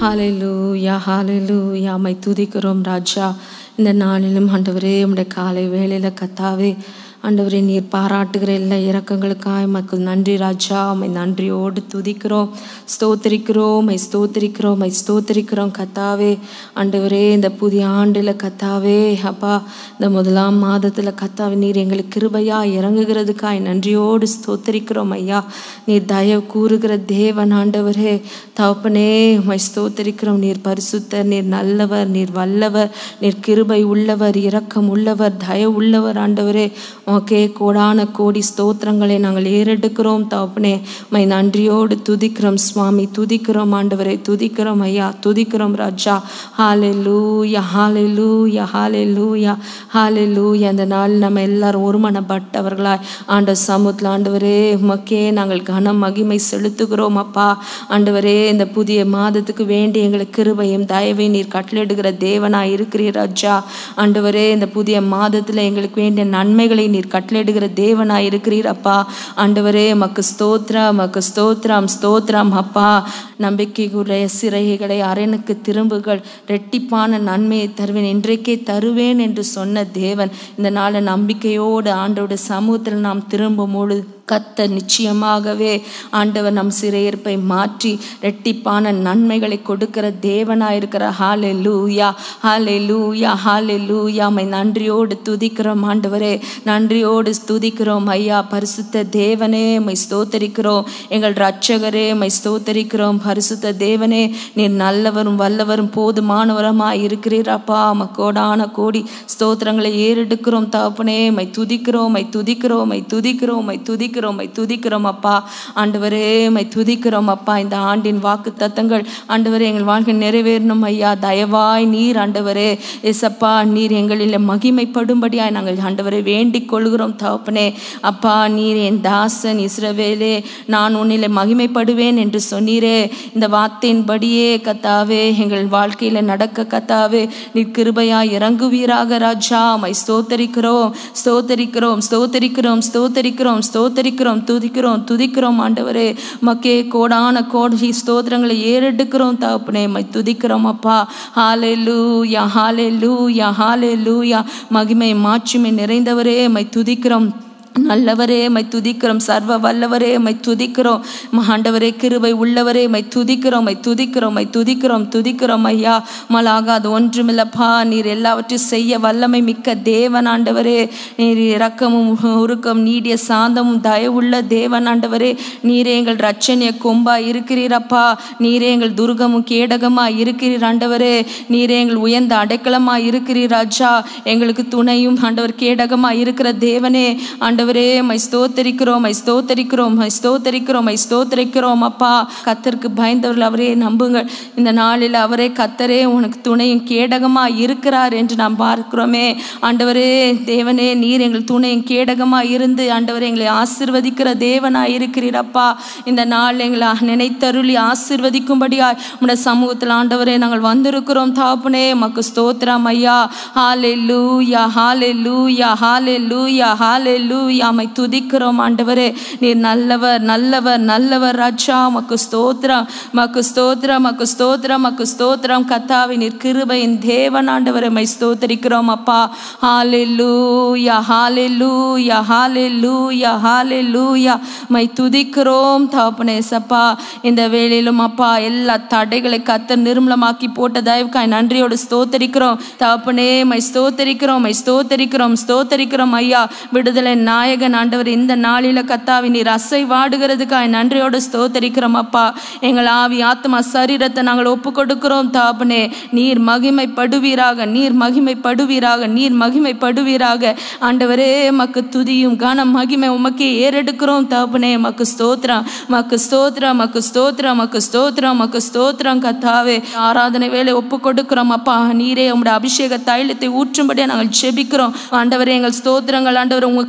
ஹalleluya ஹalleluya my துதிக்கிறோம் ராஜா இந்த நாளிலும் ஆண்டவரே உம்முடைய காலை வேளையில கத்தாவே ஆண்டவரே நீர் பாராட்டுகிற எல்லா இரக்கங்களுக்காக எமக்கு நன்றி ராஜா உம்மை நன்றியோடு துதிக்கிறோம் ஸ்தோத்திரிக்கிறோம் மை ஸ்தோத்திரிக்கிறோம் மை ஸ்தோத்திரிக்கிறோம் கத்தாவே ஆண்டவரே இந்த புதிய ஆண்டில் கத்தாவே அப்பா இந்த முதலாம் மாதத்தில் கத்தாவே நீர் எங்களுக்கு கிருபையா இறங்குகிறதுக்காய் நன்றியோடு ஸ்தோத்திரிக்கிறோம் ஐயா நீர் தயவு கூறுகிற தேவன் ஆண்டவரே தகப்பனே உம்மை ஸ்தோத்திரிக்கிறோம் நீர் பரிசுத்தர் நீர் நல்லவர் நீர் வல்லவர் நீர் கிருபை உள்ளவர் இரக்கம் உள்ளவர் தயவு உள்ளவர் ஆண்டவரே உமக்கே கோடான கோடி ஸ்தோத்திரங்களை நாங்கள் ஏறெடுக்கிறோம் தகப்பனே மை நன்றியோடு துதிக்கிறோம் சுவாமி துதிக்கிறோம் ஆண்டவரை துதிக்கிறோம் ஐயா துதிக்கிறோம் ராஜா ஹாலே லூயா ஹாலே லூயா ஹாலே லூயா ஹாலே லூயா அந்த நாள் நம்ம எல்லாரும் ஒருமனப்பட்டவர்களாய் ஆண்ட சமுத்திர ஆண்டவரே உமக்கே நாங்கள் கனம் மகிமை செலுத்துகிறோம் அப்பா ஆண்டவரே இந்த புதிய மாதத்துக்கு வேண்டி எங்களுக்கு கிருபையும் தயவை நீர் கட்டளிடுகிற தேவனாய் இருக்கிறீர் ராஜா ஆண்டவரே இந்த புதிய மாதத்தில் எங்களுக்கு வேண்டிய நன்மைகளை நீர் கட்டளிடுகிற தேவனாய் இருக்கிறீர் அப்பா ஆண்டவரே மக்கு ஸ்தோத்ரம் மக்கு ஸ்தோத்ரம் ஸ்தோத்ரம் அப்பா நம்பிக்கைக்குரிய சிறைகளை அரணுக்கு திரும்புகள் ரெட்டிப்பான நன்மையை தருவேன் இன்றைக்கே தருவேன் என்று சொன்ன தேவன் இந்த நாளை நம்பிக்கையோடு ஆண்டோட சமூகத்தில் நாம் திரும்பும் பொழுது கத்த நிச்சயமாகவே ஆண்டவர் நம் சிறையிருப்பை மாற்றி ரெட்டிப்பான நன்மைகளை கொடுக்கிற தேவனாயிருக்கிற ஹாலே லூயா ஹாலே லூயா ஹாலே லூயா மை நன்றியோடு துதிக்கிறோம் ஆண்டவரே நன்றியோடு துதிக்கிறோம் ஐயா பரிசுத்த தேவனே மை ஸ்தோத்தரிக்கிறோம் எங்கள் ரட்சகரே மை ஸ்தோத்தரிக்கிறோம் பரிசுத்த தேவனே நீர் நல்லவரும் வல்லவரும் போதுமானவரமாய் இருக்கிறீர் அப்பா கோடான கோடி ஸ்தோத்திரங்களை ஏறெடுக்கிறோம் தகப்பனே மை துதிக்கிறோம் மை துதிக்கிறோம் மை துதிக்கிறோம் மை துதிக்கிறோம் துதிக்கிறோம் மை துதிக்கிறோம் அப்பா ஆண்டவரே மை துதிக்கிறோம் அப்பா இந்த ஆண்டின் வாக்கு தத்தங்கள் ஆண்டவரே எங்கள் வாழ்க்கை நிறைவேறணும் ஐயா தயவாய் நீர் ஆண்டவரே எசப்பா நீர் எங்களில் மகிமைப்படும்படியாய் நாங்கள் ஆண்டவரை வேண்டிக் கொள்கிறோம் தகப்பனே அப்பா நீர் என் தாசன் இஸ்ரவேலே நான் உன்னிலே மகிமைப்படுவேன் என்று சொன்னீரே இந்த வார்த்தையின்படியே கத்தாவே எங்கள் வாழ்க்கையில் நடக்க கத்தாவே நீர் கிருபையா இறங்குவீராக ராஜா மை ஸ்தோத்தரிக்கிறோம் ஸ்தோத்தரிக்கிறோம் ஸ்தோத்தரிக்கிறோம் ஸ்தோத்தரிக்கிறோம் ஸ்தோத்தரி துதிக்கிறோம் துதிக்கிறோம் துதிக்கிறோம் ஆண்டவரே மக்கே கோடான கோடி ஸ்தோத்திரங்களை ஏறெடுக்கிறோம் தகப்பனே மை துதிக்கிறோம் அப்பா ஹாலே லூயா ஹாலே லூயா ஹாலே லூயா மகிமை மாட்சிமை நிறைந்தவரே மை துதிக்கிறோம் நல்லவரே மை துதிக்கிறோம் சர்வ வல்லவரே மை துதிக்கிறோம் ஆண்டவரே கிருபை உள்ளவரே மை துதிக்கிறோம் மை துதிக்கிறோம் மை துதிக்கிறோம் துதிக்கிறோம் ஐயா மலாகாது ஒன்றுமில்லப்பா நீர் எல்லாவற்றையும் செய்ய வல்லமை மிக்க தேவன் ஆண்டவரே நீர் இரக்கமும் உருக்கம் நீடிய சாந்தமும் தயவுள்ள தேவன் ஆண்டவரே நீரே எங்கள் ரட்சணிய கொம்பா இருக்கிறீரப்பா நீரே எங்கள் துர்கமும் கேடகமா இருக்கிறீர் ஆண்டவரே நீரே எங்கள் உயர்ந்த அடைக்கலமா இருக்கிறீர் ராஜா எங்களுக்கு துணையும் ஆண்டவர் கேடகமா இருக்கிற தேவனே ஆண்டவர் ஆண்டவரே மை ஸ்தோத்தரிக்கிறோம் மை ஸ்தோத்தரிக்கிறோம் மை ஸ்தோத்தரிக்கிறோம் மை ஸ்தோத்தரிக்கிறோம் அப்பா கத்தருக்கு பயந்தவர்கள் அவரே நம்புங்கள் இந்த நாளில் அவரே கத்தரே உனக்கு துணையும் கேடகமா இருக்கிறார் என்று நாம் பார்க்கிறோமே ஆண்டவரே தேவனே நீர் எங்கள் துணையும் கேடகமா இருந்து ஆண்டவரே எங்களை ஆசிர்வதிக்கிற தேவனா இருக்கிறீர் அப்பா இந்த நாள் எங்களை நினைத்தருளி ஆசிர்வதிக்கும்படியாய் உடைய சமூகத்தில் ஆண்டவரே நாங்கள் வந்திருக்கிறோம் தாப்புனே மக்கு ஸ்தோத்திரம் ஐயா ஹாலே லூயா ஹாலே லூயா ஹாலே லூயா ஹாலே லூயா யாமை துதிக்கிறோம் ஆண்டவரே நீர் நல்லவர் நல்லவர் நல்லவர் ராஜா மக்கு ஸ்தோத்திரம் மக்கு ஸ்தோத்திரம் மக்கு ஸ்தோத்திரம் மக்கு ஸ்தோத்திரம் கத்தாவி நீர் கிருபையின் தேவன் ஆண்டவரை மை ஸ்தோத்தரிக்கிறோம் அப்பா ஹாலே லூயா ஹாலே லூயா ஹாலே லூயா ஹாலே லூயா மை துதிக்கிறோம் தாப்பனே சப்பா இந்த வேளையிலும் அப்பா எல்லா தடைகளை கத்த நிர்மலமாக்கி போட்ட தயவுக்காய் நன்றியோடு ஸ்தோத்தரிக்கிறோம் தாப்பனே மை ஸ்தோத்தரிக்கிறோம் மை ஸ்தோத்தரிக்கிறோம் ஸ்தோத்தரிக்கிறோம் ஐயா விடுதலை நாயகன் ஆண்டவர் இந்த நாளில கத்தாவி நீர் அசை வாடுகிறதுக்காக நன்றியோடு ஸ்தோத்தரிக்கிறோம் அப்பா எங்கள் ஆவி ஆத்மா சரீரத்தை நாங்கள் ஒப்பு கொடுக்கிறோம் தாப்பனே நீர் மகிமைப்படுவீராக நீர் மகிமைப்படுவீராக நீர் மகிமைப்படுவீராக ஆண்டவரே மக்கு துதியும் கனம் மகிமை உமக்கே ஏறெடுக்கிறோம் தாப்பனே மக்கு ஸ்தோத்திரம் மக்கு ஸ்தோத்திரம் மக்கு ஸ்தோத்திரம் மக்கு ஸ்தோத்திரம் மக்கு ஸ்தோத்திரம் கத்தாவே ஆராதனை வேலை ஒப்பு கொடுக்கிறோம் அப்பா நீரே உங்களுடைய அபிஷேக தைலத்தை ஊற்றும்படியாக நாங்கள் செபிக்கிறோம் ஆண்டவரே எங்கள் ஸ்தோத்திரங்கள் ஆண்டவர் உங்களுக்கு உகந்த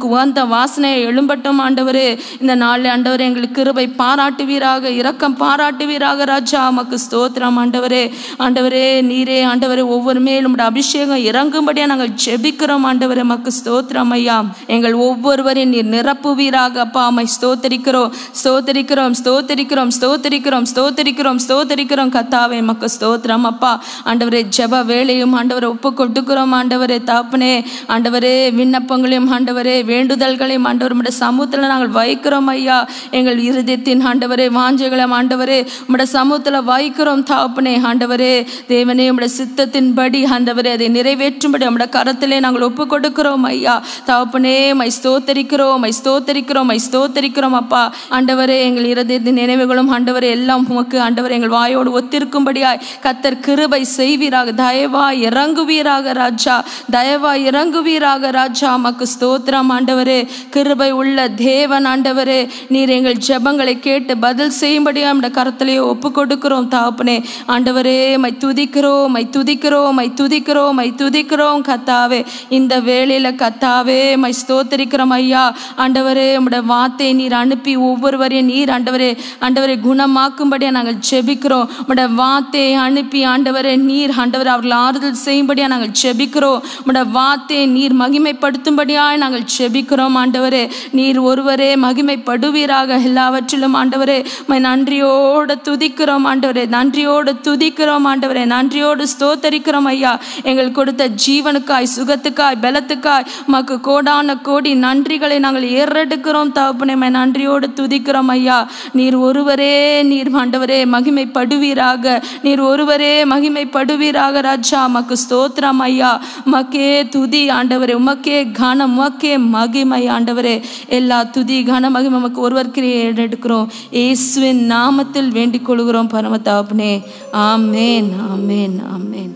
வாசனை எழும்பட்டும் ஆண்டவரே இந்த நாளில் ஆண்டவரே எங்களுக்கு கிருபை பாராட்டுவீராக இரக்கம் பாராட்டுவீராக ராஜா உமக்கு ஸ்தோத்திரம் ஆண்டவரே ஆண்டவரே நீரே ஆண்டவரே ஒவ்வொரு மேலும் உம்முடைய அபிஷேகம் இறங்கும்படியா நாங்கள் ஜெபிக்கிறோம் ஆண்டவரே மக்கு ஸ்தோத்திரம் ஐயா எங்கள் ஒவ்வொருவரையும் நீர் நிரப்புவீராக அப்பா அம்மை ஸ்தோத்தரிக்கிறோம் ஸ்தோத்தரிக்கிறோம் ஸ்தோத்தரிக்கிறோம் ஸ்தோத்தரிக்கிறோம் ஸ்தோத்தரிக்கிறோம் ஸ்தோத்தரிக்கிறோம் கத்தாவே மக்கு ஸ்தோத்திரம் அப்பா ஆண்டவரே ஜெப வேலையும் ஆண்டவரை ஒப்பு கொடுக்கிறோம் ஆண்டவரே தாப்பனே ஆண்டவரே விண்ணப்பங்களையும் ஆண்டவரே வேண்டுதல்களையும் ஆண்டவர் உம்முடைய சமூகத்தில் நாங்கள் வைக்கிறோம் ஐயா எங்கள் இருதயத்தின் ஆண்டவரே வாஞ்சைகளை ஆண்டவரே உம்முடைய சமூகத்தில் வைக்கிறோம் தாப்பனே ஆண்டவரே தேவனே உம்முடைய சித்தத்தின்படி ஆண்டவரே அதை நிறைவேற்றும்படி உம்முடைய கரத்திலே நாங்கள் ஒப்பு கொடுக்கிறோம் ஐயா தாப்பனே மை ஸ்தோத்தரிக்கிறோம் மை ஸ்தோத்தரிக்கிறோம் மை ஸ்தோத்தரிக்கிறோம் அப்பா ஆண்டவரே எங்கள் இருதயத்தின் நினைவுகளும் ஆண்டவரே எல்லாம் உமக்கு ஆண்டவரே எங்கள் வாயோடு ஒத்திருக்கும்படியாய் கத்தர் கிருபை செய்வீராக தயவா இறங்குவீராக ராஜா தயவா இறங்குவீராக ராஜா மக்கு ஸ்தோத்திரம் ஆண்டவரே கிருபை உள்ள தேவன் ஆண்டவரே நீர் எங்கள் ஜெபங்களை கேட்டு பதில் செய்யும்படியா நம்முடைய கரத்திலேயே ஒப்பு கொடுக்கிறோம் தாப்பனே ஆண்டவரே மை துதிக்கிறோம் மை துதிக்கிறோம் மை துதிக்கிறோம் மை துதிக்கிறோம் கத்தாவே இந்த வேளையில கத்தாவே மை ஸ்தோத்தரிக்கிறோம் ஐயா ஆண்டவரே உம்முடைய வார்த்தை நீர் அனுப்பி ஒவ்வொருவரையும் நீர் ஆண்டவரே ஆண்டவரை குணமாக்கும்படியா நாங்கள் ஜெபிக்கிறோம் உம்முடைய வார்த்தையை அனுப்பி ஆண்டவரே நீர் ஆண்டவர் அவர்கள் ஆறுதல் செய்யும்படியா நாங்கள் ஜெபிக்கிறோம் உம்முடைய வார்த்தையை நீர் மகிமைப்படுத்தும்படியாய் நாங்கள் ஜெபிக்கிறோம் ஆண்டவரே நீர் ஒருவரே மகிமைப்படுவீராக எல்லாவற்றிலும் ஆண்டவரே மை நன்றியோடு துதிக்கிறோம் ஆண்டவரே நன்றியோடு துதிக்கிறோம் ஆண்டவரே நன்றியோடு ஸ்தோத்தரிக்கிறோம் ஐயா எங்கள் கொடுத்த ஜீவனுக்காய் சுகத்துக்காய் பலத்துக்காய் மக்கு கோடான கோடி நன்றிகளை நாங்கள் ஏறெடுக்கிறோம் தகப்பனே மை நன்றியோடு துதிக்கிறோம் ஐயா நீர் ஒருவரே நீர் ஆண்டவரே மகிமைப்படுவீராக நீர் ஒருவரே மகிமைப்படுவீராக ராஜா மக்கு ஸ்தோத்திரம் ஐயா உமக்கே துதி ஆண்டவரே உமக்கே கனம் உமக்கே மகிமை ஆண்டவரே எல்லா துதி கன மகிமை நமக்கு ஒருவருக்கே எடுக்கிறோம் இயேசுவின் நாமத்தில் வேண்டிக் கொள்கிறோம் பரம தகப்பனே ஆமேன் ஆமேன் ஆமேன்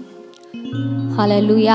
ஹalleluya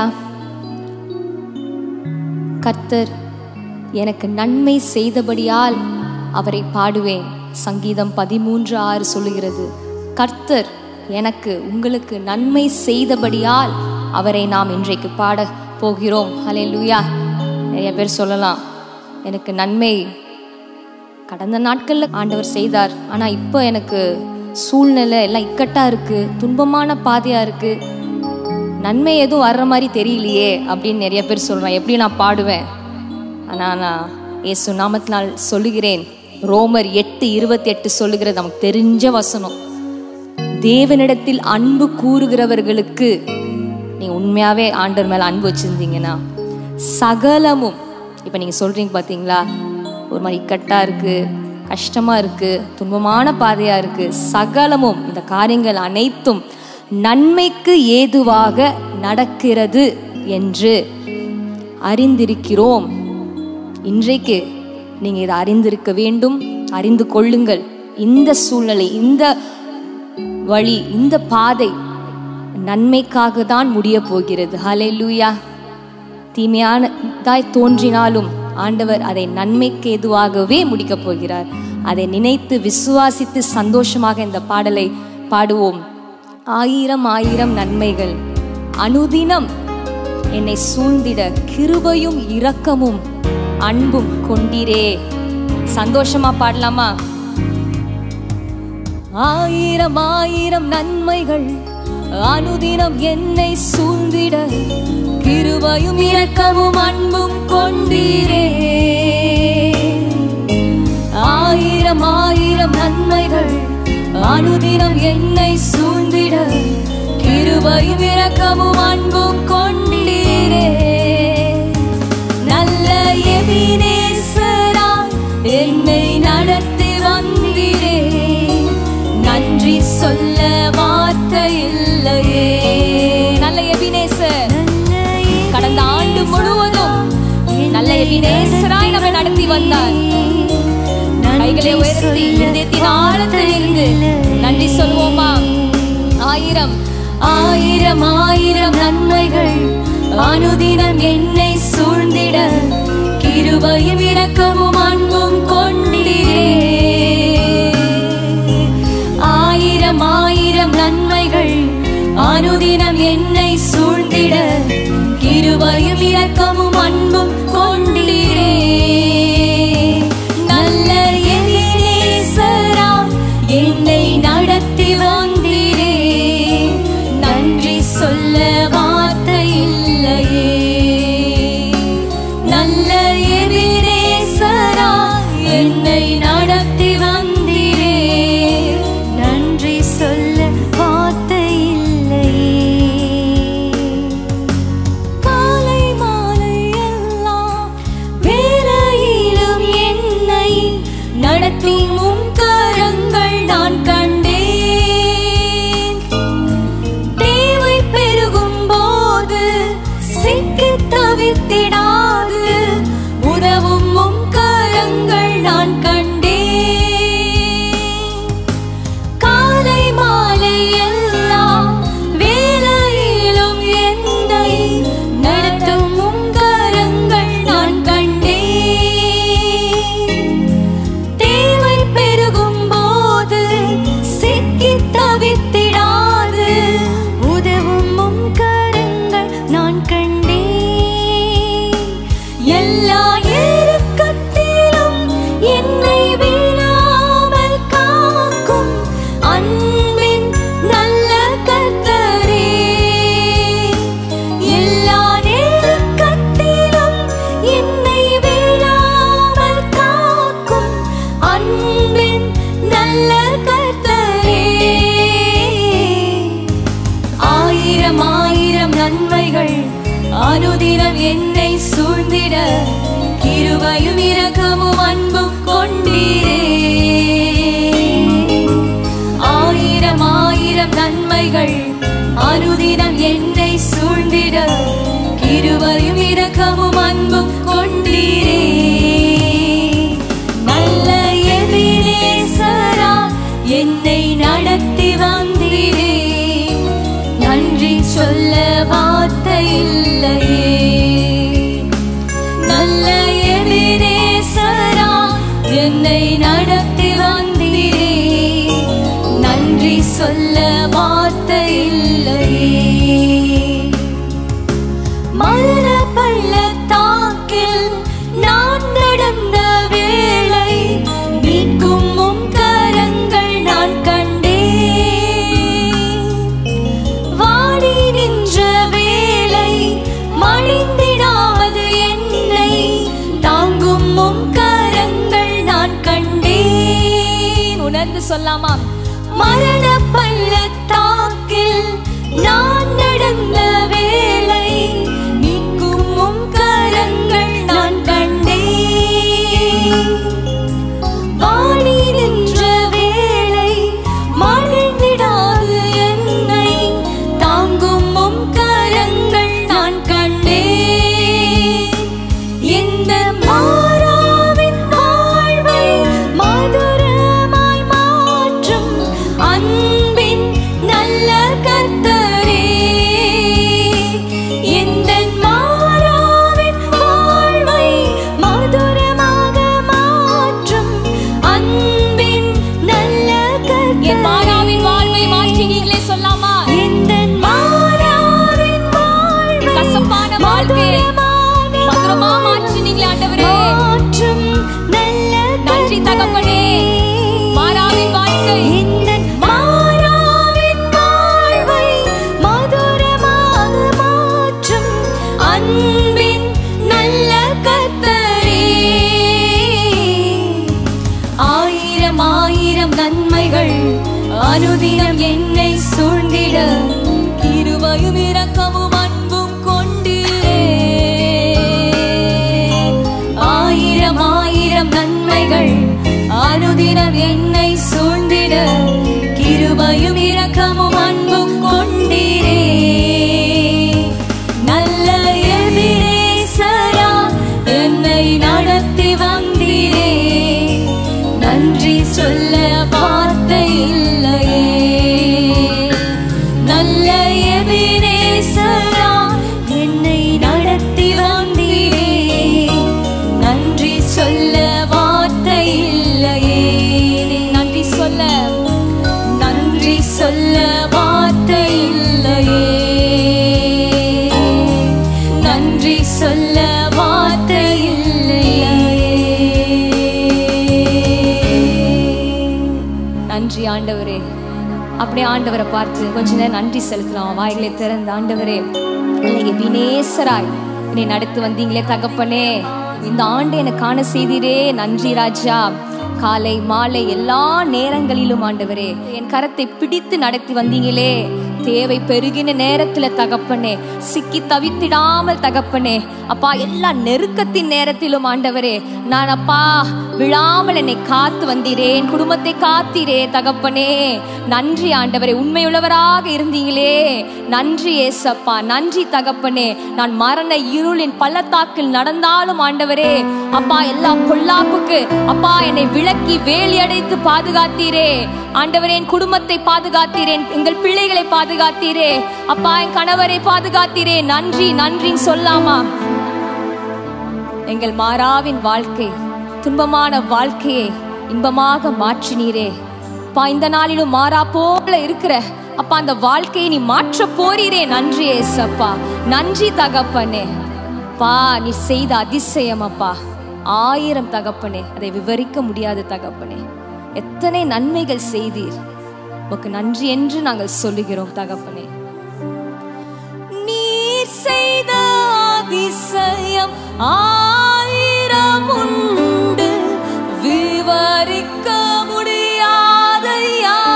கர்த்தர் எனக்கு நன்மை செய்தபடியால் அவரை பாடுவேன் சங்கீதம் பதிமூன்று ஆறு சொல்லுகிறது கர்த்தர் எனக்கு உங்களுக்கு நன்மை செய்தபடியால் அவரை நாம் இன்றைக்கு பாட போகிறோம் ஹalleluya நிறைய பேர் சொல்லலாம் எனக்கு நன்மை கடந்த நாட்களில் ஆண்டவர் செய்தார் ஆனால் இப்போ எனக்கு சூழ்நிலை எல்லாம் இக்கட்டாக இருக்குது துன்பமான பாதையாக இருக்குது நன்மை எதுவும் வர்ற மாதிரி தெரியலையே அப்படின்னு நிறைய பேர் சொல்கிறேன் எப்படி நான் பாடுவேன் ஆனால் நான் இயேசு நாமத்தினால் சொல்லுகிறேன் ரோமர் எட்டு இருபத்தி எட்டு சொல்லுகிறது நமக்கு தெரிஞ்ச வசனம் தேவனிடத்தில் அன்பு கூறுகிறவர்களுக்கு நீ உண்மையாவே ஆண்டவர் மேல அன்பு வச்சிருந்தீங்கன்னா சகலமும் இப்போ நீங்க சொல்றீங்க பாத்தீங்களா ஒரு மாதிரி இக்கட்டா இருக்கு கஷ்டமா இருக்கு துன்பமான பாதையா இருக்கு சகலமும் இந்த காரியங்கள் அனைத்தும் நன்மைக்கு ஏதுவாக நடக்கிறது என்று அறிந்திருக்கிறோம் இன்றைக்கு நீங்க இதை அறிந்திருக்க வேண்டும் அறிந்து கொள்ளுங்கள் இந்த சூழ்நிலை இந்த வழி இந்த பாதை நன்மைக்காக தான் முடிய போகிறது ஹalleluya தீமையானதாய் தோன்றினாலும் ஆண்டவர் அதை நன்மைக்கு எதுவாகவே முடிக்கப் போகிறார் அதை நினைத்து விசுவாசித்து சந்தோஷமாக இந்த பாடலை பாடுவோம் ஆயிரம் ஆயிரம் நன்மைகள் அனுதினம் என்னை சூழ்ந்திட கிருபையும் இரக்கமும் அன்பும் கொண்டீரே சந்தோஷமா பாடலாமா ஆயிரம் ஆயிரம் நன்மைகள் அனுதினம் என்னை சூழ்ந்திட கிருபையும் இரக்கமும் அன்பும் கொண்டீரே ஆயிரம் ஆயிரம் நன்மைகள் அனுதினம் என்னை சூழ்ந்திட கிருபையும் இரக்கமும் அன்பும் கொண்டீரே நல்ல எபினேசரா என்னை நடத்தி வந்தீரே நன்றி சொல்ல வார்த்தை இல்லையே நல்ல எபினேசர் கடந்த ஆண்டு முழுவதும் நல்ல எபினேசராய் நம்மை நடத்தி வந்தார் கைகளை உயர்த்தி இதயத்தின் ஆழத்தில் இருந்து நன்றி சொல்வோமா ஆயிரம் ஆயிரம் ஆயிரம் நன்மைகள் அனுதினம் என்னை சூழ்ந்திட கிருபையும் இரக்கமும் அன்பும் கொண்டீரே ஆயிரம் ஆயிரம் நன்மைகள் அனுதினம் என்னை சூழ்ந்திட கிருபையும் இரக்கமும் அன்பும் கொண்டீரே என்னை நடத்தி வந்தீரே நன்றி சொல்ல வார்த்தை இல்லையே காலை மாலை எல்லாம் வேலையிலும் என்னை நடத்தும் உம் கரங்கள் நான் கண்டேன் தேவை பெருகும் போது சிக்கி தவித்திடாது உதவும் உம் கரங்கள் நான் கண்டேன் காலை மாலை எல்லாம் வேலையிலும் என்னை நடத்தும் உம் கரங்கள் நான் கண்டேன் தேவை பெருகும் போது சிக்கி தவித்திடாது உதவும் உம் கரங்கள் நான் கண்டேன் எல்லா இறுக்கத்திலும் என்னை விழாமல் காக்கும் அன்பின் நல்ல கர்த்தரே எல்லா நெருக்கத்திலும் என்னை விழாமல் காக்கும் அன்பின் நல்ல கர்த்தரே ஆயிரம் ஆயிரம் நன்மைகள் அனுதினம் என்னை சூழ்ந்திட கிருபையும் இரக்கமும் அன்பும் கொண்டீரே ஆயிரம் ஆயிரம் நன்மைகள் அனுதினம் என்னை சூழ்ந்திட கிருபையும் இரக்கமும் அன்பும் கொண்டீரே நல்ல எபினேசரா என்னை நடத்தி வந்தீரே நன்றி சொல்ல வார்த்தை இல்லையே நல்ல எபினேசரா என்னை நடத்தி வந்தீரே நன்றி சொல்ல வார்த்தை இல்லையே மரண பள்ளத்தாக்கில் நான் நடந்த வேளை நீக்கும் உம் கரங்கள் நான் கண்டேன் வாடி நின்ற வேளை மடிந்திடாது என்னை தாங்கும் உம் கரங்கள் நான் கண்டேன் உணர்ந்து சொல்லாமா மரண பள்ளத்தாக்கில் நான் நடந்த வேளை நீக்கும் உம் கரங்கள் நான் கண்டேன் வாடி நின்ற வேளை மகிழ்ந்திடாது என்னை தாங்கும் உம் கரங்கள் நான் கண்டேன் இந்த மாறாவின் வாழ்வை மதுரமாய் மாற்றும் அன்பின் நல்ல கர்த்தரே இந்த மாறாவின் வாழ்வை மதுரமாக மாற்றும் அன்பின் நல்ல கர்த்தரே என் மாறாவின் வாழ்வை மாற்றி நீங்களே சொல்லாமா இந்த மாறாவின் வாழ்வை கசப்பான வாழ்க்கையை மதுரமா மாற்றி நீங்களே ஆண்டவரே மாற்றும் நல்ல நன்றி தகப்பனே மாறாவின் வாழ்க்கை இந்த மாறாவின் வாழ்வை மதுரமாக மாற்றும் அன்பின் நல்ல கர்த்தரே ஆயிரம் ஆயிரம் நன்மைகள் அனுதினம் என்னை சூழ்ந்திட கிருபையும் இரக்கமும் அன்பும் கொண்டீரே ஆயிரம் ஆயிரம் நன்மைகள் அனுதினம் என்னை சூழ்ந்திட கிருபையும் இரக்கமும் அன்பும் கொண்டீரே நல்ல எபிரேசரா என்னை நடத்தி வந்தீரே நன்றி சொல்ல வார்த்தை இல்லையே நல்ல எபிரேசரா என்னை நடத்தி வந்தீரே நன்றி சொல்ல வார்த்தை இல்லையே நன்றி சொல்ல நன்றி சொல்ல வார்த்தை இல்லையே நன்றி சொல்ல வார்த்தை இல்லையே நன்றி ஆண்டவரே அப்படியே ஆண்டவரை பார்த்து கொஞ்ச நேரம் நன்றி செலுத்தலாம் வாய்களை திறந்த ஆண்டவரே என்னை வினேசராய் என்னை நடத்து வந்தீங்களே தகப்பனே இந்த ஆண்டு எனக்கு காண செய்தீரே நன்றி ராஜா காலை மாலை எல்லா நேரங்களிலும் ஆண்டவரே என் கரத்தை பிடித்து நடத்தி வந்தீங்களே தேவை பெருகின நேரத்துல தகப்பனே சிக்கி தவித்திடாமல் தகப்பனே அப்பா எல்லா நெருக்கத்தின் நேரத்திலும் ஆண்டவரே நான் அப்பா விழாமல் என்னை காத்து வந்தீரே என் குடும்பத்தை காத்தீரே தகப்பனே நன்றி ஆண்டவரே உண்மையுள்ளவராக இருந்தீங்களே நன்றி ஏசப்பா நன்றி தகப்பனே நான் மரண இருளின் பள்ளத்தாக்கில் நடந்தாலும் ஆண்டவரே அப்பா எல்லா பொல்லாப்புக்கு அப்பா என்னை விளக்கி வேலி அடைத்து பாதுகாத்தீரே ஆண்டவரே என் குடும்பத்தை பாதுகாத்தீரேன் எங்கள் பிள்ளைகளை பாதுகாத்தீரே அப்பா என் கணவரை பாதுகாத்தீரே நன்றி நன்றின்னு சொல்லாமா எங்கள் மாறாவின் வாழ்க்கை துன்பமான வாழ்க்கையை இன்பமாக மாற்றினீரே அப்பா இந்த நாளிலும் மாறா போல இருக்கிற அப்பா அந்த வாழ்க்கையை நீ மாற்ற போறீரே நன்றி ஏசப்பா நன்றி தகப்பனே பா நீ செய்த அதிசயம் அப்பா ஆயிரம் தகப்பனே அதை விவரிக்க முடியாத தகப்பனே எத்தனை நன்மைகள் செய்தீர் உமக்கு நன்றி என்று நாங்கள் சொல்லுகிறோம் தகப்பனே நீர் செய்த அதிசயம் ஆயிரம் உண்டு விவரிக்க முடியாதையா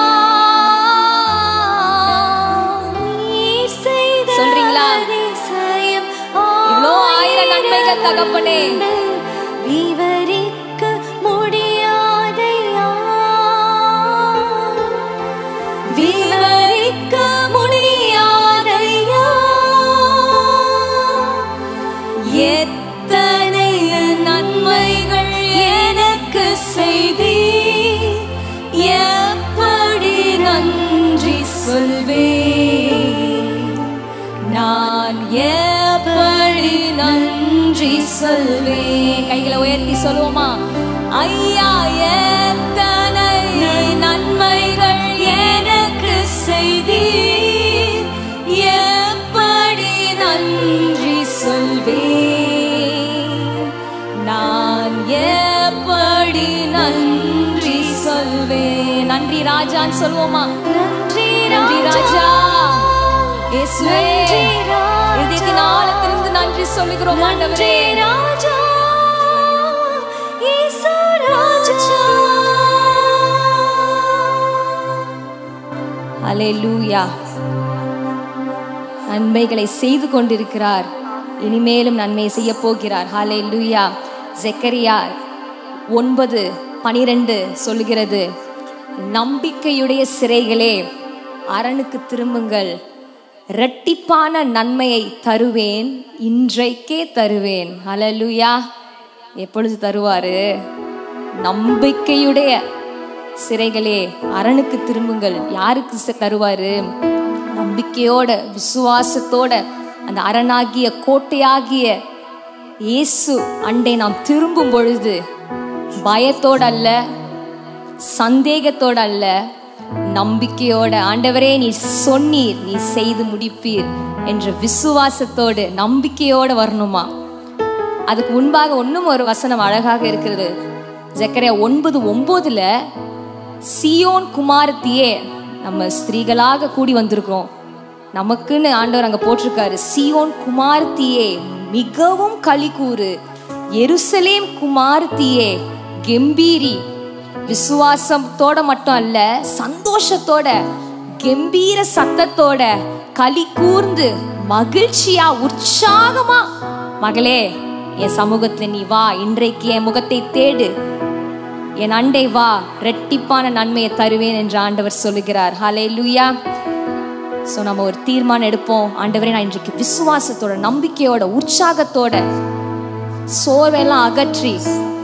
நீர் செய்த சொல்றீங்களா? அதிசயம் இவ்வளோ ஆயிரம் நன்மைகள் தகப்பனே விவரிக்க முடியாதையா விவரிக்க முடியாதையா எத்தனை நன்மைகள் எனக்கு செய்தி எப்படி நன்றி சொல்வேன் நான் எப்படி நன்றி சொல்வேன் கைகளை உயர்த்தி சொல்லுவோமா ஐயா எத்தனை நன்மைகள் எனக்கு செய்தி எப்படி நன்றி சொல்வேன் நான் எப்படி நன்றி சொல்வேன் நன்றி ராஜான்னு சொல்லுவோமா நன்றி நன்றி ராஜா இயேசுவே நன்றி ராஜா. இதயத்தின் ஆழத்திலிருந்து நன்றி சொல்லுகிறோம் ஆண்டவரே ராஜா இயேசு ராஜா அல்லேலூயா நன்மைகளை செய்து கொண்டிருக்கிறார் இனிமேலும் நன்மை செய்ய போகிறார் ஹalleluya ஜெக்கரியா ஒன்பது பனிரெண்டு சொல்லுகிறது நம்பிக்கையுடைய சிறைகளே அரணுக்கு திரும்புங்கள் இரட்டிப்பான நன்மையை தருவேன் இன்றைக்கே தருவேன் ஹalleluya எப்பொழுது தருவாரு நம்பிக்கையுடைய சிறைகளே அரணுக்கு திரும்புங்கள் யாருக்கு ச- தருவாரு நம்பிக்கையோட விசுவாசத்தோட அந்த அரணாகிய கோட்டையாகிய இயேசு அண்டை நாம் திரும்பும் பொழுது பயத்தோட அல்ல சந்தேகத்தோட அல்ல நம்பிக்கையோட ஆண்டவரே நீ சொன்னீர் நீ செய்து முடிப்பீர் என்ற விசுவாசத்தோடு நம்பிக்கையோட வரணுமா அதுக்கு முன்பாக இன்னும் ஒரு வசனம் அழகாக இருக்கிறது ஜக்கரியா ஒன்பது ஒன்பதுல சியோன் குமாரத்தியே நம்ம ஸ்திரீகளாக கூடி வந்திருக்கிறோம் நமக்குன்னு ஆண்டவர் அங்க போட்டிருக்காரு சியோன் குமாரத்தியே மிகவும் களி கூறு எருசலேம் குமாரத்தியே கெம்பீரி விசுவாசத்தோட மட்டும் அல்ல சந்தோஷத்தோட கெம்பீர சத்தத்தோட களி கூர்ந்து மகிழ்ச்சியா உற்சாகமா மகளே என் சமூகத்துல நீ வா இன்றைக்கு என் முகத்தை தேடு என் அண்டை வா ரெட்டிப்பான நன்மையை தருவேன் என்று ஆண்டவர் சொல்லுகிறார் ஹலே லூயா ஸோ நம்ம ஒரு தீர்மானம் எடுப்போம் ஆண்டவரே நான் இன்றைக்கு விசுவாசத்தோட நம்பிக்கையோட உற்சாகத்தோட சோர்வெல்லாம் அகற்றி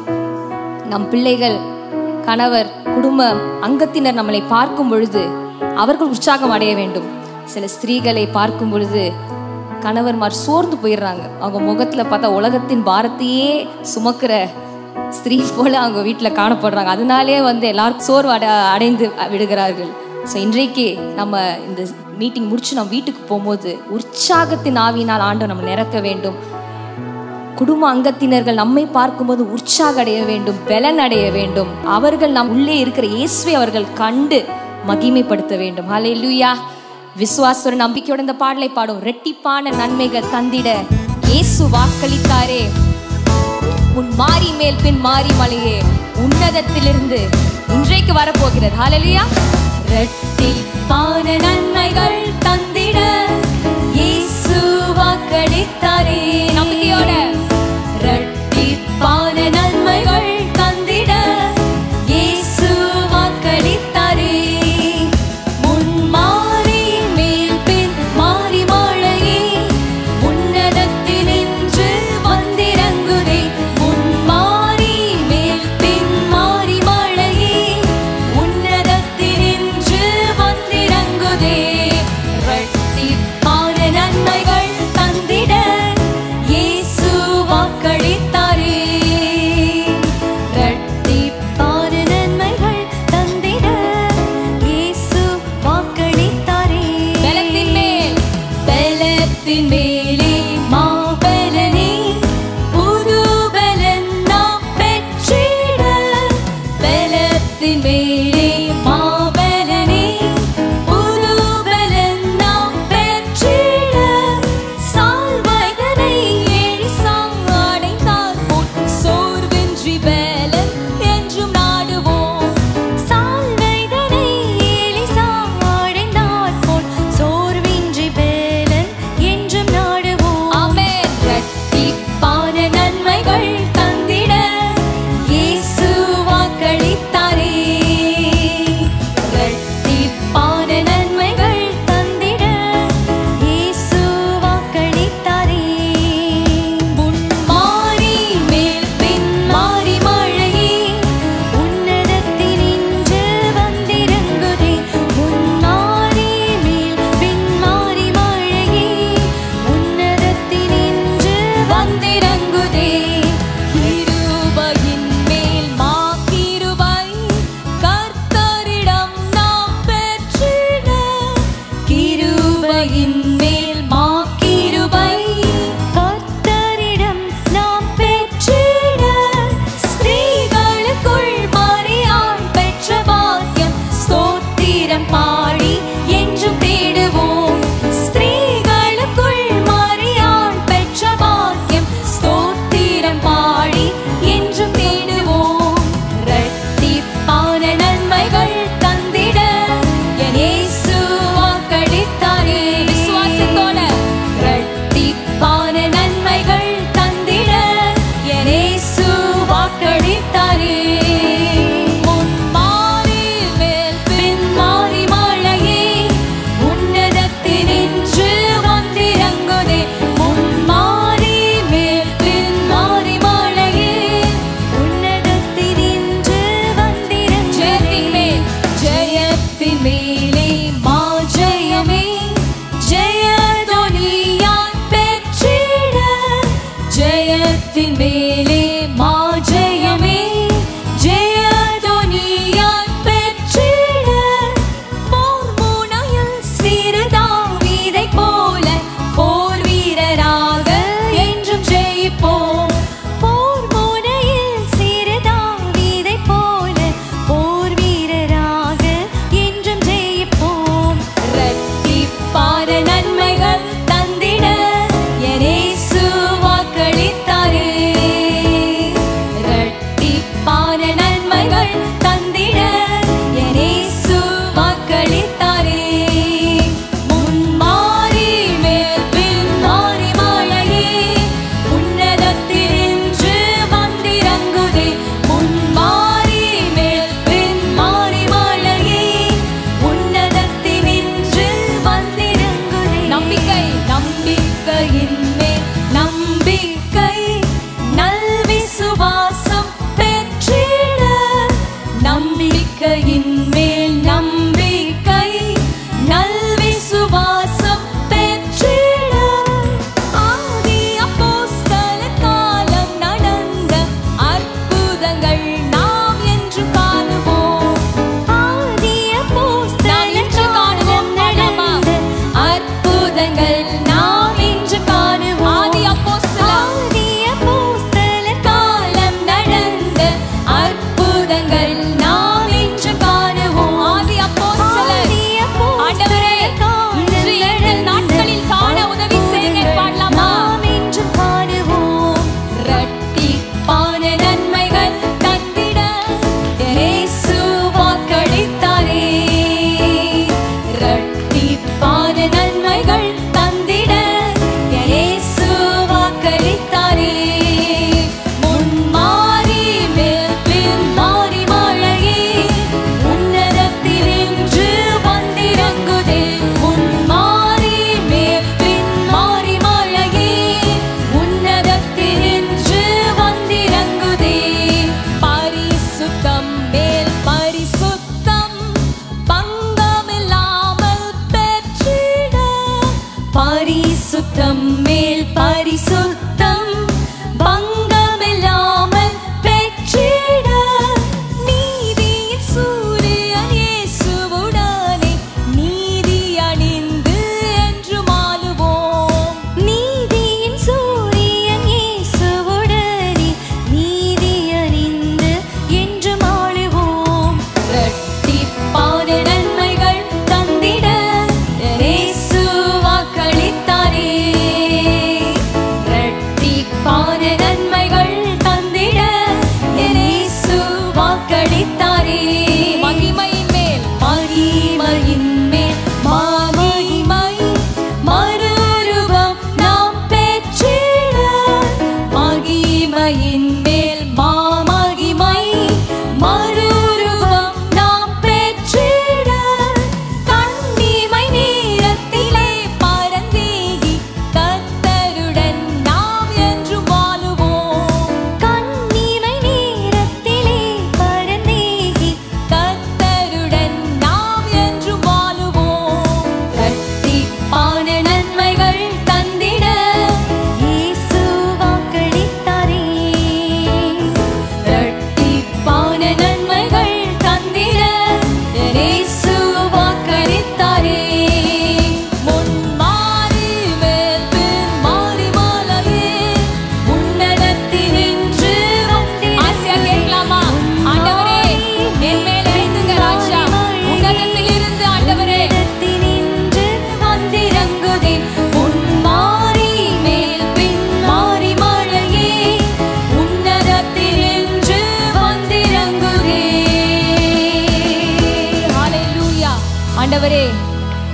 நம் பிள்ளைகள் கணவர் குடும்பம் அங்கத்தினர் நம்மளை பார்க்கும் பொழுது அவர்கள் உற்சாகம் அடைய வேண்டும் சில ஸ்திரீகளை பார்க்கும் பொழுது கணவர்மார் சோர்ந்து போயிடுறாங்க அவங்க முகத்துல பார்த்தா உலகத்தின் பாரத்தையே சுமக்கிற ஸ்திரீ போல அவங்க வீட்டில் காணப்படுறாங்க அதனாலே வந்து எல்லாரும் சோர்வு அட அடைந்து விடுகிறார்கள் ஸோ இன்றைக்கு நம்ம இந்த மீட்டிங் முடிச்சு நம்ம வீட்டுக்கு போகும்போது உற்சாகத்தின் ஆவியினால் ஆண்டு நம்ம நிரக்க வேண்டும் குடும்ப அங்கத்தினர்கள் நம்மை பார்க்கும்போது உற்சாக அடைய வேண்டும் பலன் அடைய வேண்டும் அவர்கள் நம் உள்ளே இருக்கிற இயேசுவை அவர்கள் கண்டு மகிமைப்படுத்த வேண்டும் ஹalleluya விசுவாச நம்பிக்கையோட இந்த பாடலை பாடும் ரெட்டிப்பான நன்மைகள் தந்திட இயேசு வாக்களித்தாரே உன் மாறி மேல் பின் மாறி மலையே உன்னதத்திலிருந்து இன்றைக்கு வரப்போகிறது ஹalleluya இரட்டிப்பான நன்மைகள் தந்திட இயேசு வாக்களித்தாரே நம்பிக்கையோட இரட்டிப்பான நன்மைகள் தந்திட இயேசு வாக்களித்தாரே முன் மாறி மேல் பின் மாறி மழையே உன்னதத்தினின்று வந்திறங்குதே முன் மாறி மேல் பின் மாறி மழையே உன்னதத்தினின்று வந்திறங்குதே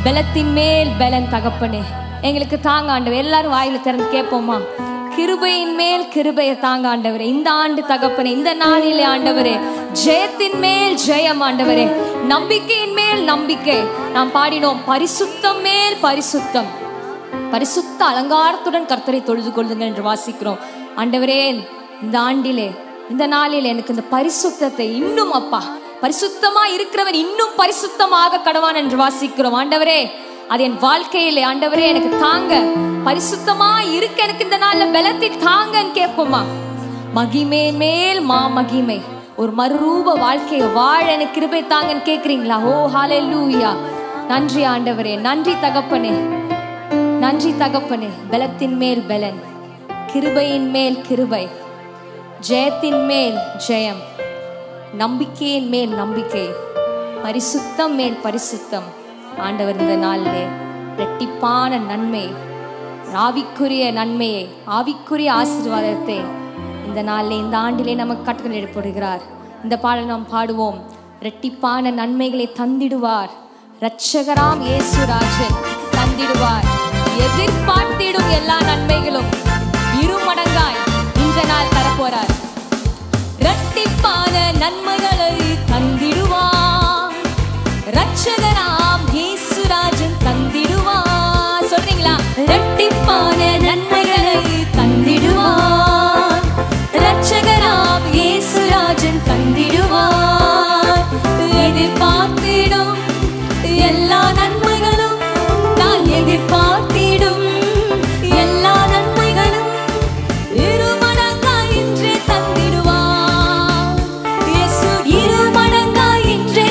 பலத்தின் மேல் பலன் தகப்பனே எங்களுக்கு தாங்க ஆண்டவர் எல்லாரும் வாயில திறந்து கேட்போமா கிருபையின் மேல் கிருபையை தாங்க ஆண்டவரே இந்த ஆண்டு தகப்பனே இந்த நாளிலே ஆண்டவரே ஜெயத்தின் மேல் ஜெயம் ஆண்டவரே நம்பிக்கையின் மேல் நம்பிக்கை நாம் பாடினோம் பரிசுத்தம் மேல் பரிசுத்தம் பரிசுத்த அலங்காரத்துடன் கர்த்தரை தொழுது கொள்ளுங்கள் என்று வாசிக்கிறோம் ஆண்டவரே இந்த ஆண்டிலே இந்த நாளில் எனக்கு இந்த பரிசுத்தத்தை இன்னும் அப்பா பரிசுத்தமா இருக்கிறவன் இன்னும் பரிசுத்தமாக கடவான் என்று வாசிக்கிறோம் ஆண்டவரே அது என் வாழ்க்கையிலே ஆண்டவரே எனக்கு தாங்க பரிசுத்தமா இருக்க எனக்கு இந்த நாள்ல பலத்தை தாங்கன்னு கேட்போமா மகிமை மேல் மா மகிமை ஒரு மறுரூப வாழ்க்கையை வாழ எனக்கு கிருபை தாங்கன்னு கேக்குறீங்களா ஓ ஹாலே நன்றி ஆண்டவரே நன்றி தகப்பனே நன்றி தகப்பனே பலத்தின் மேல் பலன் கிருபையின் மேல் கிருபை ஜெயத்தின் மேல் ஜெயம் நம்பிக்கையின் மேல் நம்பிக்கை பரிசுத்தம் மேல் பரிசுத்தம் ஆண்டவர் இந்த நாளிலே ரெட்டிப்பான நன்மை ஆவிக்குரிய நன்மையை ஆவிக்குரிய ஆசீர்வாதத்தை இந்த நாளிலே இந்த ஆண்டிலே நமக்கு கட்டளையிடப்படுகிறார் இந்த பாடல் நாம் பாடுவோம் ரெட்டிப்பான நன்மைகளை தந்திடுவார் இரட்சகராம் இயேசுராஜன் தந்திடுவார் எதிர்பார்த்திடும் எல்லா நன்மைகளும் இருமடங்காய் இந்த நாள் தரப்போறார் இரட்டிப்பான நன்மைகளை தந்திடுவார் ரட்சகராம் இயேசுராஜன் தந்திடுவார் சொல்றீங்களா இரட்டிப்பான நன்மைகளை தந்திடுவார் ரட்சகராம் இயேசுராஜன் தந்திடுவார் எதிர்பார்த்திடும் எல்லா நன்மைகளும் நான் எதிர்பார்த்திடும் எல்லா நன்மைகளும் இருமடங்காய் இன்றே தந்திடுவார் இயேசு இருமடங்காய் இன்றே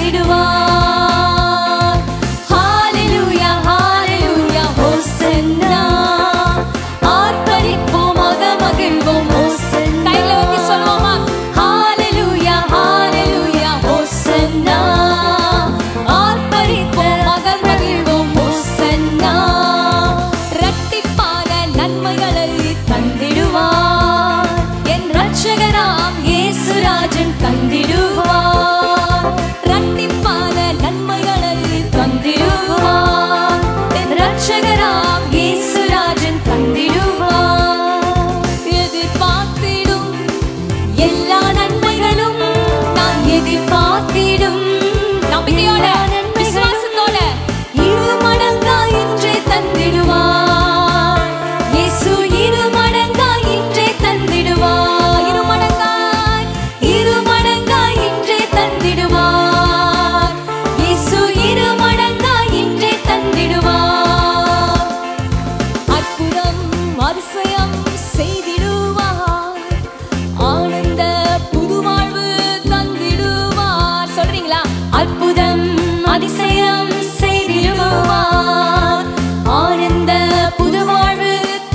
தந்திடுவார் ஹalleluya ஹalleluya ஹோசன்னா ஆர்ப்பரிப்போம் மகிழ்வோம் ஹோசன்னா கையில ஊத்தி சொல்லுவோமா ஹalleluya ஹalleluya ஹோசன்னா ஆர்ப்பரிப்போம் மகிழ்வோம் ஹோசன்னா இரட்டிப்பான நன்மைகளை தந்திடுவார் என் ரட்சகராம் இயேசுராஜன் தந்திடுவார் இரட்டிப்பான நன்மைகளை தந்திடுவார் என் ரட்சகராம் இயேசுராஜன் தந்திடுவார் எதிர்பார்த்திடும் எல்லா நன்மைகளும் நான் எதிர்பார்த்திடும் நம்பிக்கையோட விசுவாசத்தோட இரு மடங்காய் இன்றே தந்திடுவார் இயேசு இரு மடங்காய் இன்றே தந்திடுவார் இரு மடங்காய் இரு மடங்காய் இன்றே தந்திடுவார் இயேசு இரு மடங்காய் இன்றே தந்திடுவார் அற்புதம் அதிசயம் செய்திடுவார் ஆனந்த புதுவாழ்வு தந்திடுவார் சொல்றீங்களா அற்புதம் அதிசயம் செய்திடுவார் ஆனந்த புதுவாழ்வு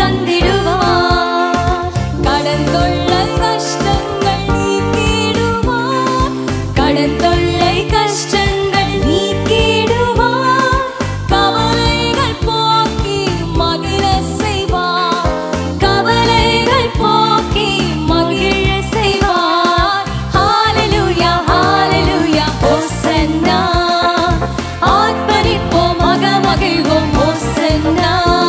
தந்திடுவார் கடன் தொல்லை கஷ்டங்கள் நீக்கிடுவார் கடன் தொல்லை கஷ்டங்கள் நீக்கிடுவார் கவலைகள் போக்கி மகிழ செய்வார் கவலைகள் போக்கி மகிழ செய்வார் ஹalleluya ஹalleluya ஹோசன்னா ஆர்ப்பரிப்போம் மக மகிழ்வோம் ஹோசன்னா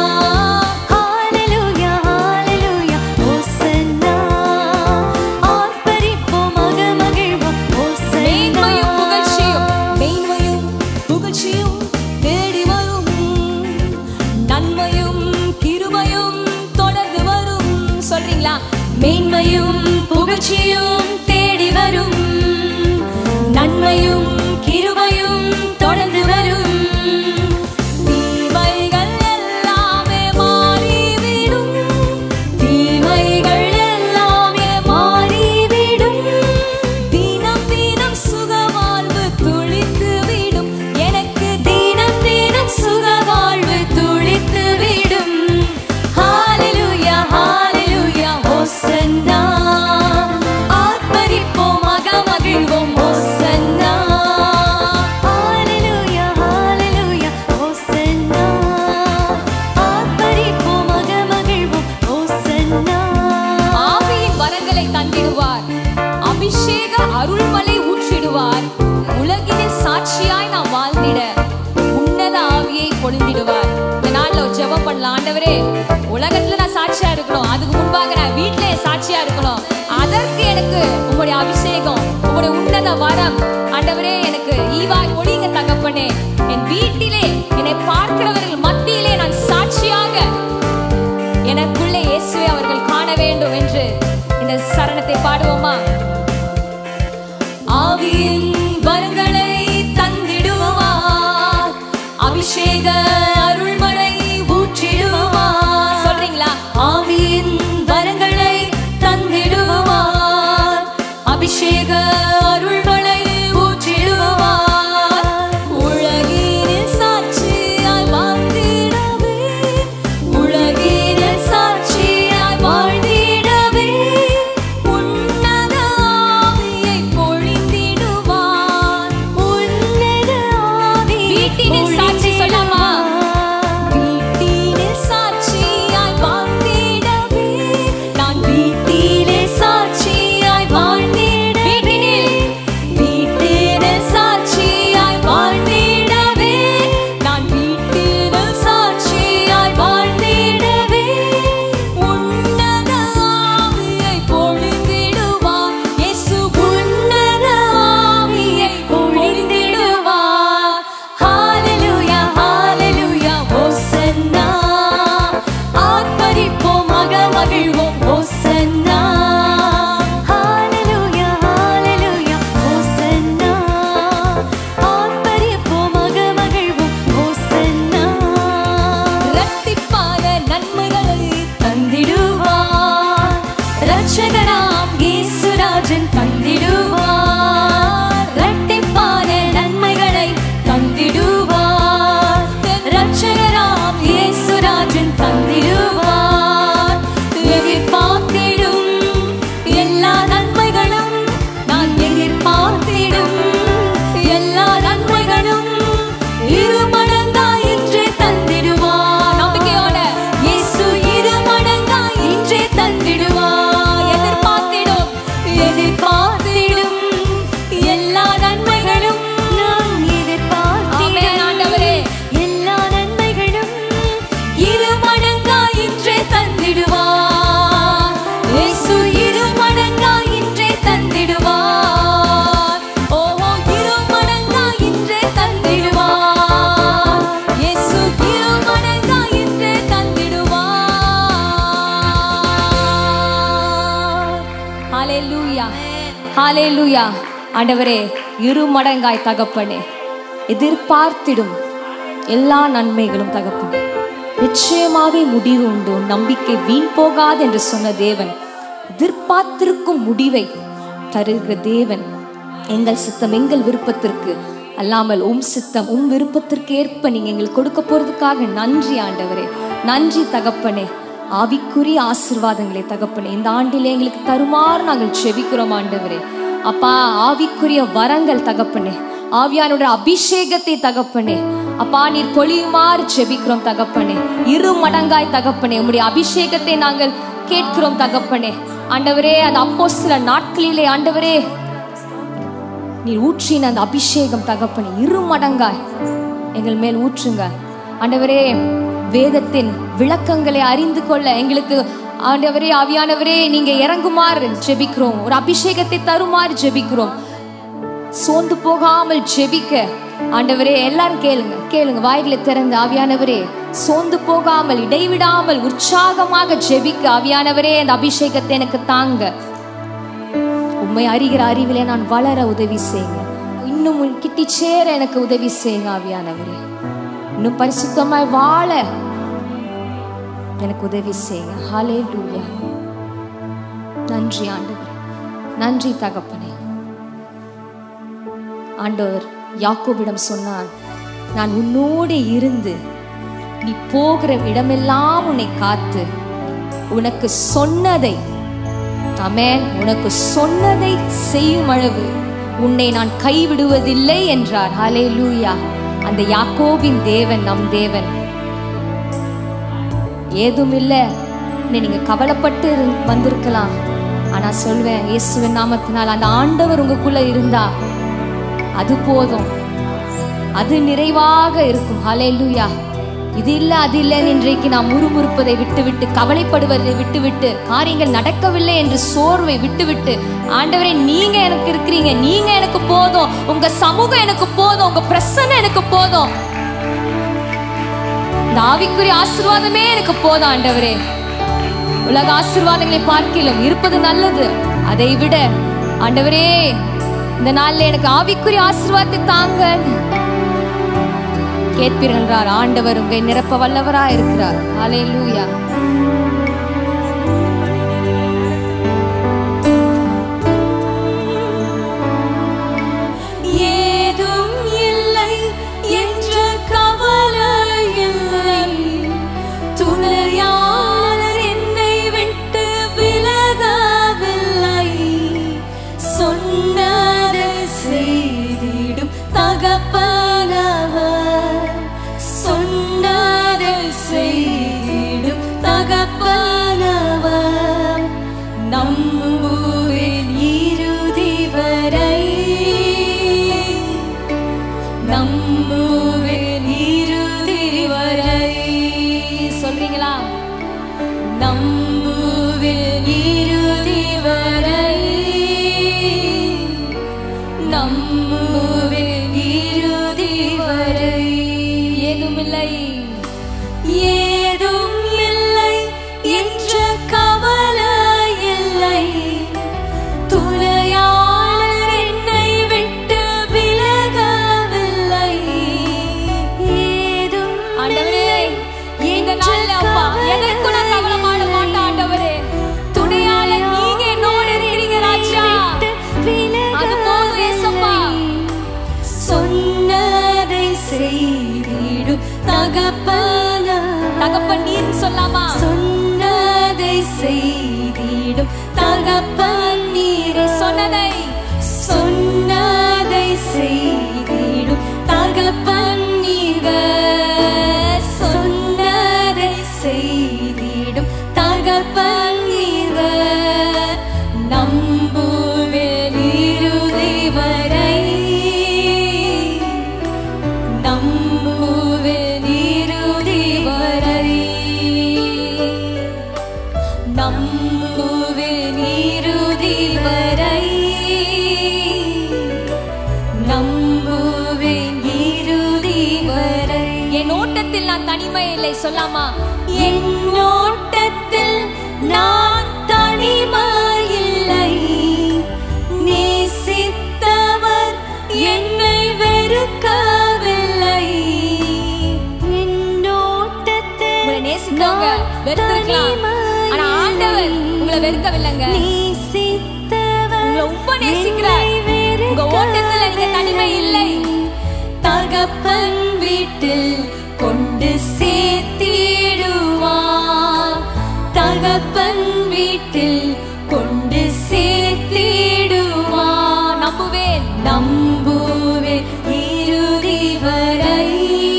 ஹalleluya ஹalleluya ஹோசன்னா ஆர்ப்பரிப்போம் மக மகிழ்வோம் ஹோசன்னா மேன்மையும் புகழ்ச்சியும் மேன்மையும் புகழ்ச்சியும் தேடி வரும் நன்மையும் கிருபையும் தொடர்ந்து வரும் சொல்றீங்களா மேன்மையும் புகழ்ச்சியும் தேடி வரும் நன்மையும் கிருபையும் தொடர்ந்து வரும் தீமைகள் எல்லாமே மாறிவிடும் தீமைகள் எல்லாமே மாறிவிடும் தினம் தினம் சுகவாழ்வு துளித்து விடும் எனக்கு தினம் தினம் சுகவாழ்வு துளித்து விடும் ஹalleluya ஹalleluya ஹோசன்னா ஆர்ப்பரிப்போம் மக மகிழ்வோம் ஹோசன்னா ஹalleluya ஹalleluya ஹோசன்னா ஆர்ப்பரிப்போம் மக மகிழ்வோம் ஹோசன்னா ஆவியின் வரங்களை தந்திடுவார் அபிஷேக அருள்மலை ஊற்றிடுவார் உலகினில் சாட்சியாய் நாம் வாழ்ந்திட உன்னத ஆவி ஆண்டவரே உலகத்துல நான் சாட்சியா இருக்கணும் அதுக்கு முன்பாக நான் வீட்டிலே சாட்சியா இருக்கணும் அதற்கு எனக்கு உங்களுடைய அபிஷேகம் உங்களுடைய உன்னத வரம் ஆண்டவரே எனக்கு ஈவாய் ஒளிங்க தகப்பனே என் வீட்டிலே என்னை பார்க்கிறவர்கள் மத்தியிலே நான் சாட்சியாக எனக்குள்ளே இயேசுவை அவர்கள் காண வேண்டும் என்று இந்த சரணத்தை பாடுவோமா ஆவியின் வரங்களை தந்திடுவார் அபிஷேக அருள்மழை ஊற்றிடுவார் சொல்றீங்களா ஆவியின் வரங்களை தந்திடுவார் அபிஷேக அருள்மழை ஊற்றிடுவார் உலகினில் சாட்சியாய் வாழ்ந்திடவே உலகினில் சாட்சியாய் வாழ்ந்திடவே உன்னத ஆவியை பொழிந்திடுவார் உன்னத ஆவியை வீட்டினில் சாட்சி சொல்லாமா? வீட்டினில் சாட்சியாய் வாழ்ந்திடவே நான் வீட்டிலே சாட்சியாய் வாழ்ந்திடவே வீட்டினில் சாட்சியாய் வாழ்ந்திடவே நான் வீட்டினில் சாட்சியாய் வாழ்ந்திடவே உன்னத ஆவியை பொழிந்திடுவார் இயேசு உன்னத ஆவியை பொழிந்திடுவார் ஹalleluya ஹalleluya ஹோசன்னா ஆர்ப்பரிப்போம் மகமகிழ்வோம் ஹோசன்னா ஹalleluya ஹalleluya ஹோசன்னா ஆர்ப்பரிப்போம் மகமகிழ்வோம் ஹோசன்னா இரட்டிப்பான நன்மைகளை தந்திடுவார் ரட்சகராம் இயேசுராஜன் தந்திடுவார் இரட்டிப்பான நன்மைகளை தந்திடுவார் ரட்சகராம் இயேசுராஜன் தந்திடுவார் எதிர்பார்த்திடும் எல்லா நன்மைகளும் நான் எதிர்பார்த்திடும் எல்லா நன்மைகளும் இரு மடங்காய் இன்றே தந்திடுவார் நம்பிக்கையோட இயேசு இரு மடங்காய் இன்றே தந்திடுவார் எதிர்பார்த்திடும் எதிர்பார்த்திடும் எல்லா நன்மைகளும் நான் ஆமென் ஆண்டவரே. எதிர்பார்த்திடும் எல்லா நன்மைகளும் இரு மடங்காய் இன்றே தந்திடுவார் இயேசு இரு மடங்காய் இன்றே தந்திடுவார் ஓஹோ இரு மடங்காய் இன்றே தந்திடுவார் இயேசு இரு மடங்காய் இன்றே தந்திடுவார் ஹalleluya ஹalleluya ஆண்டவரே இரு மடங்காய் தகப்பனே எதிர்பார்த்திடும் எல்லா நன்மைகளும் தகப்பனே நிச்சயமாவே முடிவு உண்டு உன் நம்பிக்கை வீண் போகாது என்று சொன்ன தேவன் எதிர்பார்த்திருக்கும் முடிவை தருகிற தேவன் எங்கள் சித்தம் எங்கள் விருப்பத்திற்கு அல்லாமல் உம் சித்தம் உம் விருப்பத்திற்கு ஏற்ப நீங்க எங்களுக்கு கொடுக்க போறதுக்காக நன்றி ஆண்டவரே நன்றி தகப்பனே ஆவிக்குரிய ஆசிர்வாதங்களை தகப்பனே இந்த ஆண்டிலே எங்களுக்கு தருமாறு நாங்கள் செபிக்கிறோம் ஆண்டவரே அப்பா ஆவிக்குரிய வரங்கள் தகப்பனே ஆவியானோட அபிஷேகத்தை தகப்பனே அப்பா நீர் பொழியுமாறு செபிக்கிறோம் தகப்பனே இரு மடங்காய் தகப்பனே உம்முடைய அபிஷேகத்தை நாங்கள் கேட்கிறோம் தகப்பனே ஆண்டவரே அந்த அப்போ சில நாட்களிலே ஆண்டவரே நீர் ஊற்றின அந்த அபிஷேகம் தகப்பனே இரு மடங்காய் எங்கள் மேல் ஊற்றுங்க ஆண்டவரே வேதத்தின் விளக்கங்களை அறிந்து கொள்ள எங்களுக்கு ஆண்டவரே ஆவியானவரே நீங்க இறங்குமாறு ஜெபிக்கிறோம் ஒரு அபிஷேகத்தை தருமாறு ஜெபிக்கிறோம் சோர்ந்து போகாமல் ஜெபிக்க ஆண்டவரே எல்லாரும் கேளுங்க கேளுங்க வாய்களை திறந்து ஆவியானவரே சோர்ந்து போகாமல் இடைவிடாமல் உற்சாகமாக ஜெபிக்க ஆவியானவரே அந்த அபிஷேகத்தை எனக்கு தாங்க உண்மை அறிகிற அறிவிலே நான் வளர உதவி செய்யுங்க இன்னும் உன் கிட்டி சேர எனக்கு உதவி செய்யுங்க ஆவியானவரே இன்னும் பரிசுத்தமாய் வாழ எனக்கு உதவி செய்யுங்க ஹலே நன்றி ஆண்டவர் நன்றி தகப்பனே ஆண்டவர் யாக்கோபிடம் சொன்னான் நான் உன்னோடு இருந்து நீ போகிற இடமெல்லாம் உன்னை காத்து உனக்கு சொன்னதை அமேன் உனக்கு சொன்னதை செய்யும் அளவு உன்னை நான் கைவிடுவதில்லை என்றார் ஹலே அந்த யாக்கோபின் தேவன் நம் தேவன் ஏதும் இல்லை நீங்க கவலைப்பட்டு இரு- வந்திருக்கலாம் ஆனா சொல்வேன் இயேசுவின் நாமத்தினால் அந்த ஆண்டவர் உங்களுக்குள்ள இருந்தா அது போதும் அது நிறைவாக இருக்கும் ஹalleluya இது இல்ல அது இல்லைன்னு இன்றைக்கு நாம் முறுமுறுப்பதை விட்டுவிட்டு கவலைப்படுவதை விட்டுவிட்டு காரியங்கள் நடக்கவில்லை என்று சோர்வை விட்டுவிட்டு ஆண்டவரே நீங்க எனக்கு இருக்கிறீங்க நீங்க எனக்கு போதும் உங்க சமூகம் எனக்கு போதும் உங்க பிரசன்னம் எனக்கு போதும் இந்த ஆவிக்குரிய ஆசீர்வாதமே எனக்கு போதும் ஆண்டவரே உலக ஆசீர்வாதங்களை பார்க்கிலும் இருப்பது நல்லது அதை விட ஆண்டவரே இந்த நாள்ல எனக்கு ஆவிக்குரிய ஆசீர்வாதத்தை தாங்க கேட்பீர்கள் என்றார் ஆண்டவர் உங்களை நிரப்ப வல்லவரா இருக்கிறார் ஹalleluya ஏதும் இல்லை என்ற கவலை இல்லை துணையாளர் என்னை விட்டு விலகவில்லை சொன்னதை செய்திடும் தகப்பனவர் சொன்னதை செய்திடும் தகப்பனவர் நம்புவேன் இறுதி வரை நம்புவேன் இறுதி வரை சொல்றீங்களா நம்புவேன் இறுதி வரை நம்புவேன் இறுதி வரை ஏதுமில்லை ஏதும் இல்லை என்ற கவலை இல்லை துணையாளர் என்னை விட்டு விலகவில்லை ஏதும் ஆண்டவரே இந்த நாள்ல அப்பா எதற்கு நான் கவலைப்பட மாட்டேன் ஆண்டவரே துணையாளர் நீங்க என்னோட இருக்கிறீங்க ராஜா அது போதும் ஏசப்பா சொன்னதை செய்திடும் தகப்பன தகப்பன் நீர் சொல்லாமா சொன்னதை செய்திடும் தகப்பன் நீரே சொன்னதை சொன்னதை செய்திடும் தகப்பன் நீங்க சொன்னதை செய்திடும் தகப்பன் நீங்க நம்புவேன் இறுதி வரை நம்புவேன் இறுதி வரை நம்புவேன் இறுதி வரை நம்புவேன் இறுதி வரை என் ஓட்டத்தில் நான் தனிமை இல்லை சொல்லாமா என் ஓட்டத்தில் நான் தனிமையில்லை நேசித்தவர் என்னை வெறுக்கவில்லை என் ஓட்டத்தில் உங்களை நேசித்தவங்க வெறுத்திருக்கலாம் ஆனா ஆண்டவர் உங்களை வெறுக்கவில்லைங்க நேசித்தவர் உங்களை ரொம்ப நேசிக்கிறார் உங்க ஓட்டத்துல நீங்க தனிமை இல்லை தகப்பன் வீட்டில் கொண்டு சேர்த்திடுவார் தகப்பன் வீட்டில் கொண்டு சேர்த்திடுவார் நம்புவேன் நம்புவேன் இறுதி வரை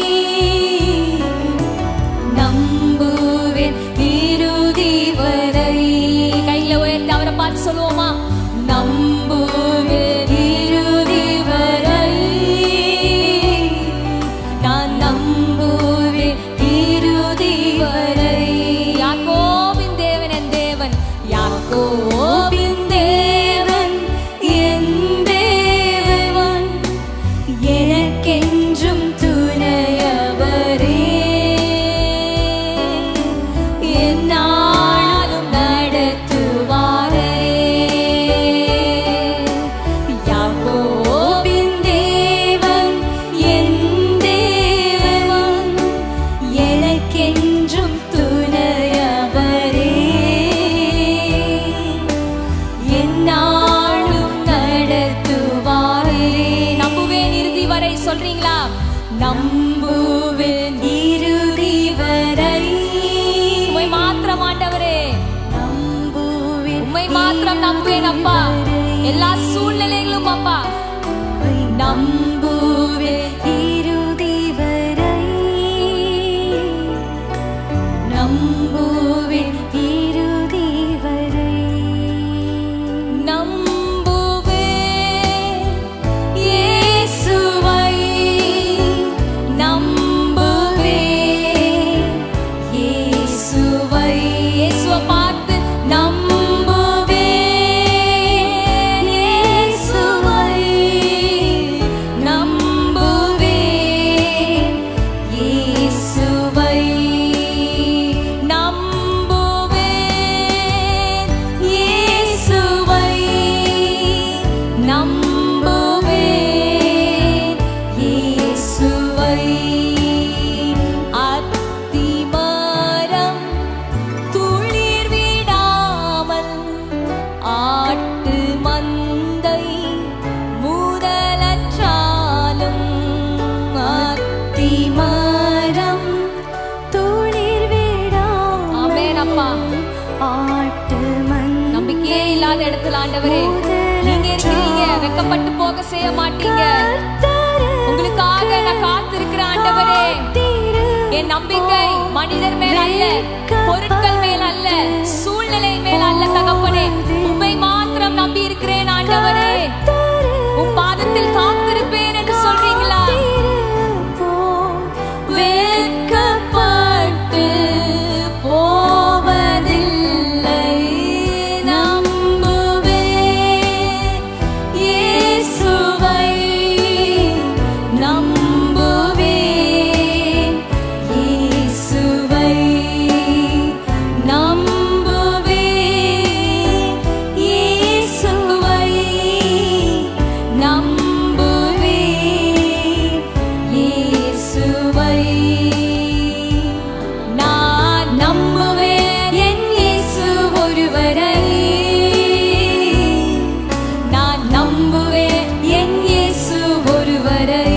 நம்புவேன் இறுதி வரை கையில உயர்த்தி அவரை பார்த்து சொல்லுவோமா நம்புவேன் இறுதி வரை நான் நம்புவேன் இறுதி வரை யாக்கோபின் தேவன் என் தேவன் யாக்கோபின் தேவன் என் தேவன் எனக்கென்றும் துணையவரே என்னாலும் நடத்துவாரே யாக்கோபின் தேவன் என் தேவன் எனக்கென்றும் துணையவரே என்னாலும் நடத்துவாரே நம்புவேன் இறுதி வரை சொல்றீங்களா நம்புவேன் இறுதி வரை உண்மை மாத்திரம் ஆண்டவரே நம்புவேன் உண்மை மாத்திரம் நம்புவேன் அப்பா எல்லா சூழ்நிலைகளும் அப்பா நம்புவேன் இறுதி வரை நம்புவேன் இறுதி வரை நம்புவேன் இயேசுவை நம்புவேன் ஆண்டவரே நீங்க இருக்கிறீங்க வெக்கப்பட்டு போக செய்ய மாட்டீங்க உங்களுக்காக நான் காத்திருக்கிறேன் ஆண்டவரே என் நம்பிக்கை மனிதர் மேல் அல்ல பொருட்கள் மேல் அல்ல சூழ்நிலை மேல் அல்ல தகப்பனே உம்மை மாத்திரம் நம்பி இருக்கிறேன் ஆண்டவரே உம் பாதத்தில் காத்திருப்பேன் என்று சொல்றீங்களா வெட்கப்பட்டு போவதில்லை நம்புவேன் இயேசுவை நம்புவேன் இயேசுவை நம்புவேன் இயேசுவை நம்புவேன் இயேசுவை நான் நம்புவேன் என் இயேசு ஒருவரை நான் நம்புவேன் என் இயேசு ஒருவரை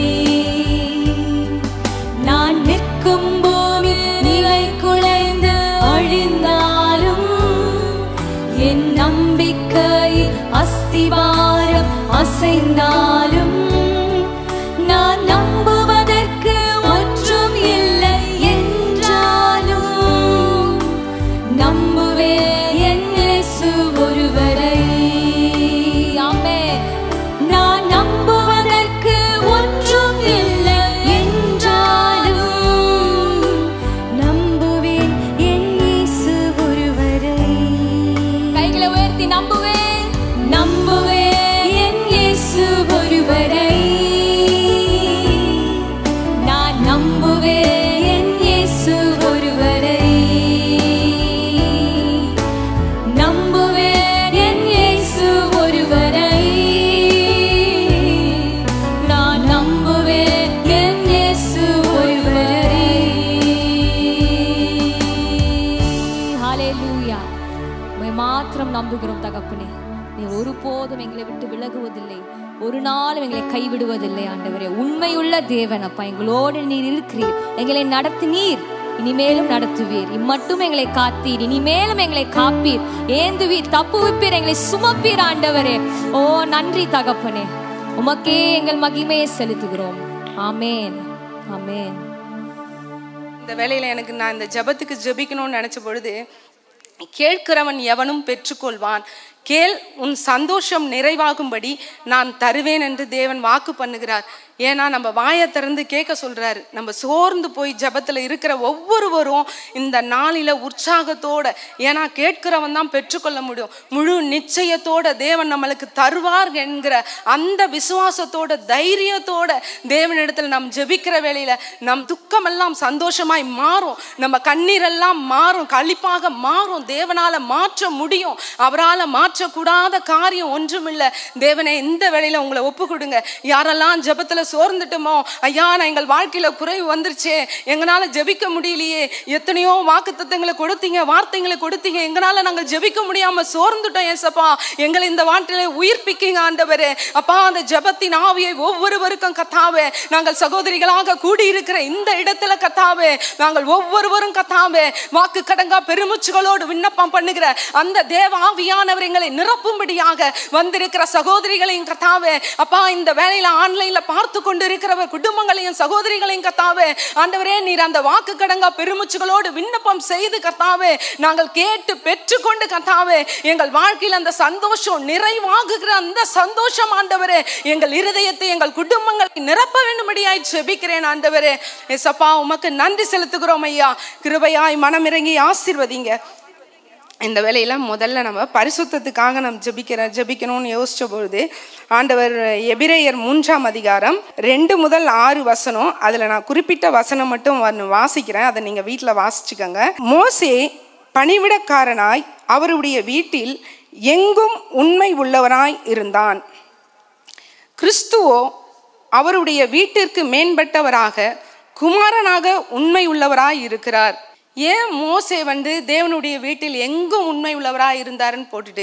நான் நிற்கும் பூமி நிலை குலைந்து அழிந்தாலும் என் நம்பிக்கை அஸ்திவாரம் அசைந்தாலும் நான் நம்புவதற்கு ஒன்றும் இல்லை என்றாலும் நம்புவேன் என் இயேசு ஒருவரை ஆமென் நான் நம்புவதற்கு ஒன்றும் இல்லை என்றாலும் நம்புவேன் என் இயேசு ஒருவரை கைகளை உயர்த்தி நம்புவேன் நம்புவேன் என் இயேசு ஒருவரை நான் நம்புவேன் என் இயேசு ஒருவரை நம்புவேன் என் இயேசு ஒருவரை நான் நம்புவேன் என் இயேசு ஒருவரை ஹalleluya உம்மை மாத்திரம் நம்புகிறோம் தகப்பனே நீர் ஒருபோதும் எங்களை விட்டு விலகுவதில்லை ஒரு நாளும் எங்களை கைவிடுவதில்லை ஆண்டவரே உண்மையுள்ள தேவன் அப்பா எங்களோடு நீர் இருக்கிறீர் எங்களை நடத்தினீர் இனிமேலும் நடத்துவீர் இம்மட்டும் எங்களை காத்தீர் இனிமேலும் எங்களை காப்பீர் ஏந்துவீர் தப்புவிப்பீர் எங்களை சுமப்பீர் ஆண்டவரே ஓ நன்றி தகப்பனே உமக்கே எங்கள் மகிமையை செலுத்துகிறோம் ஆமேன் ஆமேன் இந்த வேலையில் எனக்கு நான் இந்த ஜெபத்துக்கு ஜெபிக்கணும்னு நினச்ச பொழுது கேட்கிறவன் எவனும் பெற்றுக்கொள்வான் கேள் உன் சந்தோஷம் நிறைவாகும்படி நான் தருவேன் என்று தேவன் வாக்கு பண்ணுகிறார் ஏன்னா நம்ம வாயை திறந்து கேட்க சொல்றாரு நம்ம சோர்ந்து போய் ஜெபத்தில் இருக்கிற ஒவ்வொருவரும் இந்த நாளில உற்சாகத்தோட ஏன்னா கேட்கிறவன் தான் பெற்றுக்கொள்ள முடியும் முழு நிச்சயத்தோட தேவன் நம்மளுக்கு தருவார் என்கிற அந்த விசுவாசத்தோட தைரியத்தோட தேவனிடத்தில் நாம் ஜெபிக்கிற வேளையில நம் துக்கமெல்லாம் சந்தோஷமாய் மாறும் நம்ம கண்ணீரெல்லாம் மாறும் களிப்பாக மாறும் தேவனால மாற்ற முடியும் அவரால் மாற்றக்கூடாத காரியம் ஒன்றுமில்லை தேவனே இந்த வேளையில உங்களை ஒப்பு கொடுங்க யாரெல்லாம் ஜெபத்துல சோர்ந்துட்டோமோ ஐயா நான் எங்கள் வாழ்க்கையில குறைவு வந்துருச்சே எங்களால ஜெபிக்க முடியலையே எத்தனையோ வாக்குத்தத்தங்களை கொடுத்தீங்க வார்த்தைகளை கொடுத்தீங்க எங்களால நாங்கள் ஜெபிக்க முடியாம சோர்ந்துட்டோம் ஏசப்பா எங்களை இந்த வாழ்க்கையில உயிர்ப்பிக்கீங்க ஆண்டவரே அப்பா அந்த ஜெபத்தின் ஆவியை ஒவ்வொருவருக்கும் கத்தாவே நாங்கள் சகோதரிகளாக கூடியிருக்கிற இந்த இடத்துல கத்தாவே நாங்கள் ஒவ்வொருவரும் கத்தாவே வாக்கு கடங்கா பெருமுச்சுகளோடு விண்ணப்பம் பண்ணுகிற அந்த தேவ ஆவியானவர் எங்களை நிரப்பும்படியாக வந்திருக்கிற சகோதரிகளையும் கத்தாவே அப்பா இந்த வேலையில ஆன்லைன்ல பார்த்து கொண்டு இருக்கிறவர் குடும்பங்களையும் சகோதரிகளையும் கத்தாவே ஆண்டவரே நீர் அந்த வாக்கு கடங்கா பெருமுச்சுகளோடு விண்ணப்பம் செய்து கத்தாவே நாங்கள் கேட்டு பெற்றுக்கொண்டு கத்தாவே எங்கள் வாழ்க்கையில் அந்த சந்தோஷம் நிறைவாகுகிற அந்த சந்தோஷம் ஆண்டவரே எங்கள் இருதயத்தை எங்கள் குடும்பங்களை நிரப்ப வேண்டும்படியாய் செபிக்கிறேன் ஆண்டவரே எசப்பா உமக்கு நன்றி செலுத்துகிறோம் ஐயா கிருபையாய் மனமிறங்கி ஆசீர்வதிங்க இந்த வேலையில முதல்ல நம்ம பரிசுத்தத்துக்காக நம்ம ஜெபிக்கிற ஜெபிக்கணும்னு யோசிச்ச பொழுது ஆண்டவர் எபிரேயர் மூன்றாம் அதிகாரம் ரெண்டு முதல் ஆறு வசனம் அதில் நான் குறிப்பிட்ட வசனம் மட்டும் வந்து வாசிக்கிறேன் அதை நீங்கள் வீட்டில் வாசிச்சுக்கோங்க மோசே பணிவிடக்காரனாய் அவருடைய வீட்டில் எங்கும் உண்மை உள்ளவராய் இருந்தான் கிறிஸ்துவோ அவருடைய வீட்டிற்கு மேம்பட்டவராக குமாரனாக உண்மை உள்ளவராய் இருக்கிறார் ஏன் மோசே வந்து தேவனுடைய வீட்டில் எங்கும் உண்மை உள்ளவராய் இருந்தாருன்னு போட்டுட்டு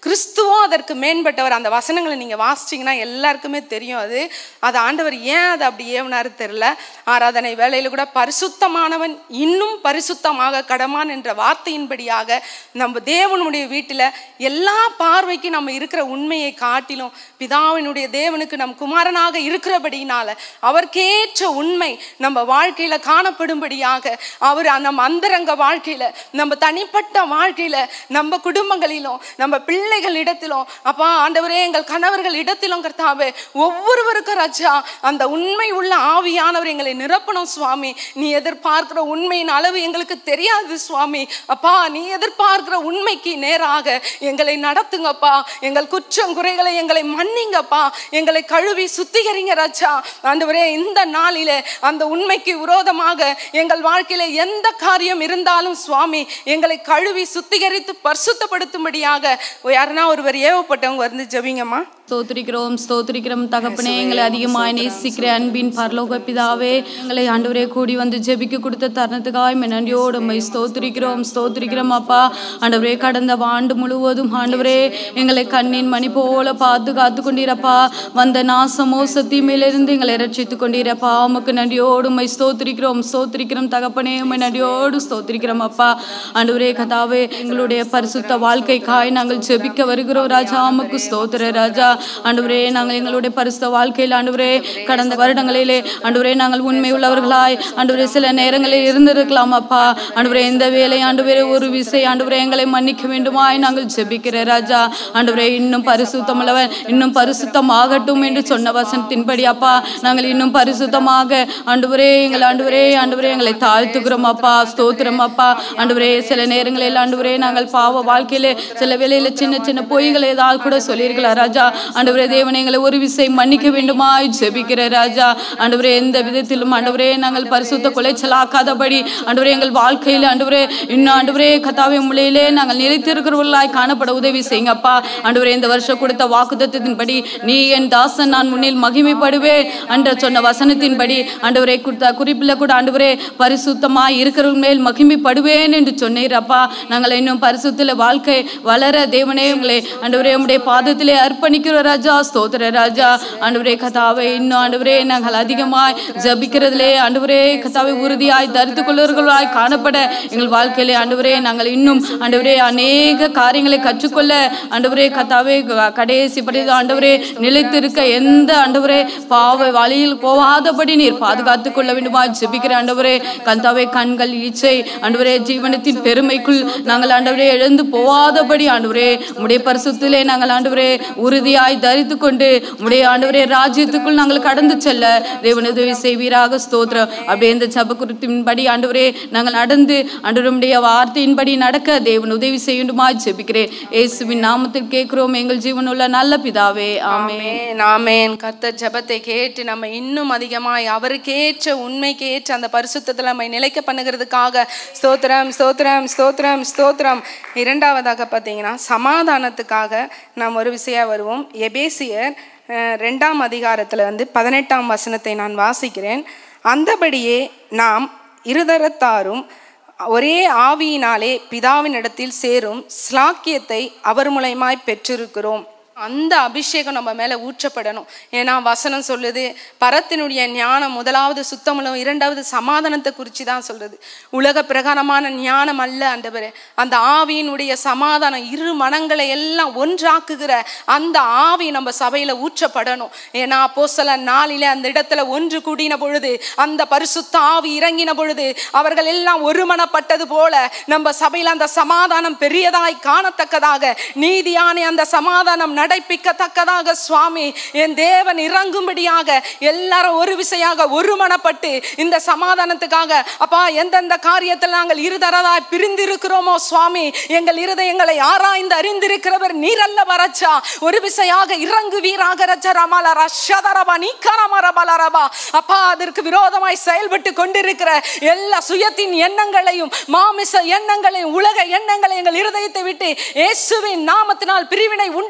கிறிஸ்துவும் அதற்கு மேம்பட்டவர் அந்த வசனங்களை நீங்கள் வாசிச்சிங்கன்னா எல்லாருக்குமே தெரியும் அது அது ஆண்டவர் ஏன் அதை அப்படி ஏவனாரு தெரில ஆராதனை வேலையில் கூட பரிசுத்தமானவன் இன்னும் பரிசுத்தமாக கடமான் என்ற வார்த்தையின்படியாக நம்ம தேவனுடைய வீட்டில் எல்லா பார்வைக்கு நம்ம இருக்கிற உண்மையை காட்டிலும் பிதாவினுடைய தேவனுக்கு நம் குமாரனாக இருக்கிறபடியினால அவருக்கேற்ற உண்மை நம்ம வாழ்க்கையில காணப்படும்படியாக அவர் நம்ம அந்தரங்க வாழ்க்கையில நம்ம தனிப்பட்ட வாழ்க்கையில நம்ம குடும்பங்களிலும் நம்ம பிள்ளைகள் இடத்திலும் அப்பா ஆண்டவரே எங்கள் கணவர்கள் இடத்திலும் கர்த்தாவே ஒவ்வொருவருக்கும் ராஜா அந்த உண்மை உள்ள ஆவியானவர் எங்களை நிரப்பணும் சுவாமி நீ எதிர்பார்க்கிற உண்மையின் அளவு எங்களுக்கு தெரியாது சுவாமி அப்பா நீ எதிர்பார்க்கிற உண்மைக்கு நேராக எங்களை நடத்துங்கப்பா எங்கள் குற்றம் குறைகளை எங்களை மன்னிங்கப்பா எங்களை கழுவி சுத்திகரிங்க ராஜா ஆண்டவரே இந்த நாளிலே அந்த உண்மைக்கு விரோதமாக எங்கள் வாழ்க்கையில எந்த காரியம் இருந்தாலும் சுவாமி எங்களை கழுவி சுத்திகரித்து பரிசுத்தப்படுத்தும்படியாக யாருன்னா ஒருவர் ஏவப்பட்டவங்க வந்து ஜெபிங்கம்மா ஸ்தோத்திரிக்கிறோம் ஸ்தோத்திரிக்கிறோம் தகப்பனே எங்களை அதிகமாய் நேசிக்கிற அன்பின் பரலோக பிதாவே எங்களை ஆண்டவரே கூடி வந்து ஜெபிக்க கொடுத்த தருணத்துக்காய் மே நன்றியோடு உம்மை ஸ்தோத்திரிக்கிறோம் ஸ்தோத்திரிக்கிறோம் அப்பா ஆண்டவரே கடந்த ஆண்டு முழுவதும் ஆண்டவரே எங்களை கண்ணின் மணி போல பார்த்து காத்து கொண்டீரப்பா வந்த நாசமோ சத்தியமையிலிருந்து எங்களை ரட்சித்து கொண்டீரப்பா உமக்கு நன்றியோடு உம்மை ஸ்தோத்திரிக்கிறோம் ஸ்தோத்திரிக்கிறோம் தகப்பனே உம்மை நன்றியோடு ஸ்தோத்திரிக்கிறோம் அப்பா ஆண்டவரே கதாவே எங்களுடைய பரிசுத்த வாழ்க்கைக்காய் நாங்கள் ஜெபிக்க வருகிறோம் ராஜா உமக்கு ஸ்தோத்திர ராஜா ஆண்டவரே நாங்கள் எங்களுடைய பரிசுத்த வாழ்க்கையில் ஆண்டவரே கடந்த வருடங்களிலே ஆண்டவரே நாங்கள் உண்மை உள்ளவர்களாய் ஆண்டவரே சில நேரங்களில் இருந்திருக்கலாம் அப்பா ஆண்டவரே இந்த வேலை ஆண்டவரே ஒரு விசை ஆண்டவரே எங்களை மன்னிக்க வேண்டுமாய் நாங்கள் ஜெபிக்கிற ராஜா ஆண்டவரே இன்னும் பரிசுத்தமுள்ளவன் இன்னும் பரிசுத்தமாகட்டும் என்று சொன்ன வசனத்தின்படி அப்பா நாங்கள் இன்னும் பரிசுத்தமாக ஆண்டவரே எங்கள் ஆண்டவரே ஆண்டவரே எங்களை தாழ்த்துக்கிறோம் அப்பா ஸ்தோத்திரம் அப்பா ஆண்டவரே சில நேரங்களில் ஆண்டவரே நாங்கள் பாவ வாழ்க்கையிலே சில வேளையில சின்ன சின்ன பொய்கள் ஏதாவது கூட சொல்லியிருக்கலாம் ராஜா ஆண்டவரே தேவனை எங்களை ஒரு விசை மன்னிக்க வேண்டுமாய் ஜெபிக்கிற ராஜா ஆண்டவரே எந்த விதத்திலும் ஆண்டவரே நாங்கள் பரிசுத்த குலைச்சலாக்காதபடி ஆண்டவரே எங்கள் வாழ்க்கையில் ஆண்டவரே இன்னும் ஆண்டவரே கத்தாவை முளையிலே நாங்கள் நிலைத்திருக்கிறவர்களாய் காணப்பட உதவி செய்யுங்கப்பா ஆண்டவரே இந்த வருஷம் கொடுத்த வாக்குத்தத்தின்படி நீ என் தாசன் நான் முன்னில் மகிமைப்படுவேன் என்ற சொன்ன வசனத்தின்படி ஆண்டவரே கொடுத்த குறிப்பில் கூட ஆண்டவரே பரிசுத்தமாய் இருக்கிறவங்க மேல் மகிமைப்படுவேன் என்று சொன்னீர் அப்பா நாங்கள் இன்னும் பரிசுத்தில வாழ்க்கை வளர தேவனே உங்களை ஆண்டவரே உம்முடைய பாதத்திலே அர்ப்பணிக்கிற ராஜா ஸ்தோத்திர ராஜா ஆண்டவரே கதாவை இன்னும் ஆண்டவரே நாங்கள் அதிகமாய் ஜபிக்கிறதிலே ஆண்டவரே கதாவை உறுதியாய் தரித்து கொள்ளுவர்களாய் காணப்பட எங்கள் வாழ்க்கையிலே ஆண்டவரே நாங்கள் இன்னும் ஆண்டவரே அநேக காரியங்களை கற்றுக்கொள்ள ஆண்டவரே கதாவே க- கடைசி படிதான் ஆண்டவரே நிலைத்திருக்க எந்த ஆண்டவரே பாவ வழியில் போகாதபடி நீர் பாதுகாத்துக் கொள்ள வேண்டுமா ஜெபிக்கிற ஆண்டவரே கந்தாவே கண்கள் ஈச்சை ஆண்டவரே ஜீவனத்தின் பெருமைக்குள் நாங்கள் ஆண்டவரே எழுந்து போகாதபடி ஆண்டவரே உடைய பரிசுத்திலே நாங்கள் ஆண்டவரே உறுதியாய் தரித்து கொண்டு உடைய ஆண்டவரே ராஜ்யத்துக்குள் நாங்கள் கடந்து செல்ல தேவன் உதவி செய்வீராக ஸ்தோத்திரம் அப்படியே இந்த ஜப குறிப்பின்படி ஆண்டவரே நாங்கள் நடந்து ஆண்டவருடைய வார்த்தையின்படி நடக்க தேவன் உதவி செய்யணுமா ஜெபிக்கிறேன் இயேசுவின் நாமத்தில் கேட்கிறோம் எங்கள் ஜீவனுள்ள நல்ல பிதாவே ஆமே ஆமென் ஆமென் கர்த்தர் ஜெபத்தை கேட்டு நம்ம இன்னும் அதிகமாய் அவருக்கேற்ற உண்மைக்கேற்ற அந்த பரிசுத்தத்தில் நம்ம நிலைக்க பண்ணுகிறதுக்காக ஸ்தோத்திரம் ஸ்தோத்திரம் ஸ்தோத்திரம் ஸ்தோத்திரம் இரண்டாவதாக பார்த்தீங்கன்னா சமாதானத்துக்காக நாம் ஒரு விஷயம் வருவோம் எபேசியர் அஹ், ரெண்டாம் அதிகாரத்தில் வந்து பதினெட்டாம் வசனத்தை நான் வாசிக்கிறேன் அந்தபடியே நாம் இருதரத்தாரும் ஒரே ஆவியினாலே பிதாவினிடத்தில் சேரும் ஸ்லாக்கியத்தை அவர் மூலயமாய் பெற்றிருக்கிறோம் அந்த அபிஷேகம் நம்ம மேலே ஊற்றப்படணும் ஏன்னா வசனம் சொல்லுது பரத்தினுடைய ஞானம் முதலாவது சுத்தமுள்ளம் இரண்டாவது சமாதானத்தை குறித்து தான் சொல்றது உலக பிரகாரமான ஞானம் அல்ல ஆண்டவரே அந்த ஆவியினுடைய சமாதானம் இரு மனங்களை எல்லாம் ஒன்றாக்குகிற அந்த ஆவி நம்ம சபையில் ஊற்றப்படணும் ஏன்னா அப்போஸ்தல நாளிலே அந்த இடத்துல ஒன்று கூடின பொழுது அந்த பரிசுத்த ஆவி இறங்கின பொழுது அவர்கள் எல்லாம் ஒருமனப்பட்டது போல நம்ம சபையில் அந்த சமாதானம் பெரியதாய் காணத்தக்கதாக நீதியான அந்த சமாதானம் நடைப்பிக்கத்தக்கதாக சுவாமி என் தேவன் இறங்கும்படியாக எல்லாரும் ஒரு விசையாக ஒருமனப்பட்டு இந்த சமாதானத்துக்காக அப்பா எந்தெந்த காரியத்தில் நாங்கள் இருதரதாய் பிரிந்திருக்கிறோமோ சுவாமி எங்கள் இருதயங்களை ஆராய்ந்து அறிந்திருக்கிறவர் நீரல்ல வரச்சா ஒரு விசையாக இறங்குவீராக ரச்ச ரமல ரஷதரபா நீக்கரமரபலரபா அப்பா அதற்கு விரோதமாய் செயல்பட்டு கொண்டிருக்கிற எல்லா சுயத்தின் எண்ணங்களையும் மாமிச எண்ணங்களையும் உலக எண்ணங்களை எங்கள் இருதயத்தை விட்டு இயேசுவின் நாமத்தினால் பிரிவினை உண்டாக்குகிற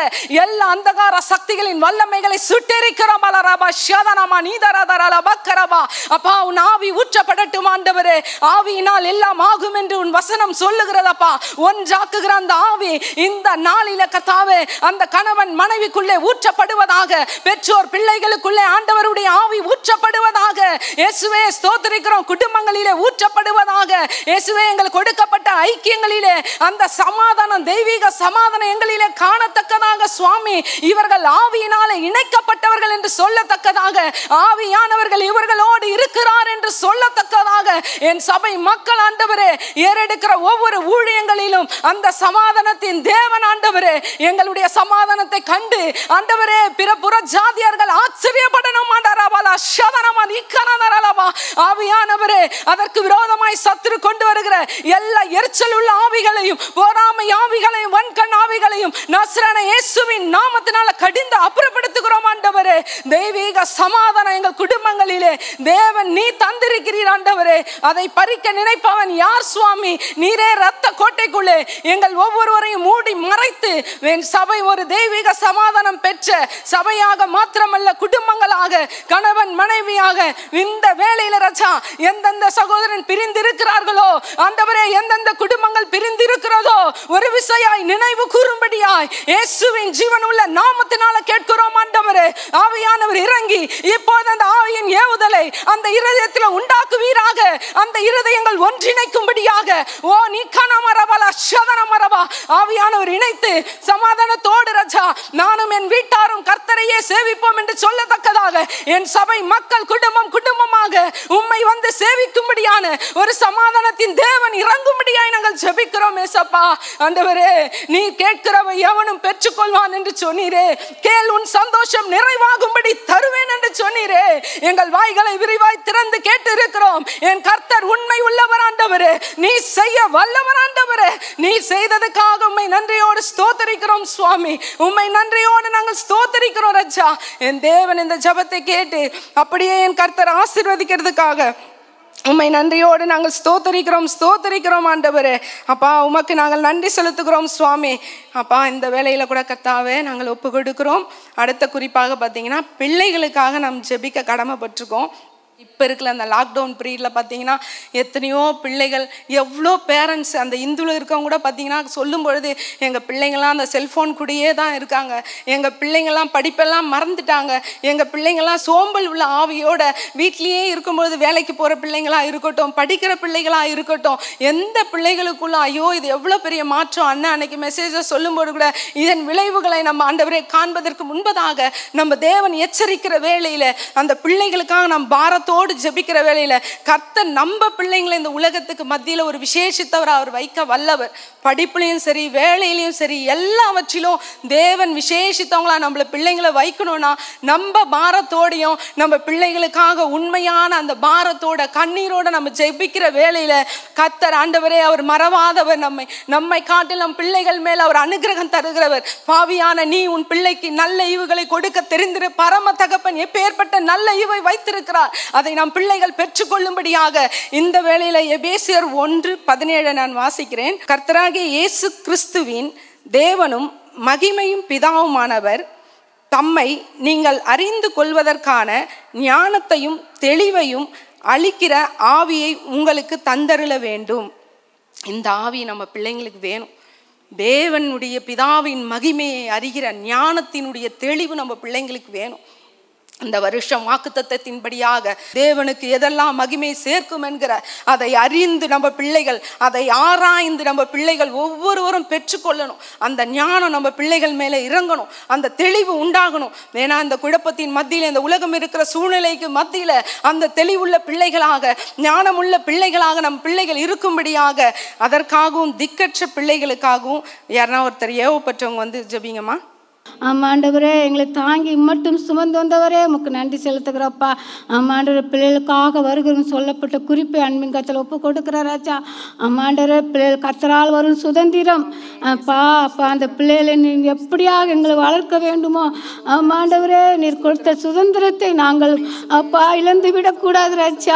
எல்லா அந்தகார சக்திகளின் வல்லமைகளை சுட்டெரிக்கிறோம் அலரபா ஷதனமா நீதரதரல பக்கரபா அப்பா உன் ஆவி ஊற்றப்படட்டும் ஆண்டவரே ஆவியினால் எல்லாம் ஆகும் என்று உன் வசனம் சொல்லுகிறதப்பா ஒன்றாக்குகிற அந்த ஆவி இந்த நாளில கத்தாவே அந்த கணவன் மனைவிக்குள்ளே ஊற்றப்படுவதாக பெற்றோர் பிள்ளைகளுக்குள்ளே ஆண்டவருடைய ஆவி ஊற்றப்படுவதாக இயேசுவே ஸ்தோத்திரிக்கிறோம் குடும்பங்களிலே ஊற்றப்படுவதாக இயேசுவே எங்களுக்கு கொடுக்கப்பட்ட ஐக்கியங்களிலே அந்த சமாதானம் தெய்வீக சமாதானம் எங்களிலே காணத்தக்கதாக சுவாமி இவர்கள் ஆவியினாலே இணைக்கப்பட்டவர்கள் என்று சொல்லத்தக்கதாக ஆவியானவர்கள் இவர்களோடு இருக்கிறார் என்று சொல்லத்தக்கதாக என் சபை மக்கள் ஆண்டவரே ஏறெடுக்கிற ஒவ்வொரு ஊழியங்களிலும் அந்த சமாதானத்தின் தேவன் ஆண்டவரே எங்களுடைய சமாதானத்தை கண்டு ஆண்டவரே பிற புற ஜாதியர்கள் ஆச்சரியப்படணும் ஆண்டரபாலா ஷவனமா நிக்கனதரலபா ஆவியானவரே அதற்கு விரோதமாய் சத்துரு கொண்டு வருகிற எல்லா எரிச்சல் உள்ள ஆவிகளையும் போராமை ஆவிகளையும் வன்கண் ஆவிகளையும் நஸ்ரன இயேசுவின் நாமத்தினால கடிந்து அப்புறப்படுத்துகிறோம் ஆண்டவரே தெய்வீக சமாதானம் எங்கள் குடும்பங்களிலே தேவன் நீ தந்திருக்கிறீர் ஆண்டவரே அதை பறிக்க நினைப்பவன் யார் சுவாமி நீரே ரத்த கோட்டைக்குள்ளே எங்கள் ஒவ்வொருவரையும் மூடி மறைத்து என் சபை ஒரு தெய்வீக சமாதானம் பெற்ற சபையாக மாத்திரமல்ல குடும்பங்களாக கணவன் மனைவியாக இந்த வேளையில ரச்சா எந்தெந்த சகோதரன் பிரிந்திருக்கிறார்களோ ஆண்டவரே எந்தெந்த குடும்பங்கள் பிரிந்திருக்கிறதோ ஒரு விசையாய் நினைவு கூறும்படியாய் இயேசுவின் ஜீவனுள்ள நாமத்தினால கேட்கிறோம் ஆண்டவரே ஆவியானவர் இறங்கி இப்போது அந்த ஆவியின் ஏவுதலை அந்த இருதயத்தில் உண்டாக்குவீராக அந்த இருதயங்கள் ஒன்றிணைக்கும்படியாக ஓ நீ கனமரபலா சதனமரபா ஆவியானவர் இணைத்து சமாதானத்தோடு ரஜா நானும் என் வீட்டாரும் கர்த்தரையே சேவிப்போம் என்று சொல்லத்தக்கதாக என் சபை மக்கள் குடும்பம் குடும்பமாக உம்மை வந்து சேவிக்கும்படியான ஒரு சமாதானத்தின் தேவன் இறங்கும்படியாய் நாங்கள் ஜெபிக்கிறோம் ஏசப்பா ஆண்டவரே நீ கேட்கிறவை எவனும் பெற்றுக்கொள்வான் என்று சொன்னீரே கேள் உன் சந்தோஷம் நிறைவாகும்படி தருவேன் என்று சொன்னீரே எங்கள் வாய்களை விரிவாய் திறந்து கேட்டு இருக்கிறோம் என் கர்த்தர் உண்மை உள்ளவர் ஆண்டவரே நீ செய்ய வல்லவர் ஆண்டவரே நீ செய்ததுக்காக உம்மை நன்றியோடு ஸ்தோத்தரிக்கிறோம் சுவாமி உம்மை நன்றியோடு நாங்கள் ஸ்தோத்தரிக்கிறோம் ரஜா என் தேவன் இந்த ஜெபத்தை கேட்டு அப்படியே என் கர்த்தர் ஆசீர்வதிக்கிறதுக்காக உம்மை நன்றியோடு நாங்கள் ஸ்தோத்தரிக்கிறோம் ஸ்தோத்தரிக்கிறோம் ஆண்டவரே அப்பா உமக்கு நாங்கள் நன்றி செலுத்துகிறோம் சுவாமி அப்பா இந்த வேலையில் கூட கத்தாவே நாங்கள் ஒப்பு கொடுக்கிறோம் அடுத்த குறிப்பாக பார்த்தீங்கன்னா பிள்ளைகளுக்காக நாம் ஜெபிக்க கடமைப்பட்டிருக்கோம் இப்போ இருக்கிற அந்த லாக்டவுன் பீரியடில் பார்த்தீங்கன்னா எத்தனையோ பிள்ளைகள் எவ்வளோ பேரண்ட்ஸ் அந்த இந்துவில் இருக்கவங்க கூட பார்த்தீங்கன்னா சொல்லும் பொழுது எங்கள் பிள்ளைங்கள்லாம் அந்த செல்ஃபோன் கூடயே தான் இருக்காங்க எங்கள் பிள்ளைங்கள்லாம் படிப்பெல்லாம் மறந்துட்டாங்க எங்கள் பிள்ளைங்கள்லாம் சோம்பல் உள்ள ஆவியோட வீட்லேயே இருக்கும்பொழுது வேலைக்கு போகிற பிள்ளைங்களா இருக்கட்டும் படிக்கிற பிள்ளைகளா இருக்கட்டும் எந்த பிள்ளைகளுக்குள்ள ஐயோ இது எவ்வளோ பெரிய மாற்றம் அண்ணன் அன்னைக்கு மெசேஜை சொல்லும்போது கூட இதன் விளைவுகளை நம்ம ஆண்டவரே காண்பதற்கு முன்பதாக நம்ம தேவன் எச்சரிக்கிற வேளையில் அந்த பிள்ளைகளுக்காக நாம் பாரத்தோடு ஜெபிக்கிற வேளையில் கர்த்தர் நம்ம பிள்ளைங்களை இந்த உலகத்துக்கு மத்தியில் ஒரு விசேஷித்தவர் அவர் வைக்க வல்லவர் படிப்புலையும் சரி வேலையிலையும் சரி எல்லாவற்றிலும் தேவன் விசேஷித்தவங்களா நம்மள பிள்ளைங்களை வைக்கணும்னா நம்ம பாரத்தோடையும் நம்ம பிள்ளைகளுக்காக உண்மையான அந்த பாரத்தோட கண்ணீரோட நம்ம ஜெபிக்கிற வேளையில கர்த்தர் ஆண்டவரே அவர் மறவாதவர் நம்மை நம்மை காட்டில் நம் பிள்ளைகள் மேல் அவர் அனுகிரகம் தருகிறவர் பாவியான நீ உன் பிள்ளைக்கு நல்ல ஈவுகளை கொடுக்க தெரிந்திரு பரம தகப்பன் எப்பேற்பட்ட நல்ல ஈவை வைத்திருக்கிறார் அதை நம் பிள்ளைகள் பெற்றுக்கொள்ளும்படியாக இந்த வேளையில எபேசியர் ஒன்று பதினேழு நான் வாசிக்கிறேன் கர்த்தராகிய இயேசு கிறிஸ்துவின் தேவனும் மகிமையும் பிதாவுமானவர் தம்மை நீங்கள் அறிந்து கொள்வதற்கான ஞானத்தையும் தெளிவையும் அளிக்கிற ஆவியை உங்களுக்கு தந்தருள வேண்டும் இந்த ஆவி நம்ம பிள்ளைங்களுக்கு வேணும் தேவனுடைய பிதாவின் மகிமையை அறிகிற ஞானத்தினுடைய தெளிவு நம்ம பிள்ளைங்களுக்கு வேணும் இந்த வருஷம் வாக்குத்தத்தத்தின்படியாக தேவனுக்கு எதெல்லாம் மகிமை சேர்க்கும் என்கிற அதை அறிந்து நம்ம பிள்ளைகள் அதை ஆராய்ந்து நம்ம பிள்ளைகள் ஒவ்வொருவரும் பெற்றுக்கொள்ளணும் அந்த ஞானம் நம்ம பிள்ளைகள் மேலே இறங்கணும் அந்த தெளிவு உண்டாகணும் ஏன்னா இந்த குழப்பத்தின் மத்தியில் இந்த உலகம் இருக்கிற சூழ்நிலைக்கு மத்தியில் அந்த தெளிவுள்ள பிள்ளைகளாக ஞானமுள்ள பிள்ளைகளாக நம் பிள்ளைகள் இருக்கும்படியாக அதற்காகவும் திக்கற்ற பிள்ளைகளுக்காகவும் யாருன்னா ஒருத்தர் ஏவப்பட்டவங்க வந்து ஜெபிங்கம்மா ஆமாண்டவரே எங்களை தாங்கி மட்டும் சுமந்து வந்தவரே உமக்கு நன்றி செலுத்துகிறப்பா ஆமாண்டவர் பிள்ளைகளுக்காக வருகிறோம் சொல்லப்பட்ட குறிப்பை அன்பின் கத்தில் ஒப்பு கொடுக்கிறாராச்சா ஆமாண்டவரே பிள்ளைகள் கத்தரால் வரும் சுதந்திரம் அப்பா அப்பா அந்த பிள்ளைகளை நீங்கள் எப்படியாக எங்களை வளர்க்க வேண்டுமோ ஆமாண்டவரே நீர் கொடுத்த சுதந்திரத்தை நாங்கள் அப்பா இழந்து விடக்கூடாது ராஜா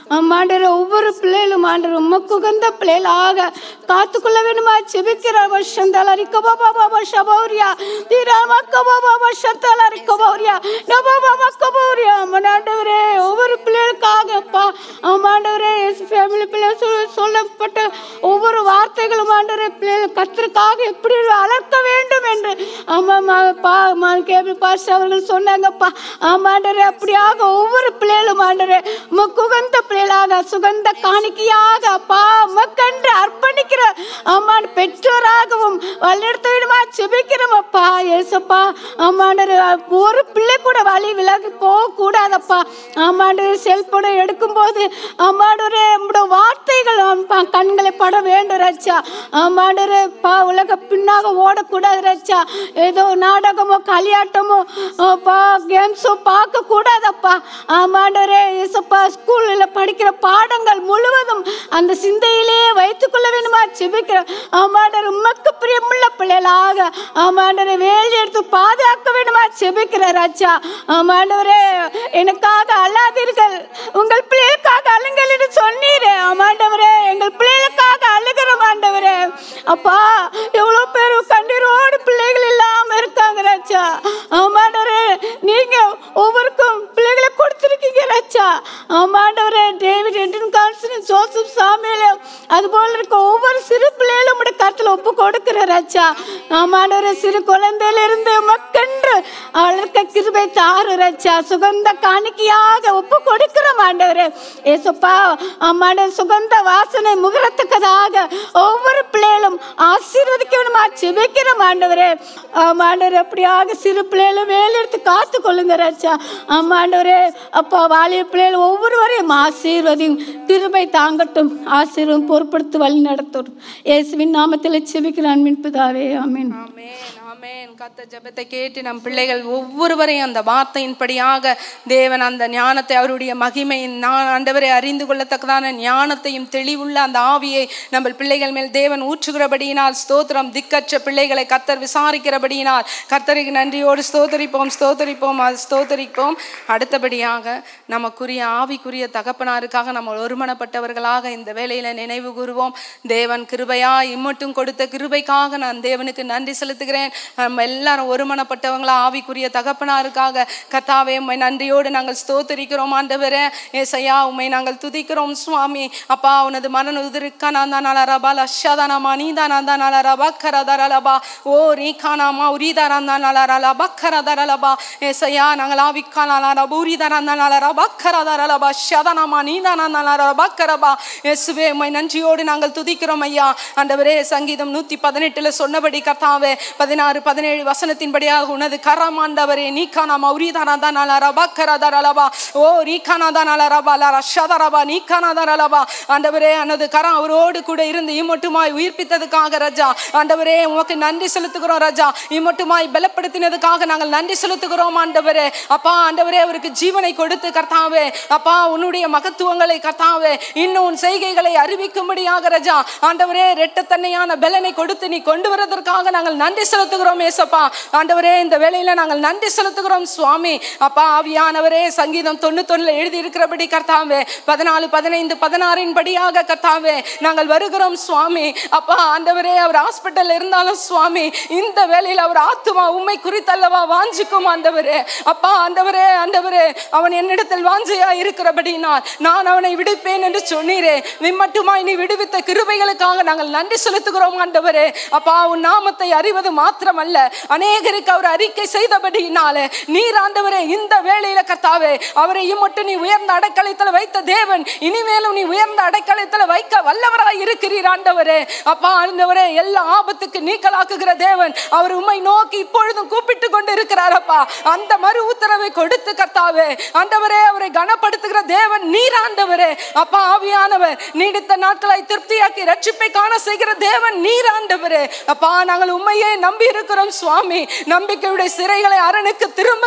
ஆமாண்டவர் ஒவ்வொரு பிள்ளைகளும் ஆண்டவர் உமக்கு உகந்த பிள்ளைகளாக காத்துக்கொள்ள வேண்டுமா செபிக்கிற வருஷம் தலரி கபாபா பாபா ஷபௌரியா தீராமா கபாபா வருஷத்தால கபௌரியா நபாபா கபௌரியா ஆமாண்டவரே ஒவ்வொரு பிள்ளைகளுக்காக அப்பா ஆமாண்டவரே ஃபேமிலி பிள்ளை சொல்ல- சொல்லப்பட்ட ஒவ்வொரு வார்த்தைகளும் ஆண்டவரே பிள்ளைகள் கத்திற்காக எப்படி வளர்க்க வேண்டும் என்று ஆமாம் பா கேபிள் பாஸ் அவர்கள் சொன்னாங்கப்பா ஆமாண்டரே அப்படியாக ஒவ்வொரு பிள்ளைகளும் ஆண்டரே உமக்குகந்த பிள்ளைகளாக சுகந்த காணிக்கையாக அப்பா உமக்கென்று அர்ப்பணிக்கிற ஆமான் பெற்றோராகவும் வழிநடத்த வேண்டுமா செபிக்கிறோம் அப்பா ஏசப்பா ஆமாண்டரே ஒரு பிள்ளை கூட வழி விலகி போக கூடாதப்பா ஆமாண்டரே செல்போனை எடுக்கும்போது ஆமாண்டரே நம்முடைய வார்த்தைகள் அப்பா, கண்களை பட வேண்டும் ரச்சா ஆமாண்டரே பா உலக பின்னாக ஓடக்கூடாது ரச்சா ஏதோ நாடகமோ களியாட்டமோ பா கேம்ஸோ பார்க்க கூடாதப்பா ஆமாண்டரே ஏசப்பா ஸ்கூலில் படிக்கிற பாடங்கள் முழுவதும் அந்த சிந்தையிலேயே வைத்துக்கொள்ள வேண்டுமா செபிக்கிறேன் ஆமாண்டர் உமக்கு பிரியமுள்ள பிள்ளைகளாக ஆமாண்டரை வேலி எடுத்து பாதுகாக்க வேண்டுமா செபிக்கிற ராஜா ஆமாண்டவரே எனக்காக அழாதீர்கள் உங்கள் பிள்ளைகளுக்காக அழுங்கள் என்று சொன்னீரே ஆமாண்டவரே எங்கள் பிள்ளைகளுக்காக அழுகிறோம் ஆண்டவரே அப்பா எவ்வளோ பேர் கண்ணீரோடு பிள்ளைகள் இல்லாம இருக்காங்க ராஜா ஆமாண்டவரே நீங்க ஒவ்வொருக்கும் பிள்ளைகளை கொடுத்துருக்கீங்க ராஜா ஆமாண்டவரே டேவிட் என்டன் கான்சன் ஜோசப் சாமியிலும் அது போல இருக்க ஒவ்வொரு சிறு பிள்ளைகளும் உடைய கருத்தில் ஒப்பு கொடுக்கிற ராஜா ஆமாண்டவரே சிறு குழந்தையில இருந்து மக்கென்று அவளுக்கு கிருபை தாரு ராஜா சுகந்த காணிக்கையாக ஒப்பு கொடுக்கிறோம் ஆண்டவரே ஏசப்பா ஆமாண்ட சுகந்த வாசனை முகரத்துக்கதாக ஒவ்வொரு பிள்ளைகளும் ஆசீர்வதிக்க வேணுமா செபிக்கிறோம் ஆண்டவரே ஆமாண்டவர் அப்படியாக சிறு பிள்ளைகளும் வேலெடுத்து காத்து கொள்ளுங்க ராஜா ஆமாண்டவரே அப்பா வாலிய பிள்ளைகள் ஒவ்வொருவரையும் ஆசீர்வதியும் கிருபை தாங்கட்டும் ஆசீர்வம் பொறுப்படுத்தி வழி நடத்தட்டும் இயேசுவின் நாமத்தில் செபிக்கிறேன் அன்பின் பிதாவே ஆமென் ஆமென் ஆமென் கத்த ஜெபத்தை கேட்டு நம் பிள்ளைகள் ஒவ்வொருவரையும் அந்த வார்த்தையின்படியாக தேவன் அந்த ஞானத்தை அவருடைய மகிமையின் நான் ஆண்டவரை அறிந்து கொள்ளத்தக்கதான ஞானத்தையும் தெளிவுள்ள அந்த ஆவியை நம்ம பிள்ளைகள் மேல் தேவன் ஊற்றுகிறபடியினால் ஸ்தோத்திரம் திக்கற்ற பிள்ளைகளை கத்தர் விசாரிக்கிறபடியினால் கத்தருக்கு நன்றியோடு ஸ்தோத்தரிப்போம் ஸ்தோத்தரிப்போம் அது ஸ்தோத்தரிப்போம் அடுத்தபடியாக நமக்குரிய ஆவிக்குரிய தகப்பனாருக்காக நம்ம ஒருமனப்பட்டவர்களாக இந்த வேலையில நினைவு கூறுவோம் தேவன் கிருபையா இம்மட்டும் கொடுத்த கிருபைக்காக நான் தேவனுக்கு நன்றி செலுத்துகிறேன் நம்ம எல்லாரும் ஒருமனப்பட்டவங்களா ஆவிக்குரிய தகப்பனாருக்காக கத்தாவே உம்மை நன்றியோடு நாங்கள் ஸ்தோத்தரிக்கிறோம் ஆண்டவரே ஏசையா உம்மை நாங்கள் துதிக்கிறோம் சுவாமி அப்பா உனது மரண உதிருக்கானாந்தானாலரபா லஷாதானாமா நீதானாந்தானாலரபா கரதரலபா ஓ ரீகானாமா உரிதாராந்தானாலரலபா கரதரலபா ஏசையா நாங்கள் ஆவிக்கானாலரபா உரிதாராந்தானாலரபா கரதரலபா ஷதானாமா நீதானாந்தானாலரபா கரபா இயேசுவே உம்மை நன்றியோடு நாங்கள் துதிக்கிறோம் ஐயா ஆண்டவரே சங்கீதம் நூத்தி பதினெட்டுல சொன்னபடி கர்த்தாவே பதினாறு பதினேழு வசனத்தின்படியாக உனது கரமாண்டவரே நீக்கானாமா உரிதானாந்தானாலரபா கரதரலபா ஓ ரீகானாதானாலரபா லரஷதரபா நீக்கானாதாரலபா ஆண்டவரே அனது கரம் அவரோடு கூட இருந்து இம்மட்டுமாய் உயிர்ப்பித்ததுக்காக ராஜா ஆண்டவரே உமக்கு நன்றி செலுத்துகிறோம் ராஜா இம்மட்டுமாய் பலப்படுத்தினதுக்காக நாங்கள் நன்றி செலுத்துகிறோம் ஆண்டவரே அப்பா ஆண்டவரே அவருக்கு ஜீவனை கொடுத்து கர்த்தாவே அப்பா உன்னுடைய மகத்துவங்களை கர்த்தாவே இன்னும் உன் செய்கைகளை அறிவிக்கும்படியாக ராஜா ஆண்டவரே ரெட்டத்தன்னையான பலனை கொடுத்து நீ கொண்டு வரதற்காக நாங்கள் நன்றி செலுத்துகிறோம் ஏசப்பா ஆண்டவரே இந்த வேளையில நாங்கள் நன்றி செலுத்துகிறோம் சுவாமி அப்பா ஆவியானவரே சங்கீதம் தொண்ணூத்தொன்னுல எழுதி இருக்கிறபடி கர்த்தாவே பதினாலு பதினைந்து பதினாறின் படியாக கர்த்தாவே நாங்கள் வருகிறோம் சுவாமி அப்பா ஆண்டவரே அவர் ஹாஸ்பிட்டல்ல இருந்தாலும் சுவாமி இந்த வேளையில் அவர் ஆத்துமா உண்மை குறித்தல்லவா வாஞ்சிக்கும் ஆண்டவரே அப்பா ஆண்டவரே ஆண்டவரே அவன் என்னிடத்தில் வாஞ்சையா இருக்கிறபடினால் நான் அவனை விடுப்பேன் என்று சொன்னீரே நீ மட்டுமாய் நீ விடுவித்த கிருபைகளுக்காக நாங்கள் நன்றி செலுத்துகிறோம் ஆண்டவரே அப்பா உன் நாமத்தை அறிவது மாத்திரமல்ல அநேகருக்கு அவர் அறிக்கை செய்தபடியினாலே நீர் ஆண்டவரே இந்த வேளையில கர்த்தாவே அவரை மட்டும் நீ உயர்ந்த அடைக்கலத்தில் வைத்த தேவன் இனிமேலும் நீ உயர்ந்த அடைக்கலத்தில் வைக்க வல்லவராய் இருக்கிறீர் ஆண்டவரே அப்பா ஆண்டவரே எல்லா ஆபத்துக்கு நீக்கலாக்குகிற தேவன் அவர் உம்மை நோக்கி இப்பொழுதும் கூப்பிட்டு கொண்டு இருக்கிறார் அப்பா அந்த மறு உத்தரவை கொடுத்து கர்த்தாவே ஆண்டவரே அவரை கனப்படுத்துகிற தேவன் நீர் ஆண்டவரே அப்பா ஆவியானவர் நீடித்த நாட்களை திருப்தியாக்கி ரட்சிப்பை காண செய்கிற தேவன் நீர் ஆண்டவரே அப்பா நாங்கள் உண்மையே நம்பி இருக்கிறோம் சுவாமி நம்பிக்கையுடைய சிறைகளை அரணுக்கு திரும்புங்கள் என்று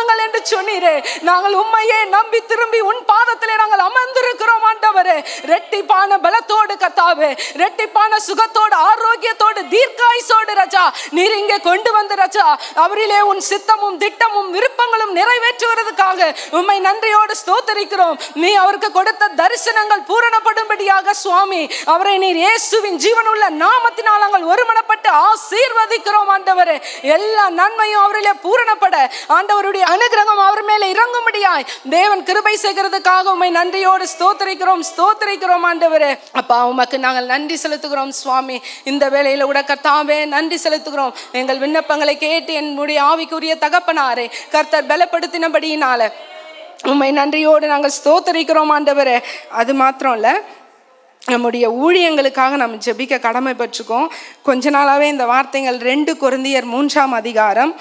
சொன்னீரே நாங்கள் உண்மையே நம்பி திரும்பி உன் பாதத்திலே நாங்கள் அமர்ந்திருக்கிறோம் ஆண்டவரே ரெட்டிப்பான பலத்தோடு கத்தாவே ரெட்டிப்பான சுகத்தோடு ஆரோக்கியத்தோடு தீர்க்காயுசோடு ரஜா நீர் இங்கே கொண்டு வந்து ரஜா அவரிலே உன் சித்தமும் திட்டமும் விருப்பங்களும் நிறைவேற்றுவதற்காக உம்மை நன்றியோடு ஸ்தோத்தரிக்கிறோம் நீ அவருக்கு கொடுத்த தரிசனங்கள் பூரணப்படும்படியாக சுவாமி அவரை நீர் இயேசுவின் ஜீவனுள்ள நாமத்தினால் நாங்கள் ஒருமனப்பட்டு ஆசீர்வதிக்கிறோம் ஆண்டவரே எல்லா நன்மையும் அவரிலே பூரணப்பட ஆண்டவருடைய அனுகிரகம் அவர் மேலே இறங்கும்படியாய் தேவன் கிருபை செய்கிறதுக்காக உம்மை நன்றியோடு ஸ்தோத்தரிக்கிறோம் ஸ்தோத்தரிக்கிறோம் ஆண்டவரே அப்பா உமக்கு நாங்கள் நன்றி செலுத்துகிறோம் சுவாமி இந்த வேளையில கூட கர்த்தாவே நன்றி செலுத்துகிறோம் எங்கள் விண்ணப்பங்களை கேட்டு என்னுடைய ஆவிக்குரிய தகப்பனாரே கர்த்தர் பலப்படுத்தினபடியினால உம்மை நன்றியோடு நாங்கள் ஸ்தோத்தரிக்கிறோம் ஆண்டவரே அது மாத்திரம் இல்லை நம்முடைய ஊழியங்களுக்காக நம்ம ஜெபிக்க கடமைப்பட்டிருக்கோம் கொஞ்ச நாளாகவே இந்த வார்த்தைகள் ரெண்டு குருந்தியர் மூன்றாம் அதிகாரம்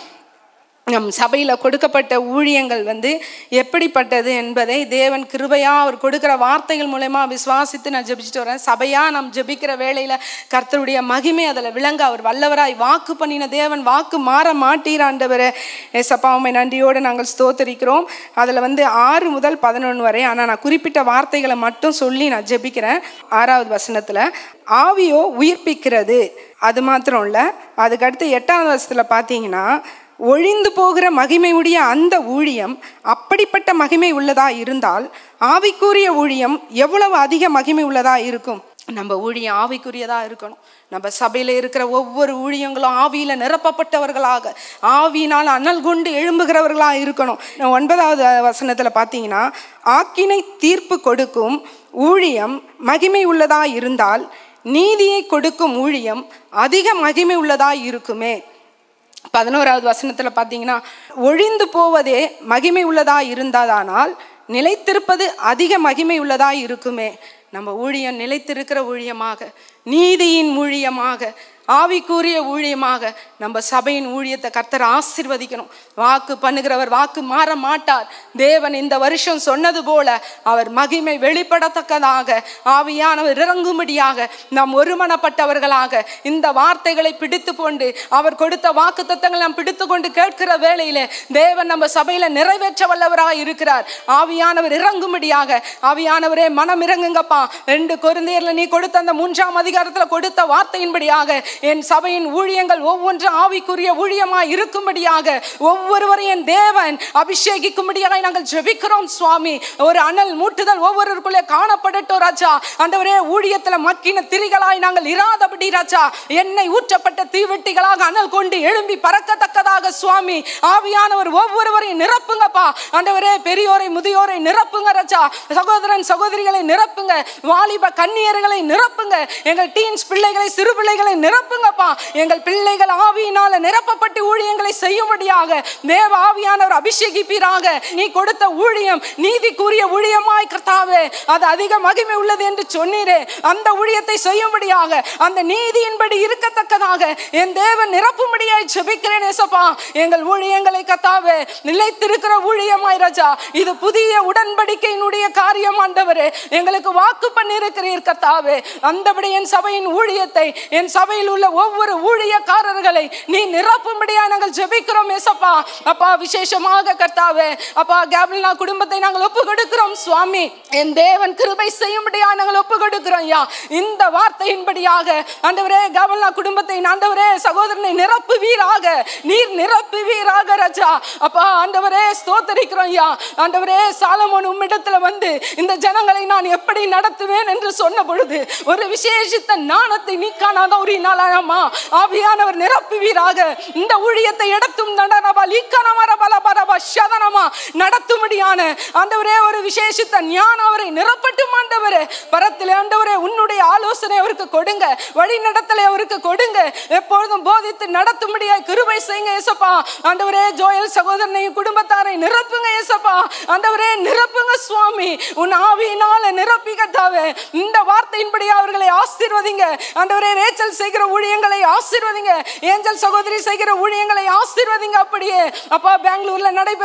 நம் சபையில் கொடுக்கப்பட்ட ஊழியங்கள் வந்து எப்படிப்பட்டது என்பதை தேவன் கிருபையா அவர் கொடுக்கிற வார்த்தைகள் மூலயமா விசுவாசித்து நான் ஜெபிச்சுட்டு வரேன் சபையா நாம் ஜெபிக்கிற வேளையில் கர்த்தருடைய மகிமை அதில் விளங்க அவர் வல்லவராய் வாக்கு பண்ணின தேவன் வாக்கு மாற மாட்டீராண்டவர் ஏசப்பா உண்மை நன்றியோடு நாங்கள் ஸ்தோத்தரிக்கிறோம் அதில் வந்து ஆறு முதல் பதினொன்று வரை ஆனால் நான் குறிப்பிட்ட வார்த்தைகளை மட்டும் சொல்லி நான் ஜெபிக்கிறேன் ஆறாவது வசனத்தில் ஆவியோ உயிர்ப்பிக்கிறது அது மாத்திரம் இல்லை அதுக்கடுத்து எட்டாவது வருஷத்தில் பார்த்தீங்கன்னா ஒழிந்து போகிற மகிமையுடைய அந்த ஊழியம் அப்படிப்பட்ட மகிமை உள்ளதா இருந்தால் ஆவிக்குரிய ஊழியம் எவ்வளவு அதிக மகிமை உள்ளதா இருக்கும் நம்ம ஊழியம் ஆவிக்குரியதா இருக்கணும் நம்ம சபையில் இருக்கிற ஒவ்வொரு ஊழியங்களும் ஆவியில் நிரப்பப்பட்டவர்களாக ஆவியினால் அனல் கொண்டு எழும்புகிறவர்களாக இருக்கணும் ஒன்பதாவது வசனத்தில் பார்த்தீங்கன்னா ஆக்கினை தீர்ப்பு கொடுக்கும் ஊழியம் மகிமை உள்ளதா இருந்தால் நீதியை கொடுக்கும் ஊழியம் அதிக மகிமை உள்ளதா இருக்குமே பதினோராவது வசனத்தில் பார்த்தீங்கன்னா ஒழிந்து போவதே மகிமை உள்ளதா இருந்ததானால் நிலைத்திருப்பது அதிக மகிமை உள்ளதா இருக்குமே நம்ம ஊழியம் நிலைத்திருக்கிற ஊழியமாக நீதியின் ஊழியமாக ஆவிக்குரிய ஊழியமாக நம்ம சபையின் ஊழியத்தை கர்த்தர் ஆசிர்வதிக்கணும் வாக்கு பண்ணுகிறவர் வாக்கு மாற மாட்டார் தேவன் இந்த வருஷம் சொன்னது போல அவர் மகிமை வெளிப்படத்தக்கதாக ஆவியானவர் இறங்கும்படியாக நாம் ஒருமனப்பட்டவர்களாக இந்த வார்த்தைகளை பிடித்து கொண்டு அவர் கொடுத்த வாக்கு தத்தங்களை நாம் பிடித்து கொண்டு கேட்கிற வேளையிலே தேவன் நம்ம சபையில நிறைவேற்ற வல்லவராக இருக்கிறார் ஆவியானவர் இறங்கும்படியாக ஆவியானவரே மனம் இறங்குங்கப்பா ரெண்டு கொருந்தையர்ல நீ கொடுத்த அந்த மூன்றாம் அதிகாரத்துல கொடுத்த வார்த்தையின்படியாக என் சபையின் ஊழியங்கள் ஒவ்வொன்றும் ஆவிக்குரிய ஊழியமாய் இருக்கும்படியாக ஒவ்வொருவரையும் என் தேவன் அபிஷேகிக்கும்படியாக நாங்கள் ஜெபிக்கிறோம் சுவாமி ஒரு அனல் மூட்டுதல் ஒவ்வொருவருக்குள்ளே காணப்படட்டும் ராஜா ஆண்டவரே ஊழியத்துல மக்கின திரிகளாய் நாங்கள் இராதபடி ராஜா எண்ணெய் ஊற்றப்பட்ட தீவெட்டிகளாக அனல் கொண்டு எழும்பி பறக்கத்தக்கதாக சுவாமி ஆவியானவர் ஒவ்வொருவரையும் நிரப்புங்கப்பா ஆண்டவரே பெரியோரை முதியோரை நிரப்புங்க ராஜா சகோதரன் சகோதரிகளை நிரப்புங்க வாலிப கன்னியர்களை நிரப்புங்க எங்கள் டீன்ஸ் பிள்ளைகளை சிறு பிள்ளைகளை நிரப்புங்கப்பா எங்கள் பிள்ளைகள் ஆவியினால நிரப்பப்பட்டு ஊழியங்களை செய்யும்படியாக தேவ ஆவியானவர் அபிஷேகிப்பீராக நீ கொடுத்த ஊழியம் நீதிக்குரிய ஊழியமாய் கர்த்தாவே அது அதிக மகிமை உள்ளது என்று சொன்னீரே அந்த ஊழியத்தை செய்யும்படியாக அந்த நீதியின்படி இருக்கத்தக்கதாக என் தேவன் நிரப்பும்படியாய் ஜெபிக்கிறேன் ஏசப்பா எங்கள் ஊழியங்களை கத்தாவே நிலைத்திருக்கிற ஊழியமாய் ராஜா இது புதிய உடன்படிக்கையினுடைய காரியம் ஆண்டவரே எங்களுக்கு வாக்கு பண்ணியிருக்கிறீர் கத்தாவே அந்தபடி என் சபையின் ஊழியத்தை என் சபையில் உள்ள ஒவ்வொரு ஊழியக்காரர்களை நீ நிரப்பும்படியா நாங்கள் ஜெபிக்கிறோம் ஏசப்பா அப்பா விசேஷமாக கர்த்தாவே அப்பா கேப்லினா குடும்பத்தை நாங்கள் ஒப்பு கொடுக்கிறோம் சுவாமி என் தேவன் கிருபை செய்யும்படியா நாங்கள் ஒப்பு கொடுக்கிறோம் ஐயா இந்த வார்த்தையின்படியாக ஆண்டவரே கேப்லினா குடும்பத்தை ஆண்டவரே சகோதரனை நிரப்புவீராக நீர் நிரப்புவீராக ராஜா அப்பா ஆண்டவரே ஸ்தோத்தரிக்கிறோம் ஐயா ஆண்டவரே சாலமோன் உம்மிடத்துல வந்து இந்த ஜனங்களை நான் எப்படி நடத்துவேன் என்று சொன்ன பொழுது ஒரு விசேஷித்த நாணத்தை நீ காணாத ஒரு நாளாமா ஆவியானவர் நிரப்புவீராக இந்த ஊழியத்தை எடுத்தும் நடனபா லீக்கனமரபல பரபா சதனமா நடத்தும்படியான ஆண்டவரே ஒரு விசேஷித்த ஞானம் அவரை நிரப்பட்டும் ஆண்டவரே பரத்தில் ஆண்டவரே உன்னுடைய ஆலோசனை அவருக்கு கொடுங்க வழி நடத்தலை அவருக்கு கொடுங்க எப்பொழுதும் போதித்து நடத்தும்படியாய் கிருபை செய்யுங்க ஏசப்பா ஆண்டவரே ஜோயல் சகோதரனையும் குடும்பத்தாரை நிரப்புங்க ஏசப்பா ஆண்டவரே நிரப்புங்க சுவாமி உன் ஆவியினால நிரப்பி கட்டாவே இந்த வார்த்தையின்படி அவர்களை ஆசீர்வதிங்க ஆண்டவரே ரேச்சல் செய்கிற ஊழியங்களை ஆசீர்வதிங்க ஏஞ்சல் சகோதரி செய்கிற ஊழியங்களை ஆசீர்வதிங்க அப்படியே அப்பா பெங்களூர்ல நடைபெறுகிற மைக்க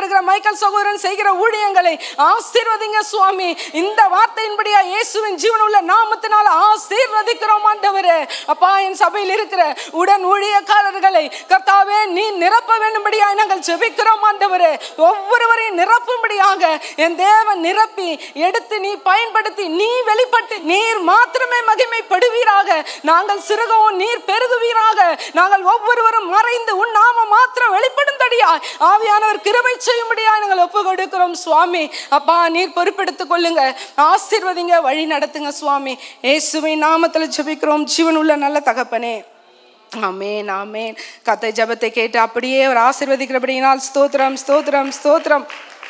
மைக்கேல் சகோதரன் செய்கிற ஊழியங்களை ஆசீர்வதிங்க சுவாமி இந்த வார்த்தையின்படியா இயேசுவின் ஜீவனுள்ள நாமத்தினால் ஆசீர்வதிக்கிறோம் ஆண்டவரே அப்பா என் சபையில் இருக்கிற உடன் ஊழியக்காரர்களை கர்த்தாவே நீ நிரப்ப வேண்டும்படியாக நாங்கள் ஜெபிக்கிறோம் ஆண்டவரே ஒவ்வொருவரையும் நிரப்பும்படியாக என் தேவன் நிரப்பி எடுத்து நீ பயன்படுத்தி நீ வெளிப்பட்டு நீர் மாத்திரமே மகிமைப்படுவீராக நாங்கள் சிறுகவும் நீர் பெருகுவீராக நாங்கள் ஒவ்வொருவரும் மறைந்து உன் நாம மாத்திரம் வெளிப்படும்படியா ஆவியானவர் கிருபை செய்யும்படியா நாங்கள் ஒப்பு கொடுக்கிறோம் சுவாமி அப்பா நீர் பொறுப்பெடுத்துக் கொள்ளுங்க ஆசீர்வதிங்க வழி நடத்துங்க சுவாமி இயேசுவின் நாமத்தில் ஜெபிக்கிறோம் ஜீவனுள்ள நல்ல தகப்பனே ஆமேன் ஆமேன் கத்தை ஜெபத்தை கேட்டு அப்படியே அவர் ஆசீர்வதிக்கிறபடியினால் ஸ்தோத்திரம் ஸ்தோத்திரம் ஸ்தோத்திரம்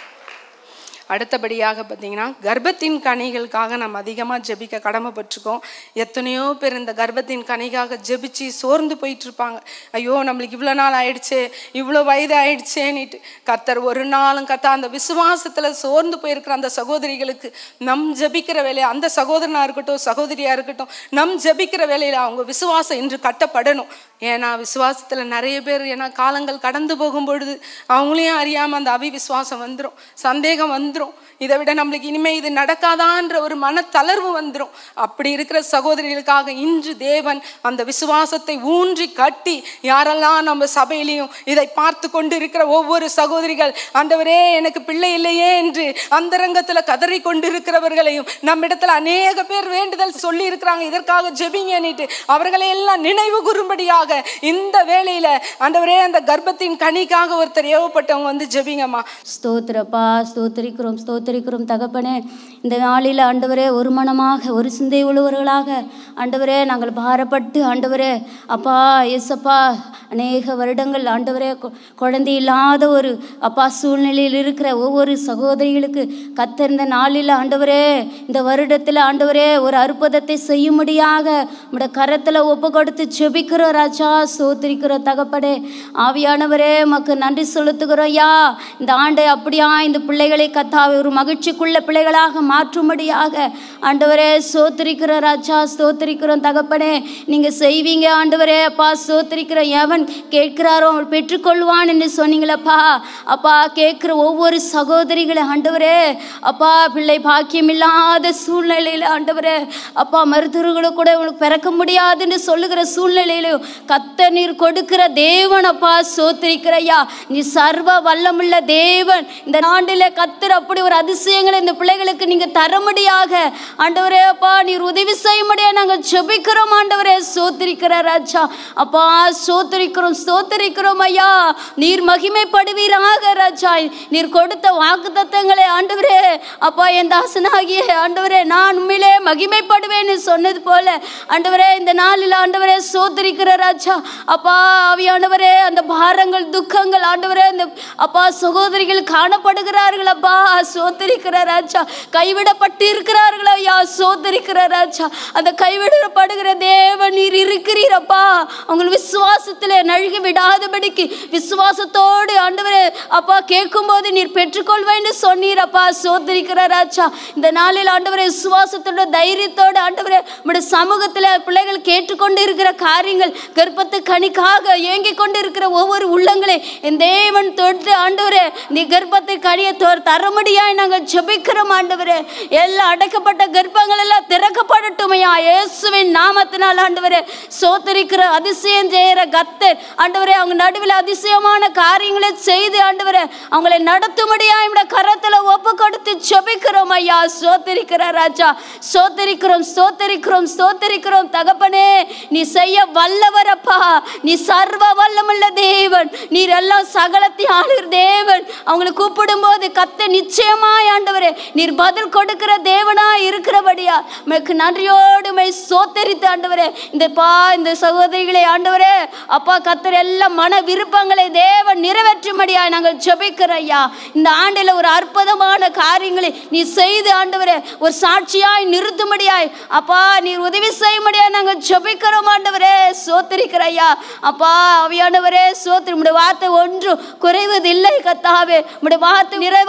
அடுத்தபடியாக பார்த்தீங்கன்னா கர்ப்பத்தின் கனிகளுக்காக நம்ம அதிகமாக ஜெபிக்க கடமைப்பட்டிருக்கோம் எத்தனையோ பேர் இந்த கர்ப்பத்தின் கனிக்காக ஜெபிச்சு சோர்ந்து போயிட்டு இருப்பாங்க ஐயோ நம்மளுக்கு இவ்வளோ நாள் ஆயிடுச்சே இவ்வளோ வயது ஆயிடுச்சேன்னுட்டு கர்த்தர் ஒரு நாளும் கத்தா அந்த விசுவாசத்தில் சோர்ந்து போயிருக்கிற அந்த சகோதரிகளுக்கு நம் ஜெபிக்கிற வேலையை அந்த சகோதரனாக இருக்கட்டும் சகோதரியாக இருக்கட்டும் நம் ஜெபிக்கிற வேலையில் அவங்க விசுவாசம் இன்று கட்டப்படணும் ஏன்னா விசுவாசத்தில் நிறைய பேர் ஏன்னா காலங்கள் கடந்து போகும் பொழுது அவங்களையும் அறியாமல் அந்த அவிவிசுவாசம் வந்துடும் சந்தேகம் வந்துடும் இதை விட நம்மளுக்கு இனிமே இது நடக்காதான்ற ஒரு மனத்தளர்வு வந்துடும் அப்படி இருக்கிற சகோதரிகளுக்காக இன்று தேவன் அந்த விசுவாசத்தை ஊன்றி கட்டி யாரெல்லாம் நம்ம சபையிலையும் இதை பார்த்து கொண்டு இருக்கிற ஒவ்வொரு சகோதரிகள் ஆண்டவரே எனக்கு பிள்ளை இல்லையே என்று அந்தரங்கத்தில் கதறி கொண்டிருக்கிறவர்களையும் நம்மிடத்துல அநேக பேர் வேண்டுதல் சொல்லி இருக்கிறாங்க இதற்காக ஜெபிங்கன்னுட்டு அவர்களை எல்லாம் நினைவு கூறும்படியாக இந்த வேளையில ஆண்டவரே அந்த கர்ப்பத்தின் கனிக்காக ஒருத்தர் ஏவப்பட்டவங்க வந்து ஜெபிங்கம்மா ஸ்தோத்திரப்பா ஸ்தோத்திரிக்கிறோம் ஸ்தோத்திரிக்கிறோம் தகப்பனே இந்த நாளில் ஆண்டவரே ஒரு மனமாக ஒரு சிந்தை உள்ளவர்களாக ஆண்டவரே நாங்கள் பாரப்பட்டு ஆண்டவரே அப்பா எஸ்அப்பா அநேக வருடங்கள் ஆண்டவரே கொ- குழந்தை இல்லாத ஒரு அப்பா சூழ்நிலையில் இருக்கிற ஒவ்வொரு சகோதரிகளுக்கு கத்த இந்த நாளில் ஆண்டவரே இந்த வருடத்தில் ஆண்டவரே ஒரு அற்புதத்தை செய்யும்படியாக உடைய கரத்தில் ஒப்பு கொடுத்து ஜெபிக்கிறோம் ராஜா ஸ்தோத்திரிக்கிறோம் தகப்படே ஆவியானவரே மக்கு நன்றி செலுத்துகிறோம் யா இந்த ஆண்டை அப்படியா இந்த பிள்ளைகளை கத்தாவை ஒரு மகிழ்ச்சிக்குள்ள பிள்ளைகளாக மாற்றும்படியாக ஆண்டவரே ஸ்தோத்திரிக்கிறோம் ராஜா ஸ்தோத்திரிக்கிறோம் தகப்பனே நீங்கள் செய்வீங்க ஆண்டவரே அப்பா ஸ்தோத்திரிக்கிறோம் எவன் கேட்கிறாரோ அவன் பெற்றுக்கொள்வான் என்று சொன்னீங்களப்பா அப்பா கேட்குற ஒவ்வொரு சகோதரிகளை ஆண்டவரே அப்பா பிள்ளை பாக்கியம் இல்லாத சூழ்நிலையில் ஆண்டவரே அப்பா மருத்துவர்களை கூட உனக்கு பிறக்க முடியாதுன்னு சொல்லுகிற சூழ்நிலையிலும் கத்த நீர் கொடுக்கிற தேவன் அப்பா சோத்திரிக்கிறையா நீ சர்வ வல்லமுள்ள தேவன் இந்த நாண்டில் கத்தர் அப்படி ஒரு அதிசயங்களை இந்த பிள்ளைகளுக்கு நீங்க தரும்படியாக ஆண்டவரே அப்பா நீர் உதவி செய்யும்படியா நாங்கள் ஜெபிக்கிறோம் ஆண்டவரே சோத்திரிக்கிற ராஜா அப்பா சோத்திரிக்கிறோம் ஸ்தோத்திரிக்கிறோம் ஐயா நீர் மகிமைப்படுவீராக ராஜா நீர் கொடுத்த வாக்கு தத்தங்களை ஆண்டவரே அப்பா என் தாசனாகிய ஆண்டவரே நான் உண்மையிலே மகிமைப்படுவேன்னு சொன்னது போல ஆண்டவரே இந்த நாளில் ஆண்டவரே சோத்திரிக்கிற ராஜா அப்பா ஆவியானவரே அந்த பாரங்கள் துக்கங்கள் ஆண்டவரே அந்த அப்பா சகோதரிகள் காணப்படுகிறார்கள் அப்பா சோத்திரிக்கிற ராஜா கைவிடப்பட்டு இருக்கிறார்கள் ஐயா சோத்திரிக்கிற ராஜா அந்த கைவிடப்படுகிற தேவன் நீர் இருக்கிறீர் அப்பா அவங்க விசுவாசத்தில் நழுகி விடாதபடிக்கு விசுவாசத்தோடு ஆண்டவரே அப்பா கேட்கும்போது நீர் பெற்றுக்கொள்வேன்னு சொன்னீர் அப்பா சோத்திரிக்கிற ராஜா இந்த நாளில் ஆண்டவரே விசுவாசத்தோட தைரியத்தோடு ஆண்டவரே உடைய சமூகத்தில் பிள்ளைகள் கேட்டுக்கொண்டு இருக்கிற காரியங்கள் கர்ப்பத்து கனிக்காக ஏங்கிக் கொண்டு இருக்கிற ஒவ்வொரு உள்ளங்களை என் தேவன் தொட்டு ஆண்டவரே நீ கர்ப்பத்தை கனியை தோர் தரமுடியாய் நாங்கள் ஜெபிக்கிறோம் ஆண்டவரே எல்லாம் அடைக்கப்பட்ட கர்ப்பங்கள் எல்லாம் திறக்கப்படட்டுமையா இயேசுவின் நாமத்தினால் ஆண்டவரே சோத்தரிக்கிற அதிசயம் செய்கிற கத்தர் ஆண்டவரே அவங்க நடுவில் அதிசயமான காரியங்களை செய்து ஆண்டவரே அவங்களை நடத்தும்படியா இந்த கரத்தில் ஒப்பு கொடுத்து ஜெபிக்கிறோம் ஐயா சோத்தரிக்கிற ராஜா சோத்தரிக்கிறோம் ஸ்தோத்தரிக்கிறோம் ஸ்தோத்தரிக்கிறோம் தகப்பனே நீ செய்ய வல்லவரப்பா நீ சர்வ வல்லமுள்ள தேவன் நீர் எல்லாம் சகலத்தையும் ஆளுகிற தேவன் அவங்களை கூப்பிடும்போது கத்த நிச்சயமாய் ஆண்டவரே நீர் பதில் கொடுக்கிற தேவனா இருக்கிறபடியா உமக்கு நன்றியோடு மை சோத்தரித்து ஆண்டவரே இந்த பா இந்த சகோதரிகளை ஆண்டவரே அப்பா கத்தர் எல்லாம் மன விருப்பங்களை தேவன் நிறைவேற்றும்படியா நாங்கள் ஜெபிக்கிற ஐயா இந்த ஆண்டில் ஒரு அற்புதமான காரியங்களை நீ செய்து ஆண்டவரே ஒரு சாட்சியாய் நிறுத்தும்படியாய் அப்பா நீர் உதவி செய்யும்படியா நாங்கள் ஜெபிக்கிறோம் ஆண்டவரே சோத்திரிக்கிற ஐயா அப்பா அவியானவரே சோத்திரி உடைய வார்த்தை ஒன்றும் குறைவதில்லை கத்தாவே உடைய வார்த்தை நிறைவாக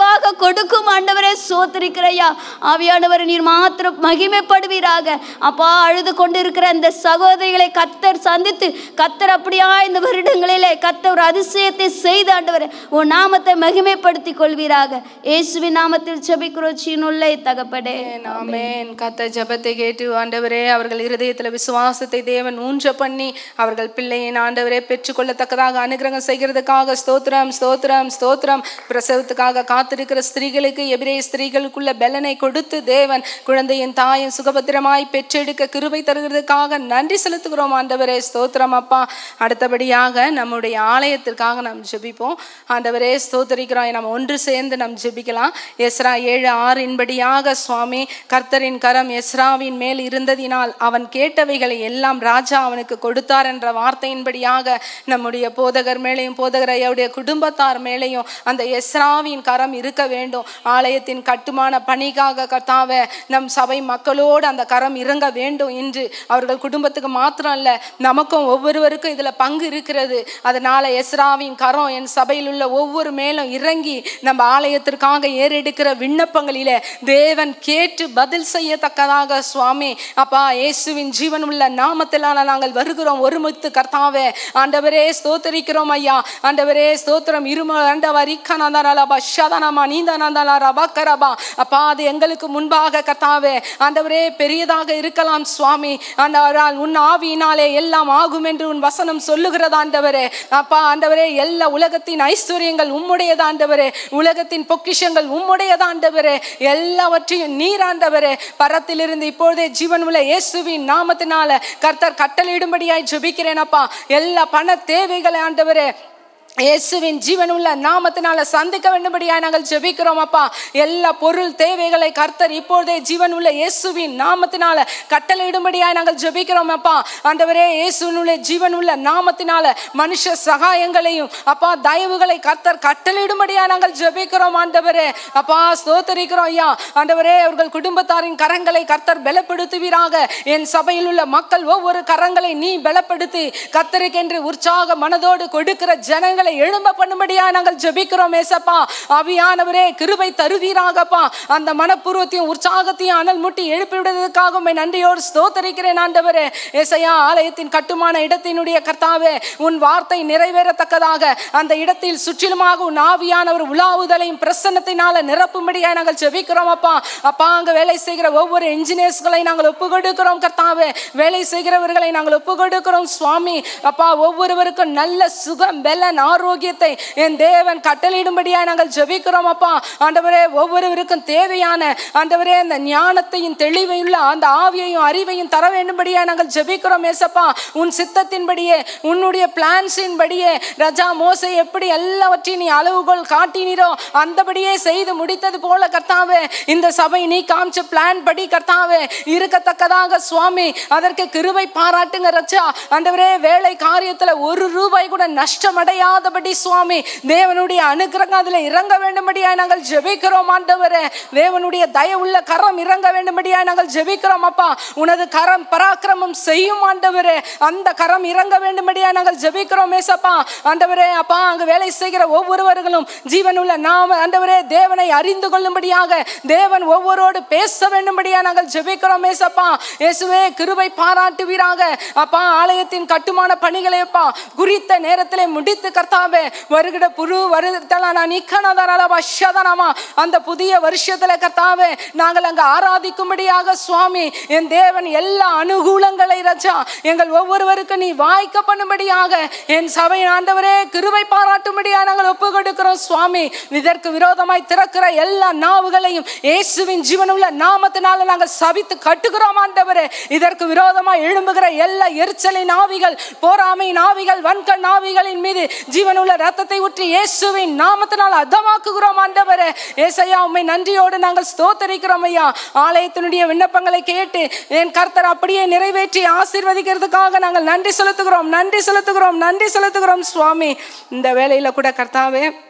கொடுக்கும் ஆண்டவரே சோத்திருக்கிறையா ஆவியானவர் நீர் மாத்திரம் மகிமைப்படுவீராக அப்பா அழுது கொண்டிருக்கிற இந்த சகோதரிகளை கத்தர் சந்தித்து கத்தர் அப்படியா இந்த வருடங்களிலே கத்தர் ஒரு அதிசயத்தை செய்து ஆண்டவர் உன் நாமத்தை மகிமைப்படுத்திக் கொள்வீராக இயேசுவின் நாமத்தில் செபிக்கிறோம் சீனுள்ள தகப்படே ஆமென் கத்த ஜெபத்தை கேட்டு ஆண்டவரே அவர்கள் இருதயத்தில் விசுவாசத்தை தேவன் ஊன்ற பண்ணி அவர்கள் பிள்ளையின் ஆண்டவரே பெற்றுக்கொள்ளத்தக்கதாக அனுகிரகம் செய்கிறதுக்காக ஸ்தோத்திரம் ஸ்தோத்திரம் ஸ்தோத்திரம் பிரசவத்துக்காக காத்திருக்கிற ஸ்திரீகளுக்கு எபிரே ஸ்திரீகளுக்குள்ள பலனை கொடுத்து தேவன் குழந்தையின் தாயின் சுகபத்திரமாய் பெற்றெடுக்க கிருபை தருகிறதுக்காக நன்றி செலுத்துகிறோம் ஆண்டவரே ஸ்தோத்திரம் அப்பா அடுத்தபடியாக நம்முடைய ஆலயத்திற்காக நாம் ஜெபிப்போம் ஆண்டவரே ஸ்தோத்தரிக்கிறோம் நம்ம ஒன்று சேர்ந்து நாம் ஜெபிக்கலாம் எஸ்ரா ஏழு ஆறின்படியாக சுவாமி கர்த்தரின் கரம் எஸ்ராவின் மேல் இருந்ததினால் அவன் கேட்டவைகளை எல்லாம் ராஜா அவனுக்கு கொடுத்தார் என்ற வார்த்தையின்படியாக நம்முடைய போதகர் மேலேயும் போதகர் ஐயாவுடைய குடும்பத்தார் மேலேயும் அந்த எஸ்ராவின் கரம் இருக்க வேண்டும் ஆலயத்தின் கட்டுமான பணிக்காக கர்த்தாவே நம் சபை மக்களோடு அந்த கரம் இறங்க வேண்டும் என்று அவர்கள் குடும்பத்துக்கு மாத்திரம் இல்ல நமக்கும் ஒவ்வொருவருக்கும் இதுல பங்கு இருக்கிறது அதனால எஸ்ராவின் கரம் என் சபையில் உள்ள ஒவ்வொரு மேலும் இறங்கி நம்ம ஆலயத்திற்காக ஏறெடுக்கிற விண்ணப்பங்களிலே தேவன் கேட்டு பதில் செய்யத்தக்கதாக சுவாமி அப்பா இயேசுவின் ஜீவன் உள்ள நாமத்திலான நாங்கள் வருகிறோம் ஒருமித்து கர்த்தாவே ஆண்டவரே ஸ்தோத்தரிக்கிறோம் ஐயா ஆண்டவரே ஸ்தோத்திரம் இரும ஆண்டவர் இக்கனந்தரலபா ஷதனமா நீந்தனந்தலா ரபா கரபா அப்பா அது எங்களுக்கு முன்பாக கர்த்தாவே ஆண்டவரே பெரியதாக இருக்கலாம் சுவாமி ஆண்டவரால் உன் ஆவியினாலே எல்லாம் ஆகும் என்று உன் வசனம் சொல்லுகிறது ஆண்டவரே அப்பா ஆண்டவரே எல்லா உலகத்தின் ஐஸ்வர்யங்கள் உம்முடையது ஆண்டவரே உலகத்தின் பொக்கிஷங்கள் உம்முடையது ஆண்டவரே எல்லாவற்றையும் நீர் ஆண்டவரே பரத்திலிருந்து இப்பொழுதே ஜீவன் உள்ள இயேசுவின் நாமத்தினால கர்த்தர் கட்டளையிடும்படியாய் ஜெபிக்கிறேன் அப்பா எல்லா பண தேவைகளை ஆண்டவரே இயேசுவின் ஜீவனுள்ள நாமத்தினால சந்திக்க வேண்டும்படியாய் நாங்கள் ஜெபிக்கிறோம் அப்பா எல்லா பொருள் தேவைகளை கர்த்தர் இப்பொழுதே ஜீவனுள்ள இயேசுவின் நாமத்தினால கட்டளையிடும்படியாய் நாங்கள் ஜெபிக்கிறோம் அப்பா ஆண்டவரே இயேசுனுள்ள ஜீவனுள்ள நாமத்தினால மனுஷ சகாயங்களையும் அப்பா தயவுகளை கர்த்தர் கட்டளையிடும்படியாய் நாங்கள் ஜெபிக்கிறோம் ஆண்டவரே அப்பா ஸ்தோத்தரிக்கிறோம் ஐயா ஆண்டவரே அவர்கள் குடும்பத்தாரின் கரங்களை கர்த்தர் பலப்படுத்துவீராக என் சபையில் உள்ள மக்கள் ஒவ்வொரு கரங்களை நீ பலப்படுத்தி கர்த்தருக்கென்று உற்சாக மனதோடு கொடுக்கிற ஜனங்களை எழும்ப பண்ணும்படியா நாங்கள் ஜெபிக்கிறோம் ஏசப்பா ஆவியானவரே கிருபை தருவீராகப்பா அந்த மனப்பூர்வத்தையும் உற்சாகத்தையும் அனல் முட்டி எழுப்பி விடுவதற்காக உம்மை நன்றியோடு ஸ்தோத்தரிக்கிறேன் ஆண்டவரே ஏசையா ஆலயத்தின் கட்டுமான இடத்தினுடைய கர்த்தாவே உன் வார்த்தை நிறைவேறத்தக்கதாக அந்த இடத்தில் சுற்றிலுமாக உன் ஆவியானவர் உலாவுதலையும் பிரசன்னத்தினால நிரப்பும்படியா நாங்கள் ஜெபிக்கிறோம் அப்பா அப்பா அங்க வேலை செய்கிற ஒவ்வொரு இன்ஜினியர்ஸ்களை நாங்கள் ஒப்பு கொடுக்கிறோம் கர்த்தாவே வேலை செய்கிறவர்களை நாங்கள் ஒப்பு கொடுக்கிறோம் சுவாமி அப்பா ஒவ்வொருவருக்கும் நல்ல சுகம் பலன் ஆரோக்கியத்தை என் தேவன் கட்டளையிடும்படியா நாங்கள் ஜெபிக்கிறோம் அப்பா ஆண்டவரே ஒவ்வொருவருக்கும் தேவையான ஆண்டவரே அந்த ஞானத்தையும் தெளிவையுள்ள அந்த ஆவியையும் அறிவையும் தர வேண்டும்படியா நாங்கள் ஜெபிக்கிறோம் ஏசப்பா உன் சித்தத்தின்படியே உன்னுடைய பிளான்ஸின் படியே ரஜா மோசை எப்படி எல்லாவற்றையும் நீ அளவுகோல் காட்டினீரோ அந்தபடியே செய்து முடித்தது போல கர்த்தாவே இந்த சபை நீ காமிச்ச பிளான் படி கர்த்தாவே இருக்கத்தக்கதாக சுவாமி அதற்கு கிருபை பாராட்டுங்க ரச்சா ஆண்டவரே வேலை காரியத்துல ஒரு ரூபாய் கூட நஷ்டம் அடையாதபடி சுவாமி தேவனுடைய அனுக்கிரகம் அதுல இறங்க வேண்டும்படியா நாங்கள் ஜெபிக்கிறோம் ஆண்டவரே தேவனுடைய தயவுள்ள கரம் இறங்க வேண்டும்படியா நாங்கள் ஜெபிக்கிறோம் அப்பா உனது கரம் பராக்கிரமம் செய்யும் ஆண்டவரே அந்த கரம் இறங்க வேண்டும்படியா நாங்கள் ஜெபிக்கிறோம் ஏசப்பா ஆண்டவரே அப்பா அங்கு வேலை செய்கிற ஒவ்வொருவர்களும் ஜீவனுள்ள நாம ஆண்டவரே தேவனை அறிந்து கொள்ளும்படியாக தேவன் ஒவ்வொருவோடு பேச வேண்டும்படியா நாங்கள் ஜெபிக்கிறோம் ஏசப்பா இயேசுவே கிருபை பாராட்டுவீராக அப்பா ஆலயத்தின் கட்டுமான பணிகளை அப்பா குறித்த நேரத்திலே முடித்து கர்த்தாவே வருகிற புரு வருதலான நிக்கனதரலபா ஷதனமா அந்த புதிய வருஷத்துல கர்த்தாவே நாங்கள் அங்க ஆராதிக்கும்படியாக சுவாமி என் தேவன் எல்லா அனுகூலங்களை ரச்சா எங்கள் ஒவ்வொருவருக்கும் நீ வாய்க்க பண்ணும்படியாக என் சபை ஆண்டவரே கிருபை பாராட்டும்படியாக நாங்கள் ஒப்பு கொடுக்கிறோம் சுவாமி இதற்கு விரோதமாய் திறக்கிற எல்லா நாவுகளையும் இயேசுவின் ஜீவனுள்ள நாமத்தினால நாங்கள் சபித்து கட்டுகிறோம் ஆண்டவரே இதற்கு விரோதமாய் எழும்புகிற எல்லா எரிச்சலின் ஆவிகள் போராமையின் ஆவிகள் வன்கண் ஆவிகளின் மீது ஜீவனுள்ள ரத்தத்தை ஊற்றி இயேசுவின் நாமத்தினால் அதமாக்குகிறோம் ஆண்டவரே ஏசையா உம்மை நன்றியோடு நாங்கள் ஸ்தோத்தரிக்கிறோம் ஐயா ஆலயத்தினுடைய விண்ணப்பங்களை கேட்டு என் கர்த்தர் அப்படியே நிறைவேற்றி ஆசீர்வதிக்கிறதுக்காக நாங்கள் நன்றி செலுத்துகிறோம் நன்றி செலுத்துகிறோம் நன்றி செலுத்துகிறோம் சுவாமி இந்த வேலையில கூட கர்த்தாவே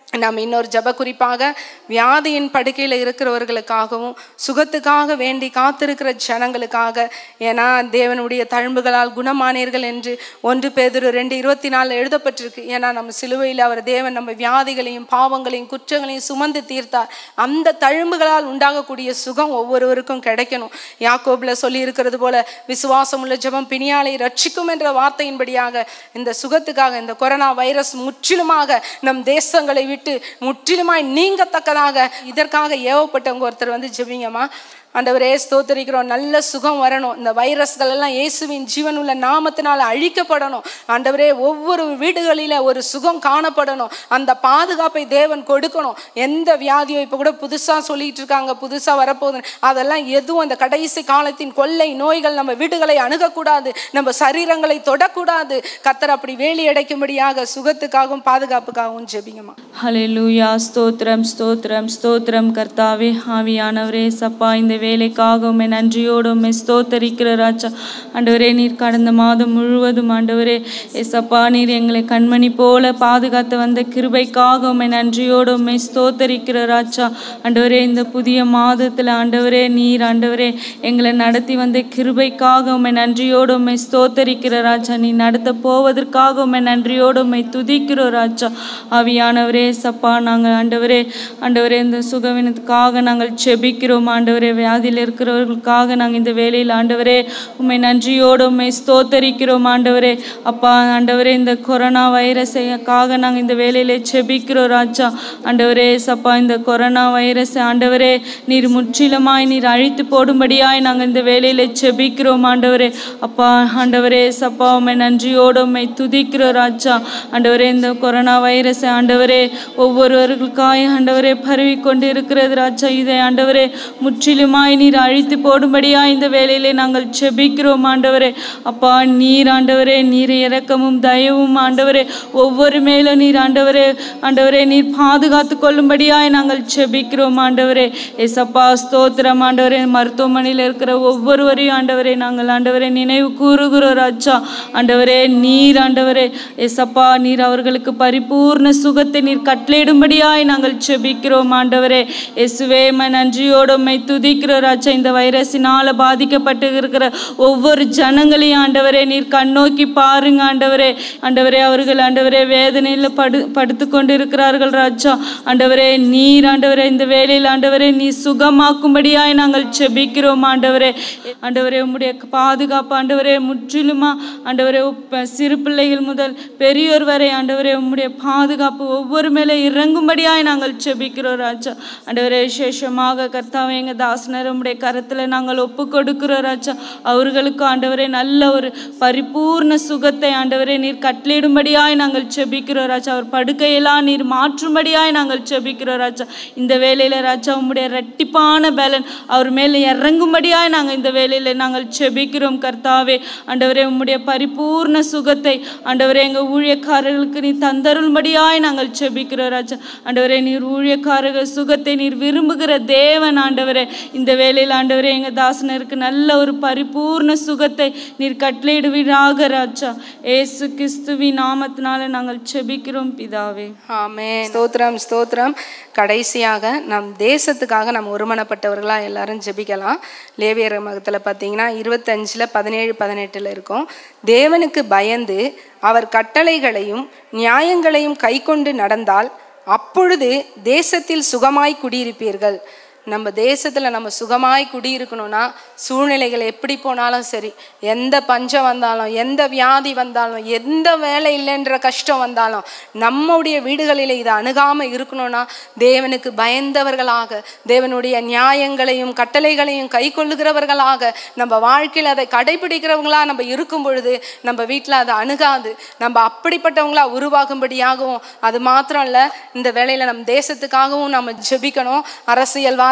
நாம் இன்னொரு ஜப குறிப்பாக வியாதியின் படுக்கையில் இருக்கிறவர்களுக்காகவும் சுகத்துக்காக வேண்டி காத்திருக்கிற ஜனங்களுக்காக ஏன்னா தேவனுடைய தழும்புகளால் குணமானீர்கள் என்று ஒன்று பேதுரு ரெண்டு இருபத்தி நாலில் எழுதப்பட்டிருக்கு ஏன்னா நம்ம சிலுவையில் அவர் தேவன் நம்ம வியாதிகளையும் பாவங்களையும் குற்றங்களையும் சுமந்து தீர்த்தார் அந்த தழும்புகளால் உண்டாகக்கூடிய சுகம் ஒவ்வொருவருக்கும் கிடைக்கணும் யாக்கோபில் சொல்லி இருக்கிறது போல விசுவாசம் உள்ள ஜெபம் பிணியாலை ரட்சிக்கும் என்ற வார்த்தையின்படியாக இந்த சுகத்துக்காக இந்த கொரோனா வைரஸ் முற்றிலுமாக நம் தேசங்களை விட்டு முற்றிலுமாய் நீங்கத்தக்கதாக இதற்காக ஏவப்பட்டவங்க ஒருத்தர் வந்து ஜெபிங்கம்மா ஆண்டவரே ஸ்தோத்தரிக்கிறோம் நல்ல சுகம் வரணும் இந்த வைரஸ்கள் எல்லாம் இயேசுவின் ஜீவனுள்ள நாமத்தினால் அழிக்கப்படணும் ஆண்டவரே ஒவ்வொரு வீடுகளில ஒரு சுகம் காணப்படணும் அந்த பாதுகாப்பை தேவன் கொடுக்கணும் எந்த வியாதியோ இப்போ கூட புதுசாக சொல்லிட்டு இருக்காங்க புதுசாக வரப்போகுது அதெல்லாம் எதுவும் அந்த கடைசி காலத்தின் கொள்ளை நோய்கள் நம்ம வீடுகளை அணுகக்கூடாது நம்ம சரீரங்களை தொடக்கூடாது கத்தர் அப்படி வேலி அடைக்கும்படியாக சுகத்துக்காகவும் பாதுகாப்புக்காகவும் ஜெபிங்கம்மா ஹalleluya ஸ்தோத்திரம் ஸ்தோத்திரம் ஸ்தோத்திரம் கர்த்தாவே ஆவியானவரே சப்பா இந்த வேலைக்காக உம்மை நன்றியோடு உம்மை ஸ்தோத்தரிக்கிற ராஜா ஆண்டவரே நீர் கடந்த மாதம் முழுவதும் ஆண்டவரே எசப்பா நீர் எங்களை கண்மணி போல பாதுகாத்து வந்த கிருபைக்காக உம்மை நன்றியோடு உம்மை ஸ்தோத்தரிக்கிற ராஜா ஆண்டவரே இந்த புதிய மாதத்தில் ஆண்டவரே நீர் ஆண்டவரே எங்களை நடத்தி வந்த கிருபைக்காக உம்மை நன்றியோடு உம்மை ஸ்தோத்தரிக்கிற ராஜா நீ நடத்த போவதற்காக உம்மை நன்றியோடு உம்மை துதிக்கிறோம் ராஜா ஆவியானவரே சப்பா நாங்கள் ஆண்டவரே ஆண்டவரே இந்த சுகவினத்துக்காக நாங்கள் செபிக்கிறோம் ஆண்டவரே வியாதியில் இருக்கிறவர்களுக்காக நாங்கள் இந்த வேலையில் ஆண்டவரே உம்மை நன்றியோடு உம்மை ஸ்தோத்தரிக்கிறோம் ஆண்டவரே அப்பா ஆண்டவரே இந்த கொரோனா வைரஸைக்காக நாங்கள் இந்த வேலையில செபிக்கிறோம் ராஜா ஆண்டவரே சப்பா இந்த கொரோனா வைரஸ் ஆண்டவரே நீர் முற்றிலுமாய் நீர் அழித்து போடும்படியாய் நாங்கள் இந்த வேலையில செபிக்கிறோம் ஆண்டவரே அப்பா ஆண்டவரே சப்பா உம்மை நன்றியோடு உம்மை துதிக்கிறோம் ராஜா ஆண்டவரே இந்த கொரோனா வைரஸ் ஆண்டவரே ஒவ்வொருவர்களுக்காய் ஆண்டவரே பரவி கொண்டு இருக்கிறது ராஜா இதை ஆண்டவரே முற்றிலுமாய் நீர் அழித்து போடும்படியாய் இந்த வேலையிலே நாங்கள் செபிக்கிறோம் ஆண்டவரே அப்பா நீர் ஆண்டவரே நீர் இரக்கமும் தயவும் ஆண்டவரே ஒவ்வொரு மேலும் நீர் ஆண்டவரே ஆண்டவரே நீர் பாதுகாத்து கொள்ளும்படியாய் நாங்கள் செபிக்கிறோம் ஆண்டவரே எசப்பா ஸ்தோத்திரம் ஆண்டவரே மருத்துவமனையில் இருக்கிற ஒவ்வொருவரையும் ஆண்டவரே நாங்கள் ஆண்டவரே நினைவு கூறுகிறோம் ராஜா ஆண்டவரே நீர் ஆண்டவரே எசப்பா நீர் அவர்களுக்கு பரிபூர்ண சுகத்தை நீர் கட்டளையிடும்படியாய் நாங்கள் செபிக்கிறோம் ஆண்டவரே இயேசுவே ம நன்றியோடு உம்மை துதிக்கிறோம் ராஜா இந்த வைரஸினால் பாதிக்கப்பட்டு இருக்கிற ஒவ்வொரு ஜனங்களையும் ஆண்டவரே நீர் கண்ணோக்கி பாருங்க ஆண்டவரே ஆண்டவரே அவர்கள் ஆண்டவரே வேதனையில் படு படுத்து கொண்டு இருக்கிறார்கள் ராஜா ஆண்டவரே நீர் ஆண்டவரே இந்த வேலையில் ஆண்டவரே நீ சுகமாக்கும்படியாய் நாங்கள் செபிக்கிறோம் ஆண்டவரே ஆண்டவரே உம்முடைய பாதுகாப்பு ஆண்டவரே முற்றிலுமா ஆண்டவரே உப்ப- சிறு பிள்ளைகள் முதல் பெரியோர் வரை ஆண்டவரே உம்முடைய பாதுகாப்பு ஒவ்வொரு மேலே இறங்கும்படியாய் நாங்கள் செபிக்கிறோம் ராஜா ஆண்டவரே விசேஷமாக கர்த்தாவே எங்க தாசனர் உம்முடைய கரத்துல நாங்கள் ஒப்பு கொடுக்கிறோம் ராஜா அவர்களுக்கு ஆண்டவரே நல்ல ஒரு பரிபூர்ண சுகத்தை ஆண்டவரே நீர் கட்டளையிடும்படியாய் நாங்கள் செபிக்கிறோம் ராஜா அவர் படுக்கையெல்லாம் நீர் மாற்றும்படியாய் நாங்கள் செபிக்கிறோம் ராஜா இந்த வேலையில ராஜா உம்முடைய ரெட்டிப்பான பலன் அவர் மேலே இறங்கும்படியாய் நாங்கள் இந்த வேலையில நாங்கள் செபிக்கிறோம் கர்த்தாவே ஆண்டவரே உம்முடைய பரிபூர்ண சுகத்தை ஆண்டவரே எங்க ஊழியக்காரர்களுக்கு நீ தந்தருள்படியாய் நாங்கள் செபிக்கிறோம் ராஜா ஆண்டவரே நீர் ஊழியக்காரர்கள் சுகத்தை நீர் விரும்புகிற தேவன் ஆண்டவரே இந்த வேலையில் ஆண்டவரே எங்க தாசனருக்கு நல்ல ஒரு பரிபூர்ண சுகத்தை நீர் கட்டளையிடுவீராக ராஜா ஏசு கிறிஸ்துவின் நாமத்தினால நாங்கள் செபிக்கிறோம் பிதாவே ஆமே ஸ்தோத்திரம் ஸ்தோத்திரம் கடைசியாக நம் தேசத்துக்காக நம்ம ஒருமனப்பட்டவர்களாக எல்லாரும் ஜெபிக்கலாம் லேவியர் மகத்தில் பார்த்தீங்கன்னா இருபத்தஞ்சில் பதினேழு பதினெட்டில் இருக்கும் தேவனுக்கு பயந்து அவர் கட்டளைகளையும் நியாயங்களையும் கைக்கொண்டு நடந்தால் அப்பொழுது தேசத்தில் சுகமாய் குடியிருப்பீர்கள் நம்ம தேசத்தில் நம்ம சுகமாய் குடியிருக்கணும்னா சூழ்நிலைகள் எப்படி போனாலும் சரி எந்த பஞ்சம் வந்தாலும் எந்த வியாதி வந்தாலும் எந்த வேலை இல்லைன்ற கஷ்டம் வந்தாலும் நம்முடைய வீடுகளில் இதை அணுகாமல் இருக்கணும்னா தேவனுக்கு பயந்தவர்களாக தேவனுடைய நியாயங்களையும் கட்டளைகளையும் கை கொள்ளுகிறவர்களாக நம்ம வாழ்க்கையில் அதை கடைபிடிக்கிறவங்களா நம்ம இருக்கும் பொழுது நம்ம வீட்டில் அதை அணுகாது நம்ம அப்படிப்பட்டவங்களா உருவாகும்படியாகவும் அது மாத்திரம் இல்லை இந்த வேலையில் நம் தேசத்துக்காகவும் நம்ம ஜெபிக்கணும் அரசியல்வாதி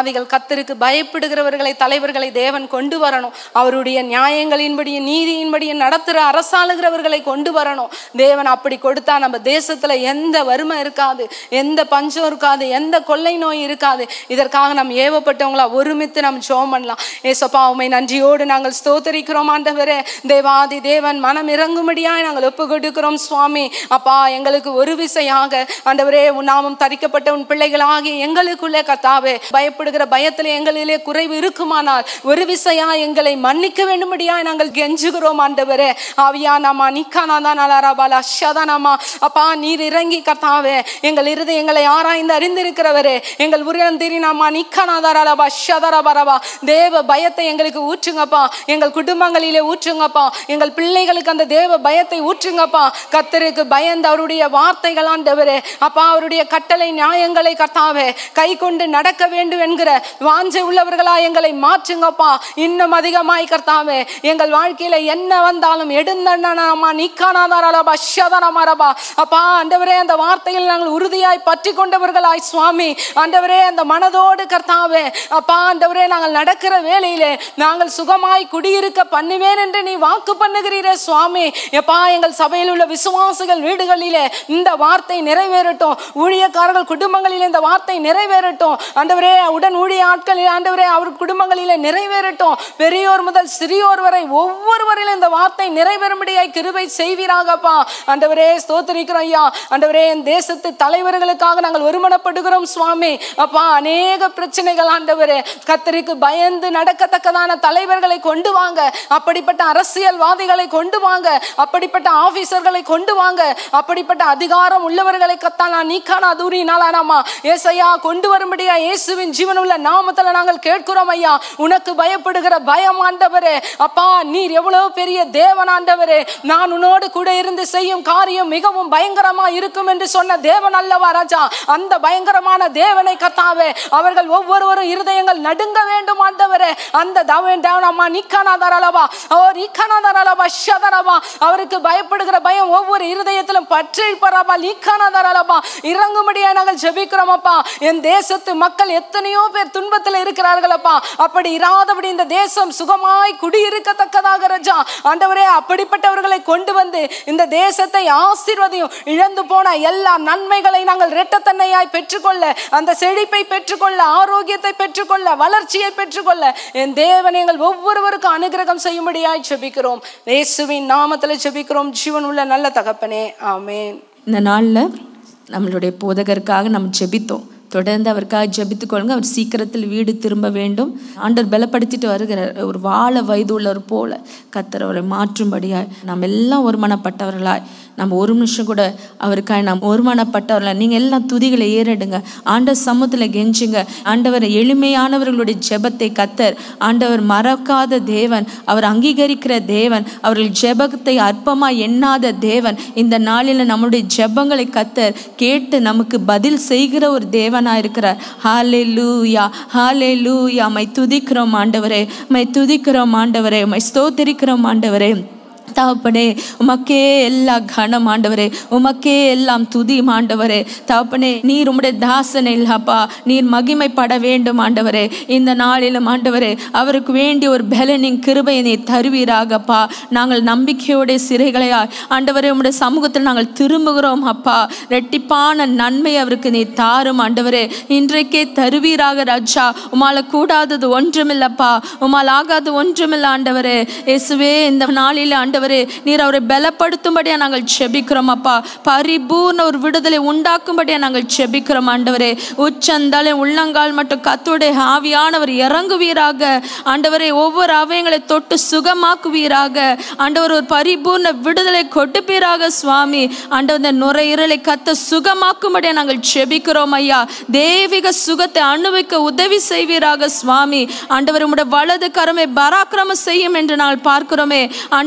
ஜாதிகள் கத்தருக்கு பயப்படுகிறவர்களை தலைவர்களை தேவன் கொண்டு வரணும் அவருடைய நியாயங்களின்படியும் நீதியின்படியும் நடத்துகிற அரசாளுகிறவர்களை கொண்டு வரணும் தேவன் அப்படி கொடுத்தா நம்ம தேசத்துல எந்த வறுமை இருக்காது எந்த பஞ்சம் இருக்காது எந்த கொள்ளை நோய் இருக்காது இதற்காக நாம் ஏவப்பட்டவங்களா ஒருமித்து நாம் ஜோம் பண்ணலாம் ஏசப்பா உமை நன்றியோடு நாங்கள் ஸ்தோத்தரிக்கிறோம் ஆண்டவரே தேவாதி தேவன் மனம் இறங்கும்படியாய் நாங்கள் ஒப்பு கொடுக்கிறோம் சுவாமி அப்பா எங்களுக்கு ஒரு விசையாக ஆண்டவரே உன் நாமம் தரிக்கப்பட்ட உன் பிள்ளைகளாகி எங்களுக்குள்ளே கத்தாவே பயப்படுகிற பயத்தில் எங்களிலே குறைவு இருக்குமானால் ஒரு விசையா எங்களை மன்னிக்க வேண்டும்படியாய் நாங்கள் கெஞ்சுகிறோம் ஆண்டவரே ஆவியா நாமா நிக்கானாதா நலாராபாலா ஷதானாமா அப்பா நீர் இறங்கி கத்தாவே எங்கள் இருதயங்களை ஆராய்ந்து அறிந்திருக்கிறவரே எங்கள் உரியந்திரி நாமா நிக்கானாதாராபா ஷதரபரபா தேவ பயத்தை எங்களுக்கு ஊற்றுங்கப்பா எங்கள் குடும்பங்களிலே ஊற்றுங்கப்பா எங்கள் பிள்ளைகளுக்கு அந்த தேவ பயத்தை ஊற்றுங்கப்பா கத்தருக்கு பயந்து அவருடைய வார்த்தைகள் ஆண்டவரே அப்பா அவருடைய கட்டளை நியாயங்களை கத்தாவே கை கொண்டு நடக்க வேண்டும் என்கிற வாஞ்சை உள்ளவர்களா எங்களை மாற்றுங்கப்பா இன்னும் அதிகமாய் கர்த்தாவே எங்கள் வாழ்க்கையில என்ன வந்தாலும் எடுந்தண்ணாமா நிக்கானாதாரலபா ஷதனமரபா அப்பா ஆண்டவரே அந்த வார்த்தையில் நாங்கள் உறுதியாய் பற்றி கொண்டவர்களாய் சுவாமி ஆண்டவரே அந்த மனதோடு கர்த்தாவே அப்பா ஆண்டவரே நாங்கள் நடக்கிற வேளையிலே நாங்கள் சுகமாய் குடியிருக்க பண்ணுவேன் என்று நீ வாக்கு பண்ணுகிறீரே சுவாமி எப்பா எங்கள் சபையில் உள்ள விசுவாசிகள் வீடுகளிலே இந்த வார்த்தை நிறைவேறட்டும் ஊழியக்காரர்கள் குடும்பங்களிலே இந்த வார்த்தை நிறைவேறட்டும் ஆண்டவரே உடன் ஊழிய ஆட்களில் ஆண்டவரே அவர் குடும்பங்களிலே நிறைவேறட்டும் பெரியோர் முதல் சிறியோர் வரை ஒவ்வொருவரிலும் இந்த வார்த்தை நிறைவேறும்படியாய் கிருபை செய்வீராகப்பா ஆண்டவரே ஸ்தோத்திரிக்கிறோம் ஐயா ஆண்டவரே என் தேசத்து தலைவர்களுக்காக நாங்கள் ஒருமனப்படுகிறோம் சுவாமி அப்பா அநேக பிரச்சனைகள் ஆண்டவரே கத்தருக்கு பயந்து நடக்கத்தக்கதான தலைவர்களை கொண்டு வாங்க அப்படிப்பட்ட அரசியல்வாதிகளை கொண்டு வாங்க அப்படிப்பட்ட ஆபீசர்களை கொண்டு வாங்க அப்படிப்பட்ட அதிகாரம் உள்ளவர்களை கத்தானா நீக்கானா தூரி நாளானாமா ஏசையா கொண்டு வரும்படியா இயேசுவின் ஜீவனுள்ள நாமத்துல நாங்கள் கேட்கிறோம் ஐயா உனக்கு பயப்படுகிற பயம் ஆண்டவரே அப்பா நீர் எவ்வளவு பெரிய தேவன் ஆண்டவரே நான் உன்னோடு கூட இருந்து செய்யும் காரியம் மிகவும் பயங்கரமா இருக்கும் என்று சொன்ன தேவன் அல்லவா ராஜா அந்த பயங்கரமான தேவனை கத்தாவே அவர்கள் ஒவ்வொருவரும் இருதயங்கள் நடுங்க வேண்டும் ஆண்டவரே அந்த தவன் தேவனம்மா நிக்கானாதாரலவா அவர் இக்கானாதாரலவா ஷதரவா அவருக்கு பயப்படுகிற பயம் ஒவ்வொரு இருதயத்திலும் பற்றி பரவா லீக்கானாதாரலவா இறங்கும்படியா நாங்கள் ஜெபிக்கிறோம் அப்பா என் தேசத்து மக்கள் எத்தனையோ பேர் துன்பத்தில் இருக்கிறார்களப்பா அப்படி இராதபடி இந்த தேசம் சுகமாய் குடியிருக்கத்தக்கதாக ரஜா ஆண்டவரே அப்படிப்பட்டவர்களை கொண்டு வந்து இந்த தேசத்தை ஆசீர்வதியும் இழந்து போன எல்லா நன்மைகளை நாங்கள் இரட்டத்தன்மையாய் பெற்றுக்கொள்ள அந்த செழிப்பை பெற்றுக்கொள்ள ஆரோக்கியத்தை பெற்றுக்கொள்ள வளர்ச்சியை பெற்றுக்கொள்ள என் தேவன் எங்கள் ஒவ்வொருவருக்கும் அனுகிரகம் செய்யும்படியாய் ஜெபிக்கிறோம் இயேசுவின் நாமத்தில் ஜெபிக்கிறோம் ஜீவன் உள்ள நல்ல தகப்பனே ஆமென் இந்த நாளில் நம்மளுடைய போதகருக்காக நம்ம ஜெபித்தோம் தொடர்ந்து அவருக்காக ஜெபித்துக் கொள்ளுங்க அவர் சீக்கிரத்தில் வீடு திரும்ப வேண்டும் ஆண்டவர் பலப்படுத்திட்டு வருகிறார் ஒரு வாழ வயது உள்ளவர் போல கத்தர் அவரை மாற்றும்படியாய் நாம் எல்லாம் ஒருமனப்பட்டவர்களாய் நம்ம ஒரு நிமிஷம் கூட அவருக்காக நாம் ஒருமனப்பட்டவர்களாய் நீங்கள் எல்லாம் துதிகளை ஏறிடுங்க ஆண்டவர் சமூகத்தில் கெஞ்சுங்க ஆண்டவர் எளிமையானவர்களுடைய ஜெபத்தை கத்தர் ஆண்டவர் மறக்காத தேவன் அவர் அங்கீகரிக்கிற தேவன் அவர்கள் ஜெபத்தை அற்பமாக எண்ணாத தேவன் இந்த நாளில் நம்முடைய ஜெபங்களை கத்தர் கேட்டு நமக்கு பதில் செய்கிற ஒரு தேவனாக இருக்கிறார் ஹாலே லூயா ஹாலே லூயா மை துதிக்கிறோம் ஆண்டவரே மை துதிக்கிறோம் ஆண்டவரே மை ஸ்தோத்திரிக்கிறோம் ஆண்டவரே தகப்பனே உமக்கே எல்லா கனம் ஆண்டவரே உமக்கே எல்லாம் துதி ஆண்டவரே தகப்பனே நீர் உம்முடைய தாசனை இல்லப்பா நீர் மகிமைப்பட வேண்டும் ஆண்டவரே இந்த நாளிலும் ஆண்டவரே அவருக்கு வேண்டிய ஒரு பலனின் கிருபையை நீர் தருவீராகப்பா நாங்கள் நம்பிக்கையோடைய சிறைகளையா ஆண்டவரே உம்முடைய சமூகத்தில் நாங்கள் திரும்புகிறோம் அப்பா ரெட்டிப்பான நன்மை அவருக்கு நீ தாரும் ஆண்டவரே இன்றைக்கே தருவீராக ராஜா உமால கூடாதது ஒன்றுமில்லப்பா உமால் ஆகாது ஒன்றுமில்ல ஆண்டவரே இயேசுவே இந்த நாளில் ஆண்டவரே நீர் அவரை பலப்படுத்தும்படியா நாங்கள் செபிக்கிறோம் அப்பா பரிபூர்ண ஒரு விடுதலை உண்டாக்கும்படியா நாங்கள் செபிக்கிறோம் ஆண்டவரே உச்சந்தாலே உள்ளங்கால் மட்டும் கத்தோடைய ஆவியானவர் இறங்குவீராக ஆண்டவரே ஒவ்வொரு அவயங்களை தொட்டு சுகமாக்குவீராக ஆண்டவர் ஒரு பரிபூர்ண விடுதலை கொடுப்பீராக சுவாமி ஆண்டவர் இந்த நுரையீரலை கத்த சுகமாக்கும்படியா நாங்கள் செபிக்கிறோம் ஐயா தேவிக சுகத்தை அனுபவிக்க உதவி செய்வீராக சுவாமி ஆண்டவர் உம்முடைய வலது கரமை பராக்கிரமம் செய்யும் என்று நாங்கள் பார்க்கிறோமே ஆண்டவரே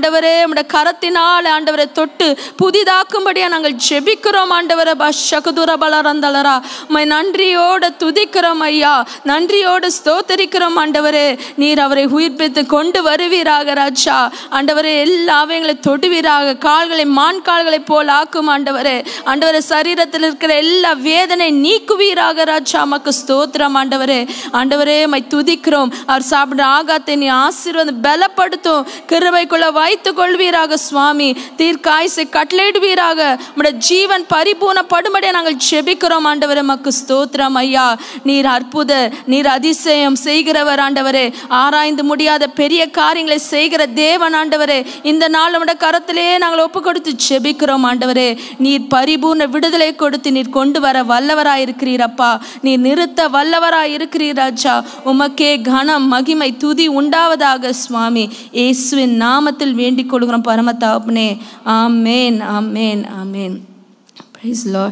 நம்முடைய கரத்தினால் ஆண்டவரை தொட்டு புதிதாக்கும்படியா நாங்கள் ஜெபிக்கிறோம் ஆண்டவரை பஷகுதுர பலரந்தலரா மை நன்றியோட துதிக்கிறோம் ஐயா நன்றியோடு ஸ்தோத்தரிக்கிறோம் ஆண்டவரே நீர் அவரை உயிர்ப்பித்து கொண்டு வருவீராக ராஜா ஆண்டவரே எல்லாவே எங்களை தொடுவீராக கால்களை மான் கால்களை போல் ஆக்கும் ஆண்டவரே ஆண்டவரே சரீரத்தில் இருக்கிற எல்லா வேதனை நீக்குவீராக ராஜா மக்கு ஸ்தோத்திரம் ஆண்டவரே ஆண்டவரே மை துதிக்கிறோம் அவர் சாப்பிடுற ஆகாத்தை நீ ஆசீர்வாதம் பலப்படுத்தும் கிருபைக்குள்ள வைத்துக் கொள்வீராக சுவாமி தீர்க்காயசை கட்டளையிடுவீராக உடைய ஜீவன் பரிபூர்ணப்படும்படியா நாங்கள் ஜெபிக்கிறோம் ஆண்டவரே மக்கு ஸ்தோத்திரம் ஐயா நீர் அற்புத நீர் அதிசயம் செய்கிறவர் ஆண்டவரே ஆராய்ந்து முடியாத பெரிய காரியங்களை செய்கிற தேவன் ஆண்டவரே இந்த நாள் நம்முடைய கரத்திலேயே நாங்கள் ஒப்பு கொடுத்து ஜெபிக்கிறோம் ஆண்டவரே நீர் பரிபூர்ண விடுதலை கொடுத்து நீர் கொண்டு வர வல்லவராய் இருக்கிறீரப்பா நீர் நிறுத்த வல்லவராய் இருக்கிறீர் ராஜா உமக்கே கனம் மகிமை துதி உண்டாவதாக சுவாமி இயேசுவின் நாமத்தில் வேண்டிக் கொள்கிறோம் பரம தகப்பனே ஆமேன் ஆமேன் ஆமேன் பிரைஸ் லார்ட்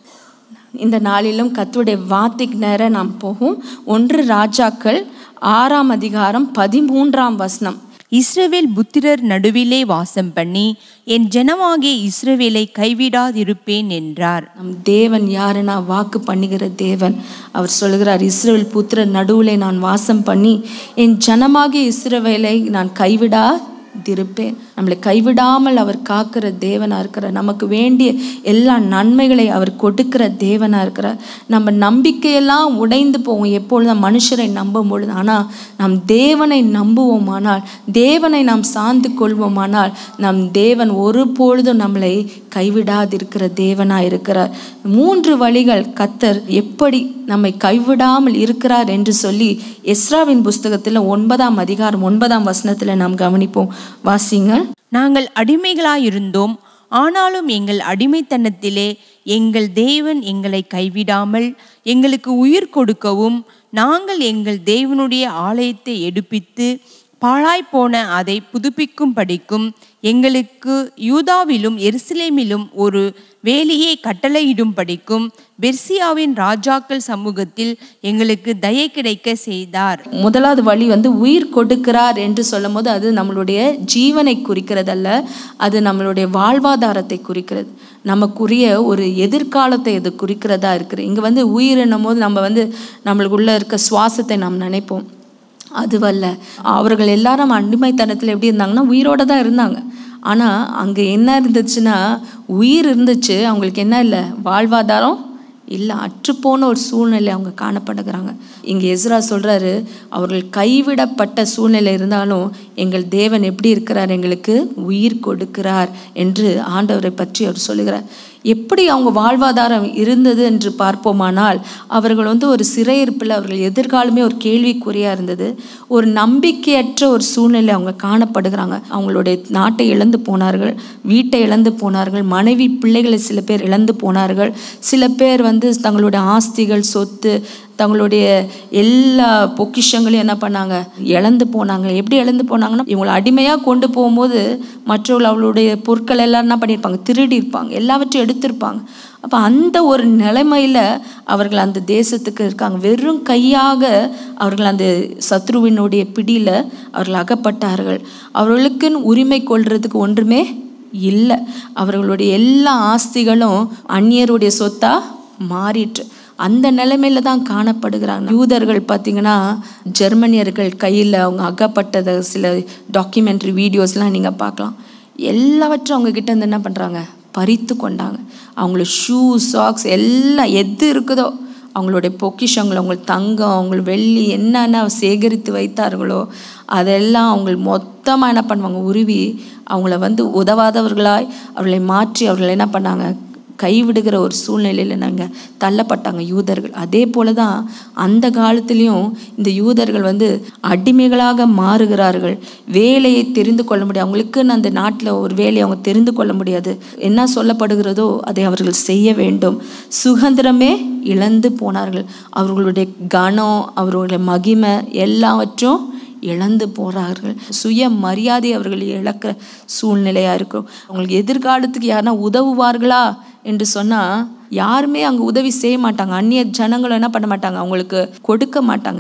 இந்த நாளிலும் கர்த்தருடைய வார்த்தைக்கு நேர நாம் போகும் ஒன்று ராஜாக்கள் ஆறாம் அதிகாரம் பதிமூன்றாம் வசனம் இஸ்ரவேல் புத்திரர் நடுவிலே வாசம் பண்ணி என் ஜனமாகிய இஸ்ரவேலை கைவிடாதிருப்பேன் என்றார் நம் தேவன் யாருன்னா வாக்கு பண்ணுகிற தேவன் அவர் சொல்கிறார் இஸ்ரவேல் புத்திரர் நடுவிலே நான் வாசம் பண்ணி என் ஜனமாகிய இஸ்ரவேலை நான் கைவிடா திருப்பேன் நம்மளை கைவிடாமல் அவர் காக்கிற தேவனா இருக்கிறார் நமக்கு வேண்டிய எல்லா நன்மைகளை அவர் கொடுக்கிற தேவனா இருக்கிறார் நம்ம நம்பிக்கையெல்லாம் உடைந்து போவோம் எப்பொழுதும் மனுஷரை நம்பும் பொழுது ஆனால் நம் தேவனை நம்புவோமானால் தேவனை நாம் சார்ந்து கொள்வோமானால் நம் தேவன் ஒரு பொழுதும் நம்மளை கைவிடாதிருக்கிற தேவனா இருக்கிறார் மூன்று வழிகள் கத்தர் எப்படி நம்மை கைவிடாமல் இருக்கிறார் என்று சொல்லி எஸ்ராவின் புஸ்தகத்தில் ஒன்பதாம் அதிகாரம் ஒன்பதாம் வசனத்தில் நாம் கவனிப்போம் வாசிங்கள் நாங்கள் அடிமைகளாயிருந்தோம் ஆனாலும் எங்கள் அடிமைத்தனத்திலே எங்கள் தேவன் எங்களை கைவிடாமல் எங்களுக்கு உயிர் கொடுக்கவும் நாங்கள் எங்கள் தேவனுடைய ஆலயத்தை எடுப்பித்து பாழாய்ப்போன அதை புதுப்பிக்கும் படிக்கும் எங்களுக்கு யூதாவிலும் எருசலேமிலும் ஒரு வேலியை கட்டளையிடும் படிக்கும் பெர்சியாவின் ராஜாக்கள் சமூகத்தில் எங்களுக்கு தயை கிடைக்க செய்தார் முதலாவது வழி வந்து உயிர் கொடுக்கிறார் என்று சொல்லும் போது அது நம்மளுடைய ஜீவனை குறிக்கிறதல்ல அது நம்மளுடைய வாழ்வாதாரத்தை குறிக்கிறது நமக்குரிய ஒரு எதிர்காலத்தை இது குறிக்கிறதா இருக்குது இங்கே வந்து உயிர் என்னும் போது நம்ம வந்து நம்மளுக்குள்ள இருக்க சுவாசத்தை நாம் நினைப்போம் அதுவல்ல அவர்கள் எல்லாரும் அடிமைத்தனத்தில் எப்படி இருந்தாங்கன்னா உயிரோட தான் இருந்தாங்க ஆனால் அங்கே என்ன இருந்துச்சுன்னா உயிர் இருந்துச்சு அவங்களுக்கு என்ன இல்லை வாழ்வாதாரம் இல்லை அற்றுப்போன ஒரு சூழ்நிலை அவங்க காணப்படுகிறாங்க இங்கே எஸ்ரா சொல்கிறாரு அவர்கள் கைவிடப்பட்ட சூழ்நிலை இருந்தாலும் எங்கள் தேவன் எப்படி இருக்கிறார் எங்களுக்கு உயிர் கொடுக்கிறார் என்று ஆண்டவரை பற்றி அவர் சொல்லுகிறார் எப்படி அவங்க வாழ்வாதாரம் இருந்தது என்று பார்ப்போமானால் அவர்கள் வந்து ஒரு சிறையிருப்பில் அவர்கள் எதிர்காலமே ஒரு கேள்விக்குறியாக இருந்தது ஒரு நம்பிக்கையற்ற ஒரு சூழ்நிலை அவங்க காணப்படுகிறாங்க அவங்களுடைய நாட்டை இழந்து போனார்கள் வீட்டை இழந்து போனார்கள் மனைவி பிள்ளைகளை சில பேர் இழந்து போனார்கள் சில பேர் வந்து தங்களுடைய ஆஸ்திகள் சொத்து தங்களுடைய எல்லா பொக்கிஷங்களையும் என்ன பண்ணாங்க இழந்து போனாங்க எப்படி இழந்து போனாங்கன்னா இவங்களை அடிமையாக கொண்டு போகும்போது மற்றவர்கள் அவளுடைய பொருட்கள் எல்லாம் என்ன பண்ணியிருப்பாங்க திருடி இருப்பாங்க எல்லாவற்றையும் எடுத்திருப்பாங்க அப்போ அந்த ஒரு நிலைமையில் அவர்கள் அந்த தேசத்துக்கு இருக்காங்க வெறும் கையாக அவர்கள் அந்த சத்ருவினுடைய பிடியில் அவர்கள் அகப்பட்டார்கள் அவர்களுக்குன்னு உரிமை கொள்றதுக்கு ஒன்றுமே இல்லை அவர்களுடைய எல்லா ஆஸ்திகளும் அந்நியருடைய சொத்தா மாறிட்டு அந்த நிலைமையில தான் காணப்படுகிறாங்க யூதர்கள் பார்த்தீங்கன்னா ஜெர்மனியர்கள் கையில் அவங்க அகப்பட்டத சில டாக்குமெண்ட்ரி வீடியோஸ்லாம் நீங்கள் பார்க்கலாம் எல்லாவற்றும் அவங்க கிட்ட இருந்து என்ன பண்ணுறாங்க பறித்து கொண்டாங்க அவங்களோட ஷூ சாக்ஸ் எல்லாம் எது இருக்குதோ அவங்களுடைய பொக்கிஷங்கள் அவங்க தங்கம் அவங்க வெள்ளி என்னென்ன சேகரித்து வைத்தார்களோ அதெல்லாம் அவங்க மொத்தமாக என்ன பண்ணுவாங்க உருவி அவங்கள வந்து உதவாதவர்களாய் அவர்களை மாற்றி அவர்களை என்ன பண்ணாங்க கைவிடுகிற ஒரு சூழ்நிலையில் நாங்கள் தள்ளப்பட்டாங்க யூதர்கள் அதே போல தான் அந்த காலத்துலேயும் இந்த யூதர்கள் வந்து அடிமைகளாக மாறுகிறார்கள் வேலையை தெரிந்து கொள்ள முடியாது அவங்களுக்குன்னு அந்த நாட்டில் ஒரு வேலையை அவங்க தெரிந்து கொள்ள முடியாது என்ன சொல்லப்படுகிறதோ அதை அவர்கள் செய்ய வேண்டும் சுதந்திரமே இழந்து போனார்கள் அவர்களுடைய கனம் அவர்களுடைய மகிமை எல்லாவற்றும் இழந்து போகிறார்கள் சுய மரியாதை அவர்கள் இழக்கிற சூழ்நிலையாக இருக்கும் அவங்களுக்கு எதிர்காலத்துக்கு யாருன்னா உதவுவார்களா என்று சொன்னால் யாருமே அங்கே உதவி செய்ய மாட்டாங்க அந்நிய ஜனங்களும் என்ன பண்ண மாட்டாங்க அவங்களுக்கு கொடுக்க மாட்டாங்க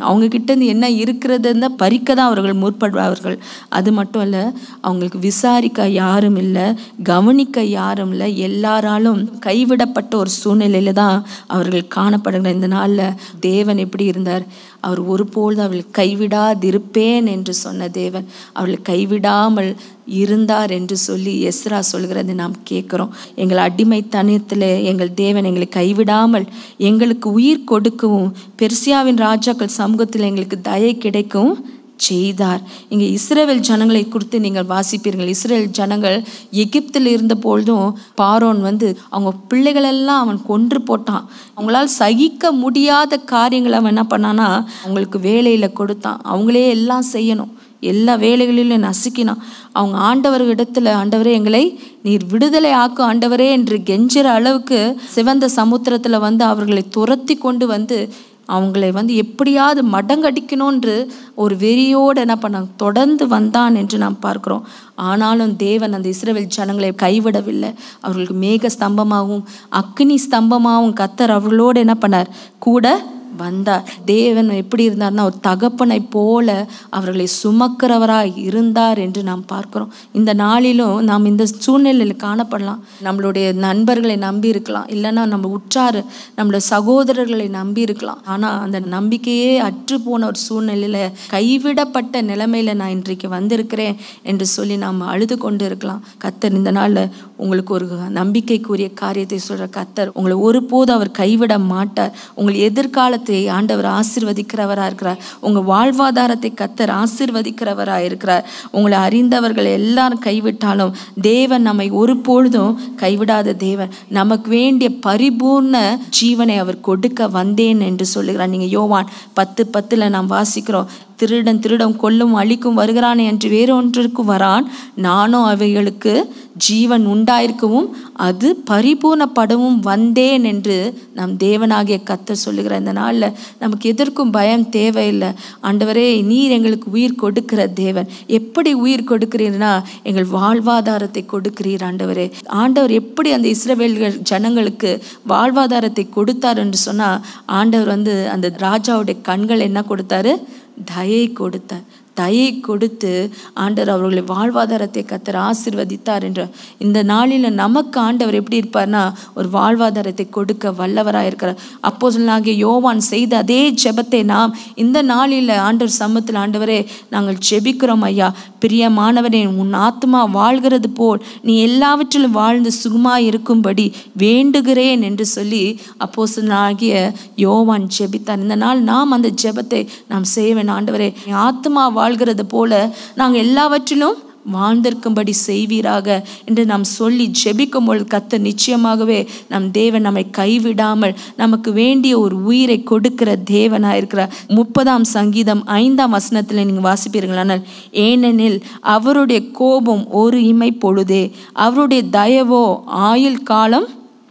அவங்க கிட்டேருந்து என்ன இருக்கிறதுன்னு பறிக்க தான் அவர்கள் முற்படுவார்கள் அது மட்டும் இல்லை அவங்களுக்கு விசாரிக்க யாரும் இல்லை கவனிக்க யாரும் இல்லை எல்லாராலும் கைவிடப்பட்ட ஒரு சூழ்நிலையில தான் அவர்கள் காணப்படுகிற இந்த நாளில் தேவன் எப்படி இருந்தார் அவர் ஒருபொழுது அவள் கைவிடாதிருப்பேன் என்று சொன்ன தேவன் அவள் கைவிடாமல் இருந்தார் என்று சொல்லி எஸ்ரா சொல்கிறதை நாம் கேட்குறோம் எங்கள் அடிமைத்தனத்தில் எங்கள் தேவன் எங்களை கைவிடாமல் எங்களுக்கு உயிர் கொடுக்கவும் பெர்சியாவின் ராஜாக்கள் சமூகத்தில் எங்களுக்கு தயை கிடைக்கவும் செய்தார் இங்கே இஸ்ரேல் ஜனங்களை குறித்து நீங்கள் வாசிப்பீர்கள் இஸ்ரேல் ஜனங்கள் எகிப்தில் இருந்த பொழுதும் பாரோன் வந்து அவங்க பிள்ளைகளெல்லாம் அவன் கொன்று போட்டான் அவங்களால் சகிக்க முடியாத காரியங்களை அவன் என்ன பண்ணானா அவங்களுக்கு வேலையில் கொடுத்தான் அவங்களே எல்லாம் செய்யணும் எல்லா வேலைகளிலும் நசுக்கினான் அவங்க ஆண்டவர்களிடத்துல ஆண்டவரே எங்களை நீர் விடுதலை ஆக்கும் ஆண்டவரே என்று கெஞ்சுற அளவுக்கு சிவந்த சமுத்திரத்துல வந்து அவர்களை துரத்தி கொண்டு வந்து அவங்களை வந்து எப்படியாவது மடங்கடிக்கணும்ன்று ஒரு வெறியோடு என்ன பண்ணாங்க தொடர்ந்து வந்தான் என்று நாம் பார்க்கிறோம் ஆனாலும் தேவன் அந்த இஸ்ரவேல் ஜனங்களை கைவிடவில்லை அவர்களுக்கு மேக ஸ்தம்பமாகவும் அக்னி ஸ்தம்பமாகவும் கத்தர் அவர்களோடு என்ன பண்ணார் கூட வந்தார் தேவன் எப்படி இருந்தார்னா ஒரு தகப்பனை போல அவர்களை சுமக்கிறவராய் இருந்தார் என்று நாம் பார்க்கிறோம் இந்த நாளிலும் நாம் இந்த சூழ்நிலையில் காணப்படலாம் நம்மளுடைய நண்பர்களை நம்பி இருக்கலாம் இல்லைன்னா நம்ம உற்றாரு நம்மளுடைய சகோதரர்களை நம்பி இருக்கலாம் ஆனால் அந்த நம்பிக்கையே அற்று போன ஒரு சூழ்நிலையில கைவிடப்பட்ட நிலைமையில நான் இன்றைக்கு வந்திருக்கிறேன் என்று சொல்லி நாம் அழுது கொண்டு இருக்கலாம் கத்தர் இந்த நாளில் உங்களுக்கு ஒரு நம்பிக்கைக்குரிய காரியத்தை சொல்ற கத்தர் உங்களை ஒருபோது அவர் கைவிட மாட்டார் உங்கள் எதிர்காலத்தை ஆண்டவர் ஆசிர்வதிக்கிறவராக இருக்கிறார் உங்கள் வாழ்வாதாரத்தை கத்தர் ஆசிர்வதிக்கிறவராக இருக்கிறார் உங்களை அறிந்தவர்கள் எல்லாரும் கைவிட்டாலும் தேவன் நம்மை ஒருபொழுதும் கைவிடாத தேவன் நமக்கு வேண்டிய பரிபூர்ண ஜீவனை அவர் கொடுக்க வந்தேன் என்று சொல்லுகிறார் நீங்க யோவான் பத்து பத்துல நாம் வாசிக்கிறோம் திருடன் திருடம் கொல்லும் அழிக்கும் வருகிறானே என்று வேறொன்றிற்கு வரான் நானும் அவைகளுக்கு ஜீவன் உண்டாயிருக்கவும் அது பரிபூர்ணப்படவும் வந்தேன் என்று நம் தேவனாகிய கத்த சொல்லுகிற இந்த நாளில் நமக்கு எதற்கும் பயம் தேவையில்லை ஆண்டவரே நீர் எங்களுக்கு உயிர் கொடுக்கிற தேவன் எப்படி உயிர் கொடுக்கிறீர்னா எங்கள் வாழ்வாதாரத்தை கொடுக்கிறீர் ஆண்டவரே ஆண்டவர் எப்படி அந்த இஸ்ரவேல்கள் ஜனங்களுக்கு வாழ்வாதாரத்தை கொடுத்தார் என்று சொன்னால் ஆண்டவர் வந்து அந்த ராஜாவுடைய கண்கள் என்ன கொடுத்தாரு தயை கொடுத்தார் தயை கொடுத்து ஆண்டவர் அவர்களை வாழ்வாதாரத்தை கத்தர் ஆசிர்வதித்தார் என்ற இந்த நாளில் நமக்கு ஆண்டவர் எப்படி இருப்பார்னா ஒரு வாழ்வாதாரத்தை கொடுக்க வல்லவராக இருக்கிறார் அப்போ சொல்லாகிய யோவான் செய்த அதே ஜெபத்தை நாம் இந்த நாளில் ஆண்டவர் சமத்தில் ஆண்டவரே நாங்கள் ஜெபிக்கிறோம் ஐயா பிரியமானவனே உன் ஆத்மா வாழ்கிறது போல் நீ எல்லாவற்றிலும் வாழ்ந்து சுகமாய் இருக்கும்படி வேண்டுகிறேன் என்று சொல்லி அப்போ ஆகிய யோவான் ஜெபித்தார் இந்த நாள் நாம் அந்த ஜெபத்தை நாம் செய்ய வேண்டும் ஆண்டவரே என் ஆத்மா வாழ்கிறது போல நாங்கள் எல்லாவற்றிலும் வாழ்ந்திருக்கும்படி செய்வீராக என்று நாம் சொல்லி ஜெபிக்கும் பொழுது கத்த நிச்சயமாகவே நம் தேவன் நம்மை கைவிடாமல் நமக்கு வேண்டிய ஒரு உயிரை கொடுக்கிற தேவனாக இருக்கிறார் முப்பதாம் சங்கீதம் ஐந்தாம் வசனத்தில் நீங்கள் வாசிப்பீர்களானால் ஏனெனில் அவருடைய கோபம் ஒரு இமை பொழுதே அவருடைய தயவோ ஆயுள் காலம்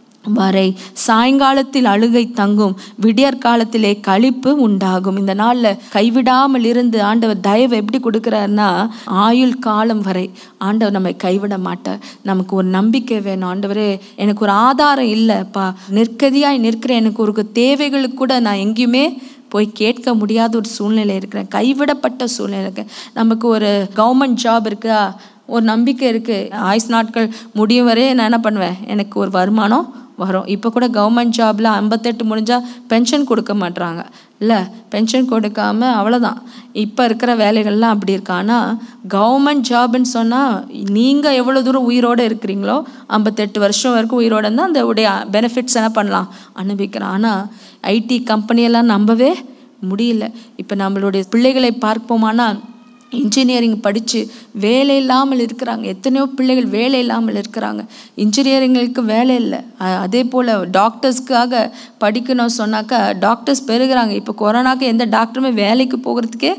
வரை சாயங்காலத்தில் அழுகை தங்கும் விடியற் காலத்திலே களிப்பு உண்டாகும் இந்த நாளில் கைவிடாமல் இருந்து ஆண்டவர் தயவு எப்படி கொடுக்குறாருன்னா ஆயுள் காலம் வரை ஆண்டவர் நம்மை கைவிட மாட்டார் நமக்கு ஒரு நம்பிக்கை வேணும் ஆண்டவரே எனக்கு ஒரு ஆதாரம் இல்லைப்பா நிற்கதியாய் நிற்கிறேன் எனக்கு ஒரு தேவைகளுக்கு கூட நான் எங்கேயுமே போய் கேட்க முடியாத ஒரு சூழ்நிலை இருக்கிறேன் கைவிடப்பட்ட சூழ்நிலை இருக்கு நமக்கு ஒரு கவர்மெண்ட் ஜாப் இருக்கா ஒரு நம்பிக்கை இருக்குது ஆயுஸ் நாட்கள் முடியும் வரை நான் என்ன பண்ணுவேன் எனக்கு ஒரு வருமானம் வரும் இப்போ கூட கவர்மெண்ட் ஜாபில் ஐம்பத்தெட்டு முடிஞ்சால் பென்ஷன் கொடுக்க மாட்றாங்க இல்லை பென்ஷன் கொடுக்காம அவ்வளோதான் இப்போ இருக்கிற வேலைகள்லாம் அப்படி இருக்கு ஆனால் கவர்மெண்ட் ஜாப்னு சொன்னால் நீங்கள் எவ்வளோ தூரம் உயிரோடு இருக்கிறீங்களோ ஐம்பத்தெட்டு வருஷம் வரைக்கும் உயிரோடு இருந்தால் அந்த உடைய பெனிஃபிட்ஸ் என்ன பண்ணலாம் அனுபவிக்கலாம் ஆனால் ஐடி கம்பெனியெல்லாம் நம்பவே முடியல இப்போ நம்மளுடைய பிள்ளைகளை பார்ப்போமானால் இன்ஜினியரிங் படித்து வேலை இல்லாமல் இருக்கிறாங்க எத்தனையோ பிள்ளைகள் வேலை இல்லாமல் இருக்கிறாங்க இன்ஜினியரிங்களுக்கு வேலை இல்லை அ- அதே போல் டாக்டர்ஸ்க்காக படிக்கணும் சொன்னாக்கா டாக்டர்ஸ் பெருகிறாங்க இப்போ கொரோனாக்கு எந்த டாக்டருமே வேலைக்கு போகிறதுக்கே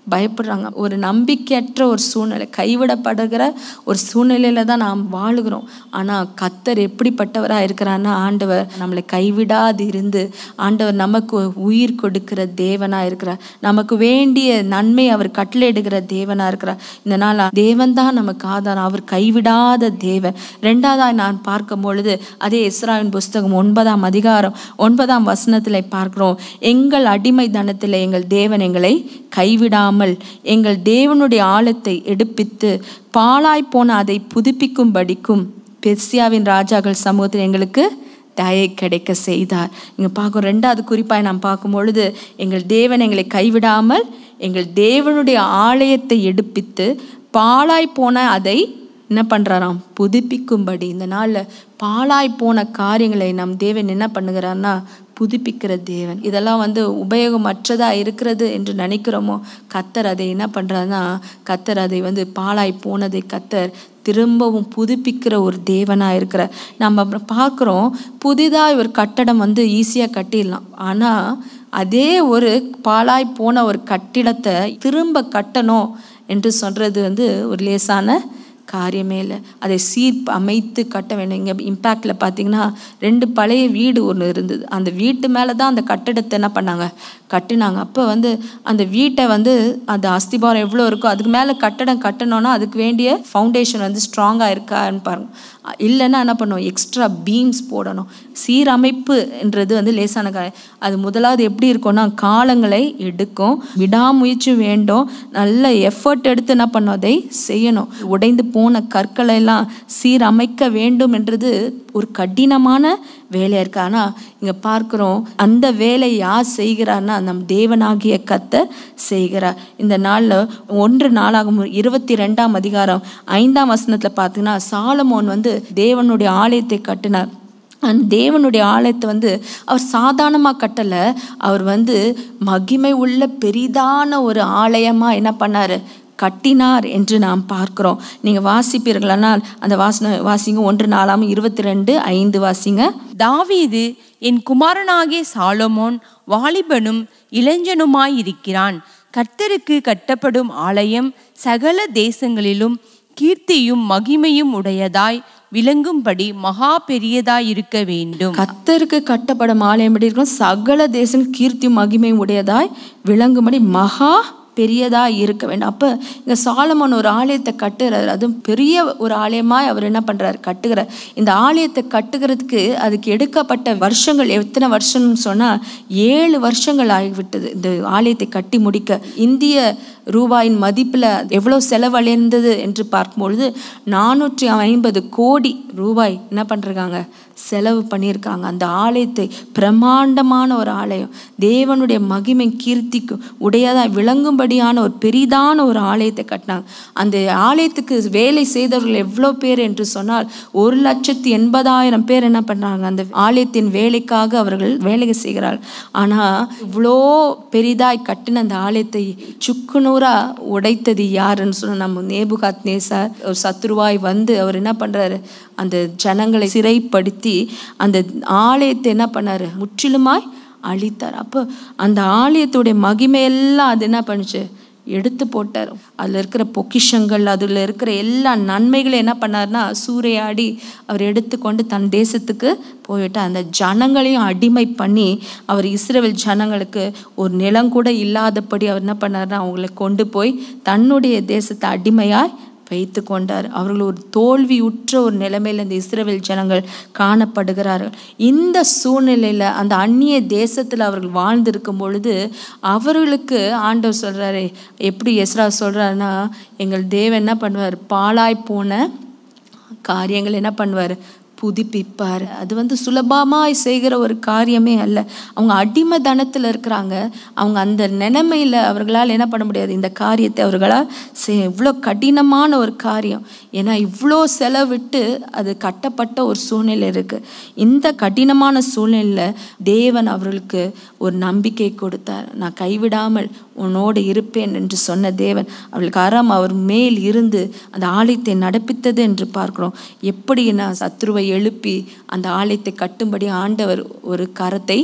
பயப்படுறாங்க ஒரு நம்பிக்கையற்ற ஒரு சூழ்நிலை கைவிடப்படுகிற ஒரு சூழ்நிலையில தான் நாம் வாழுகிறோம் ஆனால் கத்தர் எப்படிப்பட்டவராக இருக்கிறான்னா ஆண்டவர் நம்மளை கைவிடாது இருந்து ஆண்டவர் நமக்கு உயிர் கொடுக்கிற தேவனாக இருக்கிறார் நமக்கு வேண்டிய நன்மை அவர் கட்டளையிடுகிற தேவனாக இருக்கிறார் இந்த நாள் தேவன் தான் நமக்கு ஆதாரம் அவர் கைவிடாத தேவன் ரெண்டாவதாக நான் பார்க்கும் பொழுது அதே இஸ்ராயின் புஸ்தகம் ஒன்பதாம் அதிகாரம் ஒன்பதாம் வசனத்தில் பார்க்கிறோம் எங்கள் அடிமை தனத்தில் எங்கள் தேவன் எங்களை கைவிடாமல் எங்கள் தேவனுடைய ஆழத்தை எடுப்பித்து பாழாய் போன அதை புதுப்பிக்கும்படிக்கும் பெர்சியாவின் ராஜாக்கள் சமூகத்தில் எங்களுக்கு தயை கிடைக்க செய்தார் இங்கே பார்க்கும் ரெண்டாவது குறிப்பாய் நாம் பார்க்கும் பொழுது எங்கள் தேவன் எங்களை கைவிடாமல் எங்கள் தேவனுடைய ஆலயத்தை எடுப்பித்து பாழாய் போன அதை என்ன பண்ணுறாராம் புதுப்பிக்கும்படி இந்த நாளில் பாழாய் போன காரியங்களை நம் தேவன் என்ன பண்ணுகிறார்னா புதுப்பிக்கிற தேவன் இதெல்லாம் வந்து உபயோகமற்றதாக இருக்கிறது என்று நினைக்கிறோமோ கத்தர் அதை என்ன பண்ணுறாருன்னா கத்தர் அதை வந்து பாழாய் போனதை கத்தர் திரும்பவும் புதுப்பிக்கிற ஒரு தேவனாக இருக்கிற நம்ம அப்புறம் பார்க்குறோம் புதிதாக ஒரு கட்டடம் வந்து ஈஸியாக கட்டிடலாம் ஆனால் அதே ஒரு பாழாய் போன ஒரு கட்டிடத்தை திரும்ப கட்டணும் என்று சொல்கிறது வந்து ஒரு லேசான காரியமே இல்லை அதை சீர் அமைத்து கட்ட வேண்டும் இங்கே இம்பேக்டில் பார்த்தீங்கன்னா ரெண்டு பழைய வீடு ஒன்று இருந்தது அந்த வீட்டு மேலே தான் அந்த கட்டடத்தை என்ன பண்ணாங்க கட்டினாங்க அப்போ வந்து அந்த வீட்டை வந்து அந்த அஸ்திபாரம் எவ்வளோ இருக்கோ அதுக்கு மேலே கட்டடம் கட்டணும்னா அதுக்கு வேண்டிய ஃபவுண்டேஷன் வந்து ஸ்ட்ராங்காக இருக்கான்னு பாருங்க இல்லைன்னா என்ன பண்ணும் எக்ஸ்ட்ரா பீம்ஸ் போடணும் சீரமைப்புன்றது வந்து லேசான காரியம் அது முதலாவது எப்படி இருக்கும்னா காலங்களை எடுக்கும் விடாமுயற்சி வேண்டும் நல்ல எஃபர்ட் எடுத்து என்ன பண்ணும் அதை செய்யணும் உடைந்து போன கற்களை எல்லாம் சீரமைக்க வேண்டும் என்றது ஒரு கடினமான வேலையாக இருக்கு ஆனால் இங்கே பார்க்குறோம் அந்த வேலை யார் செய்கிறார்னா நம் தேவனாகிய கத்த செய்கிறார் இந்த நாளில் ஒன்று நாளாகும் இருபத்தி ரெண்டாம் அதிகாரம் ஐந்தாம் வசனத்தில் பார்த்தீங்கன்னா சாலமோன் வந்து தேவனுடைய ஆலயத்தை கட்டினார் அந்த தேவனுடைய ஆலயத்தை வந்து அவர் சாதாரணமாக கட்டலை அவர் வந்து மகிமை உள்ள பெரிதான ஒரு ஆலயமாக என்ன பண்ணார் கட்டினார் என்று நாம் பார்க்கிறோம் நீங்கள் வாசிப்பீர்களானால் அந்த வாசன வாசிங்க ஒன்று நாலாம் இருபத்தி ரெண்டு ஐந்து வாசிங்க தாவீது என் குமாரனாகிய சாலமோன் வாலிபனும் இளைஞனுமாயிருக்கிறான் கர்த்தருக்கு கட்டப்படும் ஆலயம் சகல தேசங்களிலும் கீர்த்தியும் மகிமையும் உடையதாய் விளங்கும்படி மகா பெரியதாய் இருக்க வேண்டும் கத்தருக்கு கட்டப்படும் ஆலயம் எப்படி இருக்கும் சகல தேசம் கீர்த்தி மகிமை உடையதாய் விளங்கும்படி மகா பெரியதா இருக்க வேண்டும் அப்போ இங்கே சாலமன் ஒரு ஆலயத்தை கட்டுறாரு அதுவும் பெரிய ஒரு ஆலயமாய் அவர் என்ன பண்ணுறாரு கட்டுகிறார் இந்த ஆலயத்தை கட்டுகிறதுக்கு அதுக்கு எடுக்கப்பட்ட வருஷங்கள் எத்தனை வருஷம்னு சொன்னால் ஏழு வருஷங்கள் ஆகிவிட்டது இந்த ஆலயத்தை கட்டி முடிக்க இந்திய ரூபாயின் மதிப்பில் எவ்வளோ செலவழிந்தது என்று பார்க்கும்பொழுது நானூற்றி ஐம்பது கோடி ரூபாய் என்ன பண்ணுறாங்க செலவு பண்ணியிருக்காங்க அந்த ஆலயத்தை பிரம்மாண்டமான ஒரு ஆலயம் தேவனுடைய மகிமை கீர்த்திக்கு உடையதாக விளங்கும்படியான ஒரு பெரிதான ஒரு ஆலயத்தை கட்டினாங்க அந்த ஆலயத்துக்கு வேலை செய்தவர்கள் எவ்வளோ பேர் என்று சொன்னால் ஒரு லட்சத்தி எண்பதாயிரம் பேர் என்ன பண்ணுறாங்க அந்த ஆலயத்தின் வேலைக்காக அவர்கள் வேலை செய்கிறார்கள் ஆனால் இவ்வளோ பெரிதாய் கட்டின அந்த ஆலயத்தை சுக்குநூறா உடைத்தது யாருன்னு சொன்ன நம்ம நேபுகாத் நேசார் ஒரு சத்ருவாய் வந்து அவர் என்ன பண்ணுறாரு அந்த ஜனங்களை சிறைப்படுத்தி அந்த ஆலயத்தை என்ன பண்ணாரு முற்றிலுமாய் அழித்தார் அப்போ அந்த ஆலயத்துடைய மகிமையெல்லாம் அது என்ன பண்ணுச்சு எடுத்து போட்டார் அதில் இருக்கிற பொக்கிஷங்கள் அதில் இருக்கிற எல்லா நன்மைகளையும் என்ன பண்ணார்னா சூறையாடி அவர் எடுத்துக்கொண்டு தன் தேசத்துக்கு போயிட்டு அந்த ஜனங்களையும் அடிமை பண்ணி அவர் இஸ்ரேல் ஜனங்களுக்கு ஒரு நிலம் கூட இல்லாதபடி அவர் என்ன பண்ணார்னா அவங்களை கொண்டு போய் தன்னுடைய தேசத்தை அடிமையாய் வைத்து கொண்டார் அவர்கள் ஒரு தோல்வியுற்ற ஒரு நிலைமையில் இந்த இஸ்ரேல் ஜனங்கள் காணப்படுகிறார்கள் இந்த சூழ்நிலையில் அந்த அந்நிய தேசத்தில் அவர்கள் வாழ்ந்திருக்கும் பொழுது அவர்களுக்கு ஆண்டவர் சொல்கிறாரு எப்படி எஸ்ரா சொல்கிறாருன்னா எங்கள் தேவன் என்ன பண்ணுவார் பாழாய் போன காரியங்கள் என்ன பண்ணுவார் புதுப்பிப்பார் அது வந்து சுலபமாய் செய்கிற ஒரு காரியமே அல்ல அவங்க அடிமை தனத்தில் இருக்கிறாங்க அவங்க அந்த நிலைமையில் அவர்களால் என்ன பண்ண முடியாது இந்த காரியத்தை அவர்களால் செய் இவ்வளோ கடினமான ஒரு காரியம் ஏன்னா இவ்வளோ செலவிட்டு அது கட்டப்பட்ட ஒரு சூழ்நிலை இருக்குது இந்த கடினமான சூழ்நிலையில் தேவன் அவர்களுக்கு ஒரு நம்பிக்கை கொடுத்தார் நான் கைவிடாமல் உன்னோடு இருப்பேன் என்று சொன்ன தேவன் அவளுக்கு அறம் அவர் மேல் இருந்து அந்த ஆலயத்தை நடப்பித்தது என்று பார்க்கிறோம் எப்படி நான் சத்ருவை எழுப்பி அந்த ஆலயத்தை கட்டும்படி ஆண்டவர் ஒரு கரத்தை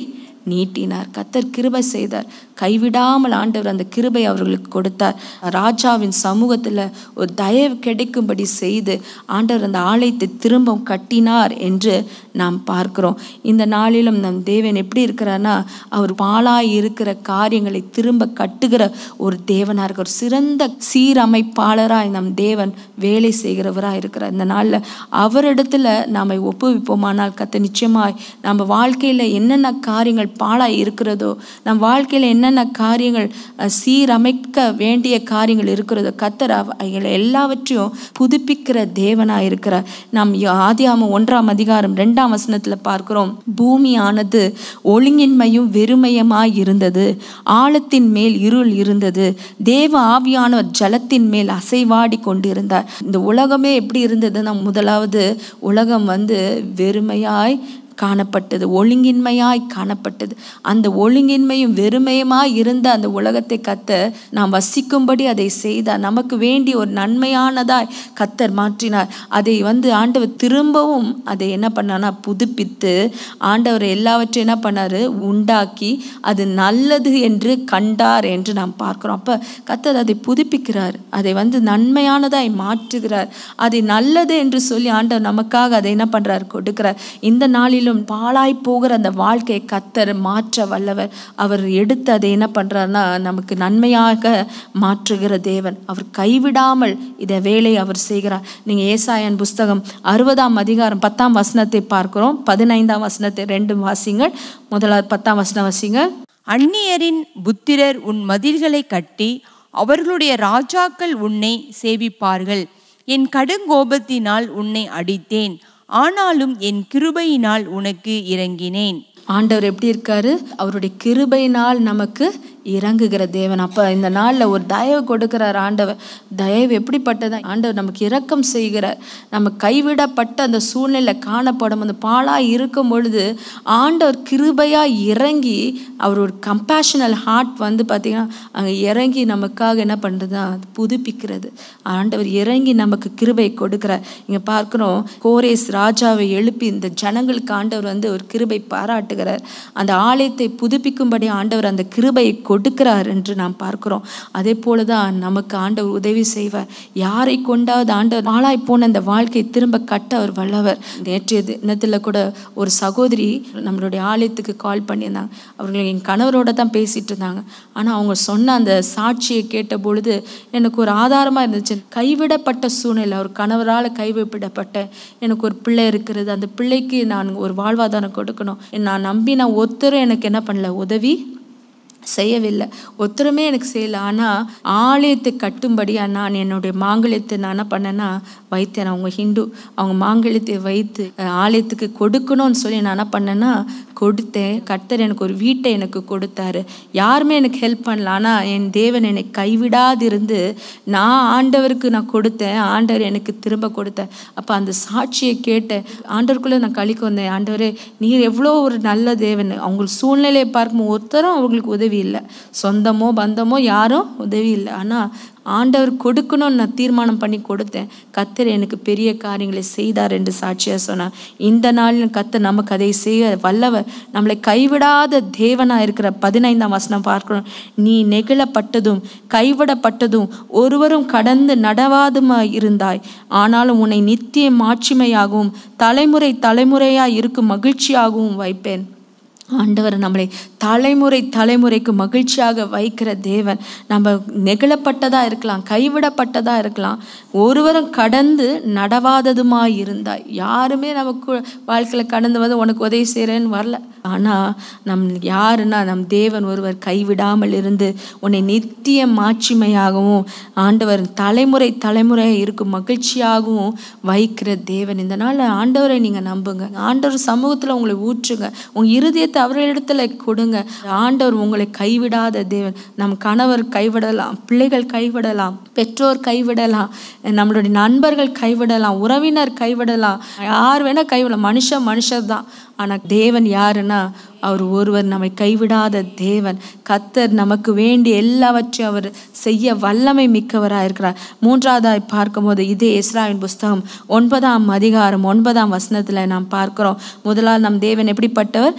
நீட்டினார் கத்தர் கிருபை செய்தார் கைவிடாமல் ஆண்டவர் அந்த கிருபை அவர்களுக்கு கொடுத்தார் ராஜாவின் சமூகத்தில் ஒரு தயவு கிடைக்கும்படி செய்து ஆண்டவர் அந்த ஆலயத்தை திரும்ப கட்டினார் என்று நாம் பார்க்கிறோம் இந்த நாளிலும் நம் தேவன் எப்படி இருக்கிறார்னா அவர் பாலாய் இருக்கிற காரியங்களை திரும்ப கட்டுகிற ஒரு தேவனாக இருக்கிற ஒரு சிறந்த சீரமைப்பாளராய் நம் தேவன் வேலை செய்கிறவராக இருக்கிறார் இந்த நாளில் அவரிடத்துல நாம் ஒப்புவிப்போமானால் கத்த நிச்சயமாய் நம்ம வாழ்க்கையில் என்னென்ன காரியங்கள் பாழாய் இருக்கிறதோ நம் வாழ்க்கையில் என்னென்ன காரியங்கள் அஹ், சீரமைக்க வேண்டிய காரியங்கள் இருக்கிறதோ கத்தர் அவ- அவைகளை எல்லாவற்றையும் புதுப்பிக்கிற தேவனாக இருக்கிறார் நாம் ஆதியாம ஒன்றாம் அதிகாரம் ரெண்டாம் வசனத்தில் பார்க்கிறோம் பூமியானது ஒழுங்கின்மையும் வெறுமையுமாய் இருந்தது ஆழத்தின் மேல் இருள் இருந்தது தேவ ஆவியானவர் ஜலத்தின் மேல் அசைவாடி கொண்டிருந்தார் இந்த உலகமே எப்படி இருந்ததுன்னா முதலாவது உலகம் வந்து வெறுமையாய் காணப்பட்டது ஒழுங்கின்மையாய் காணப்பட்டது அந்த ஒழுங்கின்மையும் வெறுமையுமாய் இருந்த அந்த உலகத்தை கத்தர் நாம் வசிக்கும்படி அதை செய்தார் நமக்கு வேண்டிய ஒரு நன்மையானதாய் கத்தர் மாற்றினார் அதை வந்து ஆண்டவர் திரும்பவும் அதை என்ன பண்ணார்னா புதுப்பித்து ஆண்டவர் எல்லாவற்றையும் என்ன பண்ணாரு உண்டாக்கி அது நல்லது என்று கண்டார் என்று நாம் பார்க்கிறோம் அப்ப கத்தர் அதை புதுப்பிக்கிறார் அதை வந்து நன்மையானதாய் மாற்றுகிறார் அதை நல்லது என்று சொல்லி ஆண்டவர் நமக்காக அதை என்ன பண்றார் கொடுக்கிறார் இந்த நாளிலும் பாழாய் போகிற அந்த வாழ்க்கையை கத்தர் மாற்ற வல்லவர் அவர் எடுத்து அதை என்ன பண்றாருன்னா நமக்கு நன்மையாக மாற்றுகிற தேவன் அவர் கைவிடாமல் இதை வேலையை அவர் செய்கிறார் நீங்க ஏசாயன் புஸ்தகம் அறுபதாம் அதிகாரம் பத்தாம் வசனத்தை பார்க்கிறோம் பதினைந்தாம் வசனத்தை ரெண்டு வாசிங்கள் முதலாவது பத்தாம் வசனம் வாசிங்க அந்நியரின் புத்திரர் உன் மதில்களை கட்டி அவர்களுடைய ராஜாக்கள் உன்னை சேவிப்பார்கள் என் கடுங்கோபத்தினால் உன்னை அடித்தேன் ஆனாலும் என் கிருபையினால் உனக்கு இறங்கினேன் ஆண்டவர் எப்படி இருக்காரு அவருடைய கிருபையினால் நமக்கு இறங்குகிற தேவன் அப்ப இந்த நாள்ல ஒரு தயவு கொடுக்கிறார் ஆண்டவர் தயவு எப்படிப்பட்டதா ஆண்டவர் நமக்கு இரக்கம் செய்கிறார் நம்ம கைவிடப்பட்ட அந்த சூழ்நிலை காணப்படும் அந்த பாழா இருக்கும் பொழுது ஆண்டவர் கிருபையா இறங்கி அவர் ஒரு கம்பேஷனல் ஹார்ட் வந்து பார்த்தீங்கன்னா அங்க இறங்கி நமக்காக என்ன பண்றது அது புதுப்பிக்கிறது ஆண்டவர் இறங்கி நமக்கு கிருபை கொடுக்கிறார் இங்க பார்க்கிறோம் கோரேஸ் ராஜாவை எழுப்பி இந்த ஜனங்களுக்கு ஆண்டவர் வந்து ஒரு கிருபை பாராட்டுகிறார் அந்த ஆலயத்தை புதுப்பிக்கும்படி ஆண்டவர் அந்த கிருபையை கொடுக்கிறார் என்று நாம் பார்க்கிறோம் அதே போலதான் நமக்கு ஆண்டவர் உதவி செய்வார் யாரை கொண்டாவது ஆண்டவர் ஆளாய் போன அந்த வாழ்க்கையை திரும்ப கட்ட அவர் வல்லவர் நேற்றைய தினத்துல கூட ஒரு சகோதரி நம்மளுடைய ஆலயத்துக்கு கால் பண்ணியிருந்தாங்க அவர்கள் என் கணவரோட தான் பேசிட்டு இருந்தாங்க ஆனா அவங்க சொன்ன அந்த சாட்சியை கேட்ட பொழுது எனக்கு ஒரு ஆதாரமா இருந்துச்சு கைவிடப்பட்ட சூழ்நிலை ஒரு கணவரால் கைவிடப்பட்ட எனக்கு ஒரு பிள்ளை இருக்கிறது அந்த பிள்ளைக்கு நான் ஒரு வாழ்வாதாரம் கொடுக்கணும் நான் நம்பி நான் ஒருத்தரும் எனக்கு என்ன பண்ணல உதவி செய்யவில்லை ஒருத்தருமே எனக்கு செய்யலை ஆனால் ஆலயத்தை கட்டும்படியாக நான் என்னுடைய மாங்கல்யத்தை நான் என்ன பண்ணேன்னா வைத்தேன் அவங்க ஹிந்து அவங்க மாங்கல்யத்தை வைத்து அஹ், ஆலயத்துக்கு கொடுக்கணும்னு சொல்லி நான் என்ன பண்ணேன்னா கொடுத்தேன் கர்த்தர் எனக்கு ஒரு வீட்டை எனக்கு கொடுத்தாரு யாருமே எனக்கு ஹெல்ப் பண்ணல ஆனால் என் தேவன் என்னை கைவிடாதிருந்து நான் ஆண்டவருக்கு நான் கொடுத்தேன் ஆண்டவர் எனக்கு திரும்ப கொடுத்தார் அப்போ அந்த சாட்சியை கேட்டேன் ஆண்டவருக்குள்ளே நான் கழிக்க வந்தேன் ஆண்டவரே நீர் எவ்வளோ ஒரு நல்ல தேவன் அவங்க சூழ்நிலையை பார்க்கும்போது ஒருத்தரும் அவங்களுக்கு உதவி இல்லை சொந்தமோ பந்தமோ யாரும் உதவி இல்லை ஆனால் ஆண்டவர் கொடுக்கணும்னு நான் தீர்மானம் பண்ணி கொடுத்தேன் கத்தர் எனக்கு பெரிய காரியங்களை செய்தார் என்று சாட்சியாக சொன்னார் இந்த நாளில் கத்தர் நமக்கு அதை செய்ய வல்லவர் நம்மளை கைவிடாத தேவனா இருக்கிற பதினைந்தாம் வசனம் பார்க்கிறோம் நீ நெகிழப்பட்டதும் கைவிடப்பட்டதும் ஒருவரும் கடந்து நடவாதுமாய் இருந்தாய் ஆனாலும் உன்னை நித்திய மாட்சிமையாகவும் தலைமுறை தலைமுறையாய் இருக்கும் மகிழ்ச்சியாகவும் வைப்பேன் ஆண்டவர் நம்மளை தலைமுறை தலைமுறைக்கு மகிழ்ச்சியாக வைக்கிற தேவன் நம்ம நெகிழப்பட்டதா இருக்கலாம் கைவிடப்பட்டதா இருக்கலாம் ஒருவரும் கடந்து நடவாததுமாய் இருந்தாய் யாருமே நமக்கு வாழ்க்கையில் கடந்து வந்து உனக்கு உதவி செய்கிறேன்னு வரல ஆனால் நம் யாருன்னா நம் தேவன் ஒருவர் கைவிடாமல் இருந்து உன்னை நித்திய மாட்சிமையாகவும் ஆண்டவர் தலைமுறை தலைமுறையாக இருக்கும் மகிழ்ச்சியாகவும் வைக்கிற தேவன் இந்த நாளில் ஆண்டவரை நீங்கள் நம்புங்க ஆண்டவர் சமூகத்தில் உங்களை ஊற்றுங்க உங்கள் இருதயத்தை அவர்களிடத்துல கொடுங்க ஆண்டவர் உங்களை கைவிடாத தேவன் நம் கணவர் கைவிடலாம் பிள்ளைகள் கைவிடலாம் பெற்றோர் கைவிடலாம் நம்மளுடைய நண்பர்கள் கைவிடலாம் உறவினர் கைவிடலாம் யார் வேணால் கைவிடலாம் மனுஷன் மனுஷர் தான் ஆனால் தேவன் யாருன்னா அவர் ஒருவர் நம்மை கைவிடாத தேவன் கத்தர் நமக்கு வேண்டிய எல்லாவற்றையும் அவர் செய்ய வல்லமை மிக்கவராக இருக்கிறார் மூன்றாவதாய் பார்க்கும்போது இதே இஸ்ராயின் புஸ்தகம் ஒன்பதாம் அதிகாரம் ஒன்பதாம் வசனத்தில் நாம் பார்க்கிறோம் முதலால் நம் தேவன் எப்படிப்பட்டவர் தேவ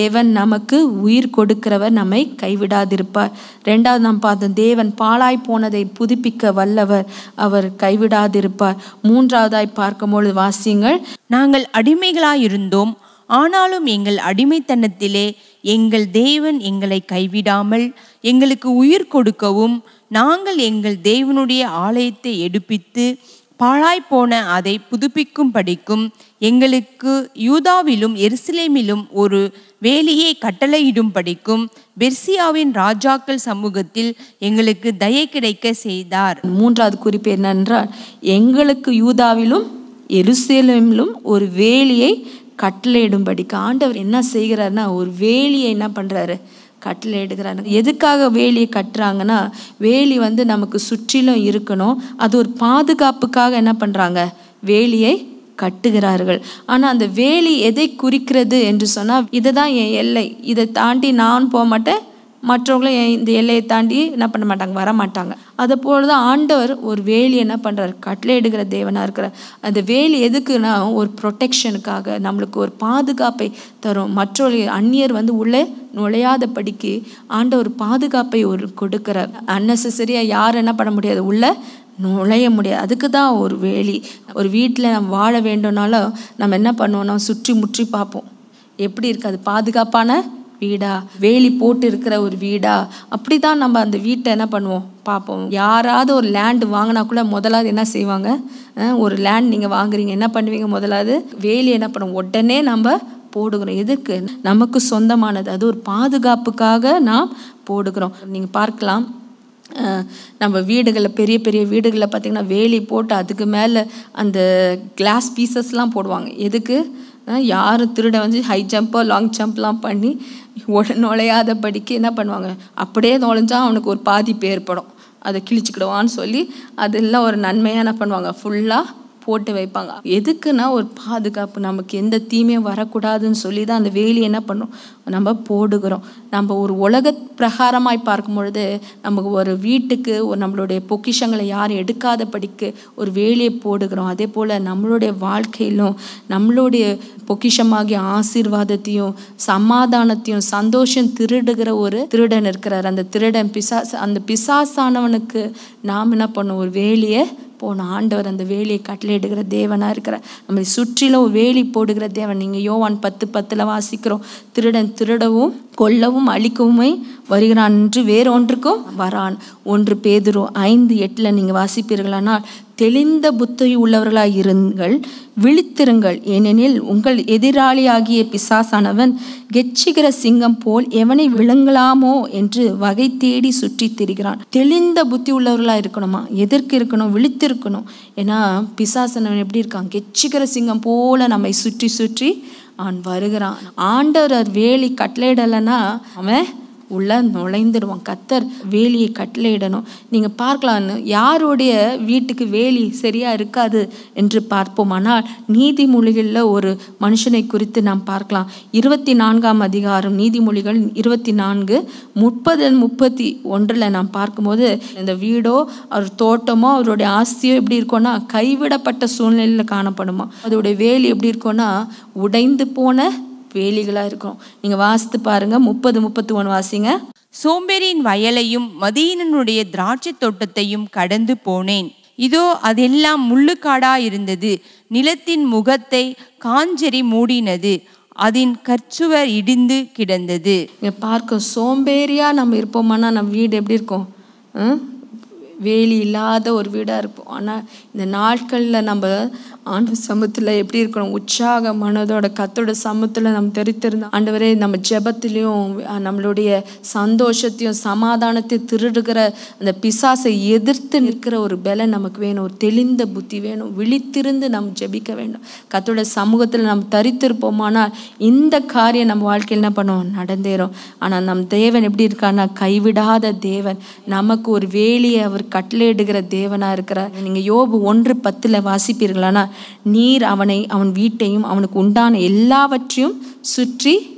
தேவன் நமக்கு உயிர் கொடுக்கிறவர் நம்மை கைவிடாதிருப்பார் ரெண்டாவது நாம் பார்த்தோம் தேவன் பாழாய் போனதை புதுப்பிக்க வல்லவர் அவர் கைவிடாதிருப்பார் மூன்றாவதாய் பார்க்கும்பொழுது வாசியங்கள் நாங்கள் அடிமைகளாயிருந்தோம் ஆனாலும் எங்கள் அடிமைத்தனத்திலே எங்கள் தேவன் எங்களை கைவிடாமல் எங்களுக்கு உயிர் கொடுக்கவும் நாங்கள் எங்கள் தேவனுடைய ஆலயத்தை எடுப்பித்து பாழாய்ப்போன அதை புதுப்பிக்கும் படிக்கும் எங்களுக்கு யூதாவிலும் எருசலேமிலும் ஒரு வேலியை கட்டளையிடும் படிக்கும் பெர்சியாவின் ராஜாக்கள் சமூகத்தில் எங்களுக்கு தயை கிடைக்க செய்தார் மூன்றாவது குறிப்பு என்னென்றால் எங்களுக்கு யூதாவிலும் எருசலேமிலும் ஒரு வேலியை கட்டளையிடும்படிக்கு ஆண்டவர் என்ன செய்கிறாருன்னா ஒரு வேலியை என்ன பண்ணுறாரு கட்டளை எடுக்கிறாங்க எதுக்காக வேலியை கட்டுறாங்கன்னா வேலி வந்து நமக்கு சுற்றிலும் இருக்கணும் அது ஒரு பாதுகாப்புக்காக என்ன பண்ணுறாங்க வேலியை கட்டுகிறார்கள் ஆனால் அந்த வேலி எதை குறிக்கிறது என்று சொன்னால் இதுதான் என் எல்லை இதை தாண்டி நான் போக மாட்டேன் மற்றவங்களும் என் இந்த எல்லையை தாண்டி என்ன பண்ண மாட்டாங்க வர மாட்டாங்க அதை போல தான் ஆண்டவர் ஒரு வேலி என்ன பண்ணுறாரு கட்டளை எடுக்கிற தேவனாக இருக்கிறார் அந்த வேலி எதுக்குன்னா ஒரு ப்ரொடெக்ஷனுக்காக நம்மளுக்கு ஒரு பாதுகாப்பை தரும் மற்றவர்கள் அந்நியர் வந்து உள்ளே நுழையாதபடிக்கு ஆண்டவர் பாதுகாப்பை ஒரு கொடுக்கிறார் அன்னெசரியாக யார் என்ன பண்ண முடியாது உள்ள நுழைய முடியாது அதுக்கு தான் ஒரு வேலி ஒரு வீட்டில் நம்ம வாழ வேண்டும்னாலும் நம்ம என்ன பண்ணுவோம்னா சுற்றி முற்றி பார்ப்போம் எப்படி இருக்கு அது பாதுகாப்பான வீடா வேலி போட்டு இருக்கிற ஒரு வீடா அப்படி தான் நம்ம அந்த வீட்டை என்ன பண்ணுவோம் பார்ப்போம் யாராவது ஒரு லேண்டு வாங்கினா கூட முதலாவது என்ன செய்வாங்க அஹ் ஒரு லேண்ட் நீங்கள் வாங்குறீங்க என்ன பண்ணுவீங்க முதலாவது வேலி என்ன பண்ணுவோம் உடனே நம்ம போடுகிறோம் எதுக்கு நமக்கு சொந்தமானது அது ஒரு பாதுகாப்புக்காக நாம் போடுகிறோம் நீங்கள் பார்க்கலாம் அஹ் நம்ம வீடுகளில் பெரிய பெரிய வீடுகளில் பார்த்திங்கன்னா வேலி போட்டு அதுக்கு மேலே அந்த கிளாஸ் பீசஸ்லாம் போடுவாங்க எதுக்கு அஹ் யாரும் திருட வந்து ஹை ஜம்போ லாங் ஜம்ப்லாம் பண்ணி உட நுழையாதபடிக்கு என்ன பண்ணுவாங்க அப்படியே நுழைஞ்சா அவனுக்கு ஒரு பாதிப்பு ஏற்படும் அதை கிழிச்சுக்கிடுவான்னு சொல்லி அதெல்லாம் ஒரு நன்மையாக என்ன பண்ணுவாங்க ஃபுல்லாக போட்டு வைப்பாங்க எதுக்குன்னா ஒரு பாதுகாப்பு நமக்கு எந்த தீமையும் வரக்கூடாதுன்னு சொல்லி தான் அந்த வேலி என்ன பண்ணும் நம்ம போடுகிறோம் நம்ம ஒரு உலக பிரகாரமாய் பார்க்கும் பொழுது நமக்கு ஒரு வீட்டுக்கு ஒரு நம்மளுடைய பொக்கிஷங்களை யாரும் எடுக்காதபடிக்கு ஒரு வேலியை போடுகிறோம் அதே போல் நம்மளுடைய வாழ்க்கையிலும் நம்மளுடைய பொக்கிஷமாகிய ஆசீர்வாதத்தையும் சமாதானத்தையும் சந்தோஷம் திருடுகிற ஒரு திருடன் இருக்கிறார் அந்த திருடன் பிசாசு அந்த பிசாசானவனுக்கு நாம் என்ன பண்ணோம் ஒரு வேலியை போன ஆண்டவர் அந்த வேலியை கட்டளையிடுகிற தேவனாக இருக்கிறார் நம்மளை சுற்றிலும் ஒரு வேலி போடுகிற தேவன் நீங்கள் யோவான் பத்து பத்தில் வாசிக்கிறோம் திருடன் திருடவும் கொல்லவும் அழிக்கவுமே வருகிறான் என்று வேறொன்றுக்கும் வரான் ஒன்று பேதுரு ஐந்து எட்டில் நீங்கள் வாசிப்பீர்களானால் தெளிந்த புத்தி உள்ளவர்களாய் இருங்கள் விழித்திருங்கள் ஏனெனில் உங்கள் எதிராளியாகிய பிசாசானவன் கெச்சிகிற சிங்கம் போல் எவனை விழுங்கலாமோ என்று வகை தேடி சுற்றி திரிகிறான் தெளிந்த புத்தி உள்ளவர்களாக இருக்கணுமா எதற்கு இருக்கணும் விழித்திருக்கணும் ஏன்னா பிசாசனவன் எப்படி இருக்கான் கெச்சிக்கிற சிங்கம் போல நம்மை சுற்றி சுற்றி அவன் வருகிறான் ஆண்டவர் வேலி கட்டளையிடலைன்னா அவன் உள்ள நுழைந்துடுவான் கத்தர் வேலியை கட்டளையிடணும் நீங்கள் பார்க்கலாம் யாருடைய வீட்டுக்கு வேலி சரியா இருக்காது என்று பார்ப்போமானால் நீதிமொழிகளில் ஒரு மனுஷனை குறித்து நாம் பார்க்கலாம் இருபத்தி நான்காம் அதிகாரம் நீதிமொழிகள் இருபத்தி நான்கு முப்பது முப்பத்தி ஒன்றில் நாம் பார்க்கும்போது இந்த வீடோ அவர் தோட்டமோ அவருடைய ஆஸ்தியோ எப்படி இருக்கும்னா கைவிடப்பட்ட சூழ்நிலையில் காணப்படுமா அதோடைய வேலி எப்படி இருக்கும்னா உடைந்து போன வேலிகளாக இருக்கும் நீங்கள் வாசித்து பாருங்கள் முப்பது முப்பத்தி ஒன்று வாசிங்க சோம்பேறியின் வயலையும் மதியனனுடைய திராட்சை தோட்டத்தையும் கடந்து போனேன் இதோ அதெல்லாம் முள்ளுக்காடாயிருந்தது நிலத்தின் முகத்தை காஞ்சரி மூடினது அதன் கற்சுவர் இடிந்து கிடந்தது இங்கே பார்க்க சோம்பேறியாக நம்ம இருப்போமானா நம்ம வீடு எப்படி இருக்கும் ம்? வேலி இல்லாத ஒரு வீடாக இருப்போம் ஆனால் இந்த நாட்களில் நம்ம ஆண்டு சமூகத்தில் எப்படி இருக்கணும் உற்சாக மனதோட கத்தோட சமூகத்தில் நம்ம தெரித்திருந்தோம் ஆண்டவரே நம்ம ஜெபத்திலையும் அஹ், நம்மளுடைய சந்தோஷத்தையும் சமாதானத்தையும் திருடுகிற அந்த பிசாசை எதிர்த்து நிற்கிற ஒரு பலம் நமக்கு வேணும் ஒரு தெளிந்த புத்தி வேணும் விழித்திருந்து நம்ம ஜெபிக்க வேண்டும் கத்தோட சமூகத்தில் நம்ம தரித்திருப்போமானால் இந்த காரியம் நம்ம வாழ்க்கையில் என்ன பண்ணுவோம் நடந்தேறும் ஆனால் நம் தேவன் எப்படி இருக்கான்னா கைவிடாத தேவன் நமக்கு ஒரு வேலியை அவர் கட்டளையிடுகிற தேவனா இருக்கிறார் நீங்க யோபு ஒன்று பத்துல வாசிப்பீர்களானா நீர் அவனை அவன் வீட்டையும் அவனுக்கு உண்டான எல்லாவற்றையும் சுற்றி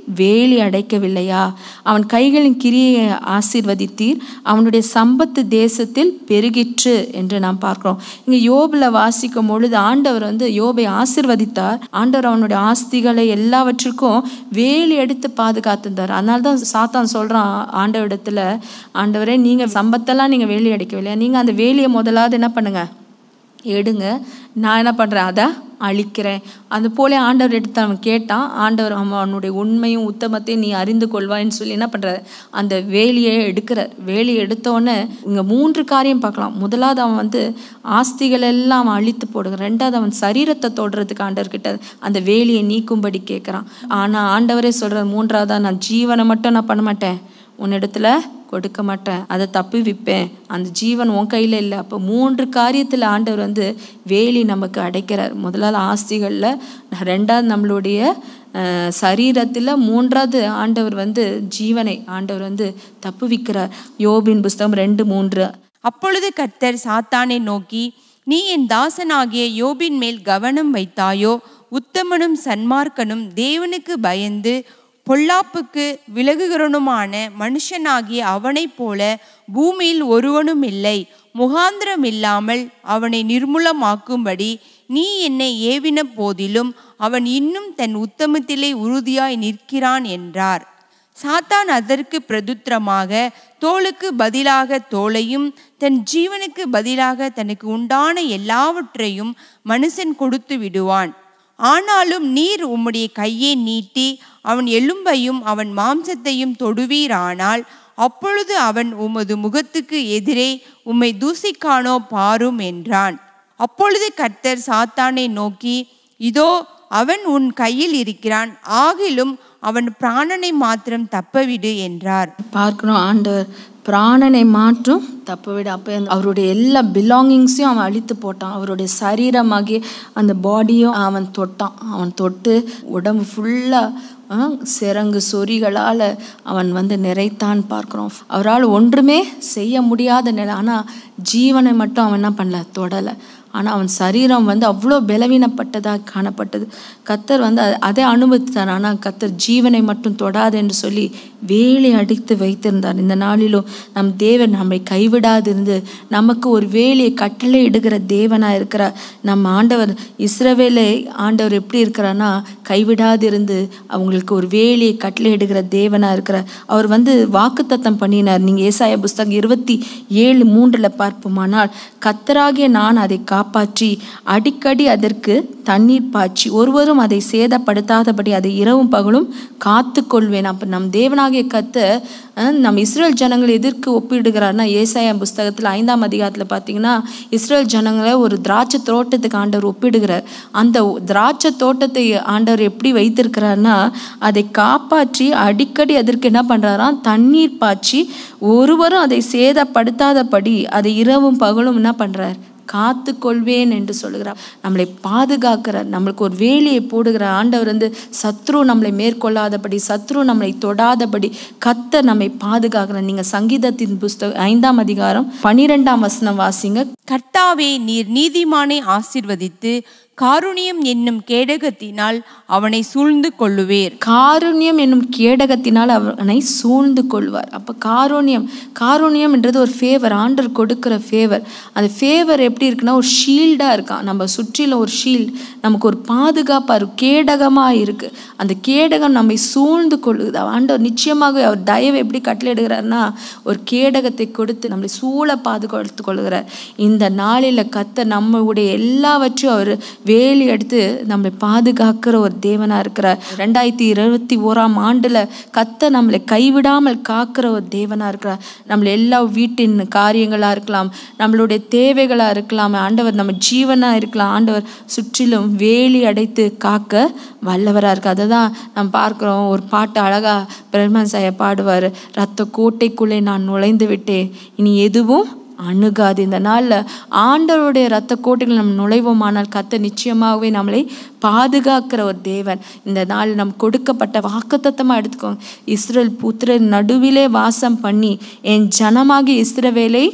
வேலி அடைக்கவில்லையா அவன் கைகளின் கிரியை ஆசீர்வதித்தீர் அவனுடைய சம்பத்து தேசத்தில் பெருகிற்று என்று நாம் பார்க்கிறோம் இங்க யோபில் வாசிக்கும் பொழுது ஆண்டவர் வந்து யோபை ஆசீர்வதித்தார் ஆண்டவர் அவனுடைய ஆஸ்திகளை எல்லாவற்றுக்கும் வேலி எடுத்து பாதுகாத்திருந்தார் அதனால தான் சாத்தான் சொல்றான் ஆண்டவரிடத்துல ஆண்டவரே நீங்க சம்பத்தெல்லாம் நீங்க வேலி அடைக்கவில்லையா நீங்க அந்த வேலியை முதலாவது என்ன பண்ணுங்க எடுங்க நான் என்ன பண்ணுறேன் அதை அழிக்கிறேன் அது போல ஆண்டவர் எடுத்து அவன் கேட்டான் ஆண்டவர் அவன் அவனுடைய உண்மையும் உத்தமத்தையும் நீ அறிந்து கொள்வாய்ன்னு சொல்லி என்ன பண்ணுறாரு அந்த வேலியை எடுக்கிறார் வேலி எடுத்தோடனே இங்கே மூன்று காரியம் பார்க்கலாம் முதலாவது அவன் வந்து ஆஸ்திகள் எல்லாம் அவன் அழித்து போடுகிறான் ரெண்டாவது அவன் சரீரத்தை தொடுறதுக்கு ஆண்டவர்கிட்ட அந்த வேலியை நீக்கும்படி கேட்குறான் ஆனால் ஆண்டவரே சொல்கிறார் மூன்றாவதா நான் ஜீவனை மட்டும் நான் பண்ண மாட்டேன் உன்னிடத்துல கொடுக்க மாட்டேன் அதை தப்பி விற்பேன் அந்த ஜீவன் உன் கையில் இல்லை அப்போ மூன்று காரியத்தில் ஆண்டவர் வந்து வேலி நமக்கு அடைக்கிறார் முதலாவது ஆஸ்திகளில் ரெண்டாவது நம்மளுடைய அஹ், சரீரத்தில் மூன்றாவது ஆண்டவர் வந்து ஜீவனை ஆண்டவர் வந்து தப்புவிக்கிறார் யோபின் புஸ்தகம் ரெண்டு மூன்று அப்பொழுது கர்த்தர் சாத்தானை நோக்கி நீ என் தாசனாகிய யோபின் மேல் கவனம் வைத்தாயோ உத்தமனும் சன்மார்க்கனும் தேவனுக்கு பயந்து பொல்லாப்புக்கு விலகுகிறனுமான மனுஷனாகிய அவனைப் போல பூமியில் ஒருவனும் இல்லை முகாந்திரம் இல்லாமல் அவனை நிர்மூலமாக்கும்படி நீ என்னை ஏவின போதிலும் அவன் இன்னும் தன் உத்தமத்திலே உறுதியாய் நிற்கிறான் என்றார் சாத்தான் அதற்கு பிரதுத்திரமாக தோளுக்கு பதிலாக தோளையும் தன் ஜீவனுக்கு பதிலாக தனக்கு உண்டான எல்லாவற்றையும் மனுஷன் கொடுத்து விடுவான் ஆனாலும் நீர் உம்முடைய கையை நீட்டி அவன் எலும்பையும் அவன் மாம்சத்தையும் தொடுவீரானால் அப்பொழுது அவன் உமது முகத்துக்கு எதிரே உம்மை தூசிக்கானோ பாரும் என்றான் அப்பொழுது கர்த்தர் சாத்தானை நோக்கி இதோ அவன் உன் கையில் இருக்கிறான் ஆகிலும் அவன் பிராணனை மாத்திரம் தப்பவிடு என்றார் பார்க்கணும் ஆண்டவர் பிராணனை மாற்றும் தப்பு விட அப்போ அவருடைய எல்லா பிலாங்கிங்ஸையும் அவன் அழித்து போட்டான் அவருடைய சரீரமாகிய அந்த பாடியும் அவன் தொட்டான் அவன் தொட்டு உடம்பு ஃபுல்லாக சிறங்கு சொறிகளால் அவன் வந்து நிறைத்தான் பார்க்குறோம் அவரால் ஒன்றுமே செய்ய முடியாத நிலை ஆனால் ஜீவனை மட்டும் அவன் என்ன பண்ணல தொடலை ஆனால் அவன் சரீரம் வந்து அவ்வளோ பலவீனப்பட்டதாக காணப்பட்டது கத்தர் வந்து அ- அதை அனுமதித்தார் ஆனால் கத்தர் ஜீவனை மட்டும் தொடாது என்று சொல்லி வேலி அடித்து வைத்திருந்தார் இந்த நாளிலும் நம் தேவன் நம்மை கைவிடாதிருந்து நமக்கு ஒரு வேலியை கட்டளை இடுகிற தேவனாக இருக்கிறார் நம்ம ஆண்டவர் இஸ்ரவேலை ஆண்டவர் எப்படி இருக்கிறான்னா கைவிடாதிருந்து அவங்களுக்கு ஒரு வேலியை கட்டளை இடுகிற தேவனாக இருக்கிறார் அவர் வந்து வாக்குத்தத்தம் பண்ணினார் நீங்கள் ஏசாய புஸ்தகம் இருபத்தி ஏழு மூன்றில் பார்ப்போமானால் கத்தராகிய நான் அதை காப்பாற்றி அடிக்கடி அதற்கு தண்ணீர் பாய்ச்சி ஒருவரும் அதை சேதப்படுத்தாதபடி அதை இரவும் பகலும் காத்து கொள்வேன் அப்போ நம் தேவனாகிய கத்த நம் இஸ்ரேல் ஜனங்களை எதற்கு ஒப்பிடுகிறார்னா ஏசாயா புஸ்தகத்தில் ஐந்தாம் அதிகாரத்தில் பார்த்தீங்கன்னா இஸ்ரேல் ஜனங்களை ஒரு திராட்சை தோட்டத்துக்கு ஆண்டவர் ஒப்பிடுகிறார் அந்த திராட்சை தோட்டத்தை ஆண்டவர் எப்படி வைத்திருக்கிறார்னா அதை காப்பாற்றி அடிக்கடி அதற்கு என்ன பண்ணுறாராம் தண்ணீர் பாய்ச்சி ஒருவரும் அதை சேதப்படுத்தாதபடி அதை இரவும் பகலும் என்ன பண்ணுறார் காத்து கொள்வேன் என்று சொல்லுகிறார் நம்மளை பாதுகாக்கிறார் நம்மளுக்கு ஒரு வேலியை போடுகிற ஆண்டவர் வந்து சத்ரு நம்மளை மேற்கொள்ளாதபடி சத்ரு நம்மளை தொடாதபடி கத்த நம்மை பாதுகாக்கிறார் நீங்க சங்கீதத்தின் புஸ்தகம் ஐந்தாம் அதிகாரம் பனிரெண்டாம் வசனம் வாசிங்க கர்த்தாவே நீர் நீதிமானை ஆசிர்வதித்து காருணியம் என்னும் கேடகத்தினால் அவனை சூழ்ந்து கொள்ளுவேர் காருண்யம் என்னும் கேடகத்தினால் அவனை சூழ்ந்து கொள்வார் அப்போ காருண்யம் காருண்யம் என்றது ஒரு ஃபேவர் ஆண்டர் கொடுக்கிற ஃபேவர் அந்த ஃபேவர் எப்படி இருக்குன்னா ஒரு ஷீல்டாக இருக்கான் நம்ம சுற்றிலும் ஒரு ஷீல்டு நமக்கு ஒரு பாதுகாப்பாக இருக்கு கேடகமாக இருக்குது அந்த கேடகம் நம்மை சூழ்ந்து கொள்ளுது ஆண்டவர் நிச்சயமாக அவர் தயவு எப்படி கட்டளையிடுகிறார்னா ஒரு கேடகத்தை கொடுத்து நம்மளை சூழ பாதுகாத்து கொள்கிறார் இந்த நாளில் கத்த நம்மளுடைய எல்லாவற்றையும் அவர் வேலி எடுத்து நம்மளை பாதுகாக்கிற ஒரு தேவனாக இருக்கிறார் ரெண்டாயிரத்தி இருபத்தி ஓராம் ஆண்டில் கத்த நம்மளை கைவிடாமல் காக்கிற ஒரு தேவனாக இருக்கிறார் நம்மளை எல்லா வீட்டின் காரியங்களாக இருக்கலாம் நம்மளுடைய தேவைகளாக இருக்கலாம் ஆண்டவர் நம்ம ஜீவனாக இருக்கலாம் ஆண்டவர் சுற்றிலும் வேலி அடைத்து காக்க வல்லவராக இருக்கு அதை தான் நம்ம பார்க்குறோம் ஒரு பாட்டு அழகாக பிரம்மன் சாய பாடுவார் ரத்த கோட்டைக்குள்ளே நான் நுழைந்து விட்டேன் இனி எதுவும் அணுகாது இந்த நாளில் ஆண்டவருடைய ரத்த கோட்டைகள் நம்ம நுழைவோமானால் கத்த நிச்சயமாகவே நம்மளை பாதுகாக்கிற ஒரு தேவன் இந்த நாள் நம் கொடுக்கப்பட்ட வாக்குத்தத்தமாக எடுத்துக்கோங்க இஸ்ரேல் புத்திரர் நடுவிலே வாசம் பண்ணி என் ஜனமாகிய இஸ்ரவேலை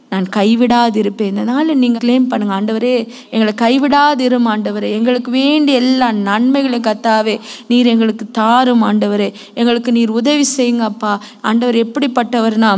நான் கைவிடாதிருப்பேன் இதனால் நீங்கள் க்ளைம் பண்ணுங்க ஆண்டவரே எங்களை கைவிடாதிரும் ஆண்டவரே எங்களுக்கு வேண்டிய எல்லா நன்மைகளையும் கத்தாவே நீர் எங்களுக்கு தாரும் ஆண்டவரே எங்களுக்கு நீர் உதவி செய்யுங்க அப்பா ஆண்டவர் எப்படிப்பட்டவர்னா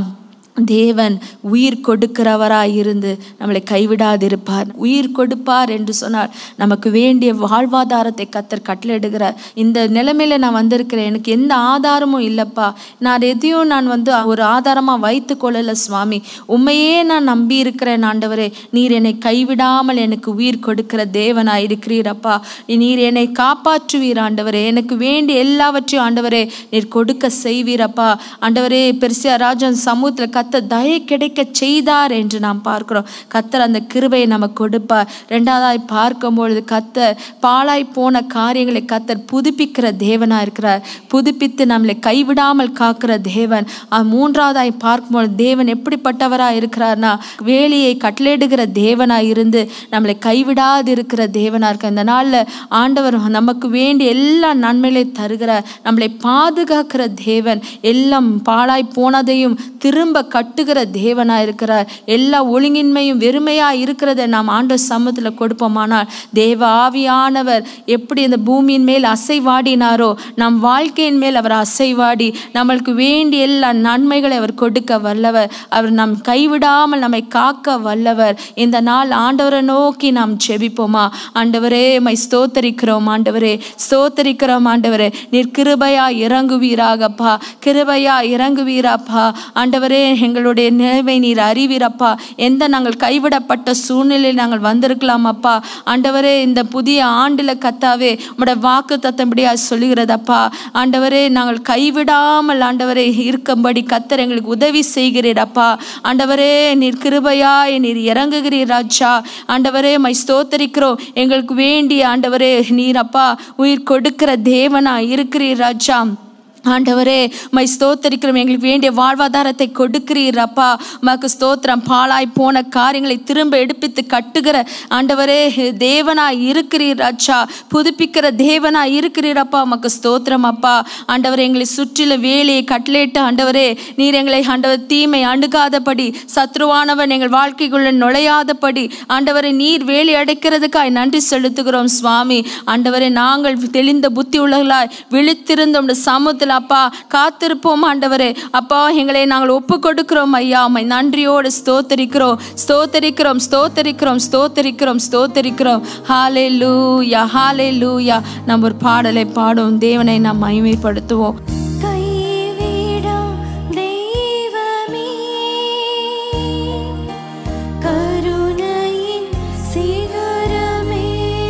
தேவன் உயிர் கொடுக்கிறவராய் இருந்து நம்மளை கைவிடாதிருப்பார் உயிர் கொடுப்பார் என்று சொன்னால் நமக்கு வேண்டிய வாழ்வாதாரத்தை கத்தர் கட்டளையிடுகிறார் இந்த நிலைமையில நான் வந்திருக்கிறேன் எனக்கு எந்த ஆதாரமும் இல்லைப்பா நான் எதையும் நான் வந்து ஒரு ஆதாரமாக வைத்து கொள்ளலை சுவாமி உண்மையே நான் நம்பி இருக்கிறேன் ஆண்டவரே நீர் என்னை கைவிடாமல் எனக்கு உயிர் கொடுக்கிற தேவனாய் இருக்கிறீரப்பா நீர் என்னை காப்பாற்றுவீர் ஆண்டவரே எனக்கு வேண்டிய எல்லாவற்றையும் ஆண்டவரே நீர் கொடுக்க செய்வீரப்பா ஆண்டவரே பெருசியா ராஜன் சமூகத்தில் கத்த தயை கிடைக்க செய்தார் என்று நாம் பார்க்கிறோம் கத்தர் அந்த கிருபையை நமக்கு கொடுப்பார் ரெண்டாவதாய் பார்க்கும்பொழுது கத்தர் பாழாய் போன காரியங்களை கத்தர் புதுப்பிக்கிற தேவனா இருக்கிறார் புதுப்பித்து நம்மளை கைவிடாமல் காக்கிற தேவன் அஹ் மூன்றாவதாய் பார்க்கும்பொழுது தேவன் எப்படிப்பட்டவராக இருக்கிறார்னா வேலையை கட்டளையிடுகிற தேவனாய் இருந்து நம்மளை கைவிடாது இருக்கிற தேவனா இருக்க இந்த நாளில் ஆண்டவர் நமக்கு வேண்டிய எல்லா நன்மைகளையும் தருகிறார் நம்மளை பாதுகாக்கிற தேவன் எல்லாம் பாழாய் போனதையும் திரும்ப கட்டுகிற தேவனா இருக்கிறார் எல்லா ஒழுங்கின்மையும் வெறுமையா இருக்கிறத நாம் ஆண்ட சமூகத்தில் கொடுப்போமானால் தேவ ஆவியானவர் எப்படி இந்த பூமியின் மேல் அசைவாடினாரோ நம் வாழ்க்கையின் மேல் அவர் அசைவாடி நம்மளுக்கு வேண்டிய எல்லா நன்மைகளை அவர் கொடுக்க வல்லவர் அவர் நம் கைவிடாமல் நம்மை காக்க வல்லவர் இந்த நாள் ஆண்டவரை நோக்கி நாம் செபிப்போமா ஆண்டவரே மை ஸ்தோத்தரிக்கிறோம் ஆண்டவரே ஸ்தோத்தரிக்கிறோம் ஆண்டவரே நீர் கிருபையா இறங்குவீராகப்பா கிருபையா இறங்குவீராப்பா ஆண்டவரே எங்களுடைய நினைவை நீர் அறிவீரப்பா எந்த நாங்கள் கைவிடப்பட்ட சூழ்நிலையில் நாங்கள் வந்திருக்கலாம் அப்பா ஆண்டவரே இந்த புதிய ஆண்டில் கத்தாவே உம்முடைய வாக்கு தத்தம்படியா சொல்லுகிறதப்பா ஆண்டவரே நாங்கள் கைவிடாமல் ஆண்டவரே இருக்கும்படி கத்தர் எங்களுக்கு உதவி செய்கிறீரப்பா ஆண்டவரே நீர் கிருபையாய் நீர் இறங்குகிறீர் ராஜா ஆண்டவரே மை ஸ்தோத்தரிக்கிறோம் எங்களுக்கு வேண்டிய ஆண்டவரே நீர் அப்பா உயிர் கொடுக்கிற தேவனா இருக்கிறீர் ராஜா ஆண்டவரே மை ஸ்தோத்தரிக்கிறோம் எங்களுக்கு வேண்டிய வாழ்வாதாரத்தை கொடுக்கிறீர் அப்பா மக்கு ஸ்தோத்திரம் பாழாய் போன காரியங்களை திரும்ப எடுப்பித்து கட்டுகிற ஆண்டவரே தேவனாய் இருக்கிறீர் அச்சா புதுப்பிக்கிற தேவனாய் இருக்கிறீர் அப்பா மக்கு ஸ்தோத்திரம் அப்பா ஆண்டவரே எங்களை சுற்றில வேலையை கட்டளையிட்டு ஆண்டவரே நீர் எங்களை ஆண்டவர் தீமை அணுகாதபடி சத்ருவானவன் எங்கள் வாழ்க்கைக்குள்ள நுழையாதபடி ஆண்டவரை நீர் வேலி அடைக்கிறதுக்காய் நன்றி செலுத்துகிறோம் சுவாமி ஆண்டவரே நாங்கள் தெளிந்த புத்தி உள்ளவர்களாய் விழித்திருந்த உம்முடைய சமூகத்தில் அப்பா காத்திருப்போம் ஆண்டவரே அப்பா எங்களை நாங்கள் ஒப்பு கொடுக்கிறோம் ஐயா உம்மை நன்றியோடு ஸ்தோத்தரிக்கிறோம் ஸ்தோத்தரிக்கிறோம் ஸ்தோத்தரிக்கிறோம் ஸ்தோத்தரிக்கிறோம் ஸ்தோத்தரிக்கிறோம் ஹாலே லூயா ஹாலே லூயா நம்ம ஒரு பாடலை பாடும் தேவனை நாம் மகிமைப்படுத்துவோம் கைவிடா தெய்வமே கருணையின் சிகரமே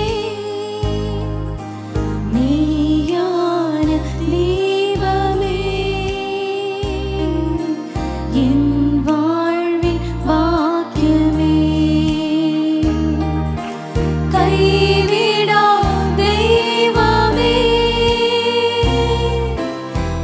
நீயான தீபமே என் வாழ்வின் பாக்கியமே கைவிடா தெய்வமே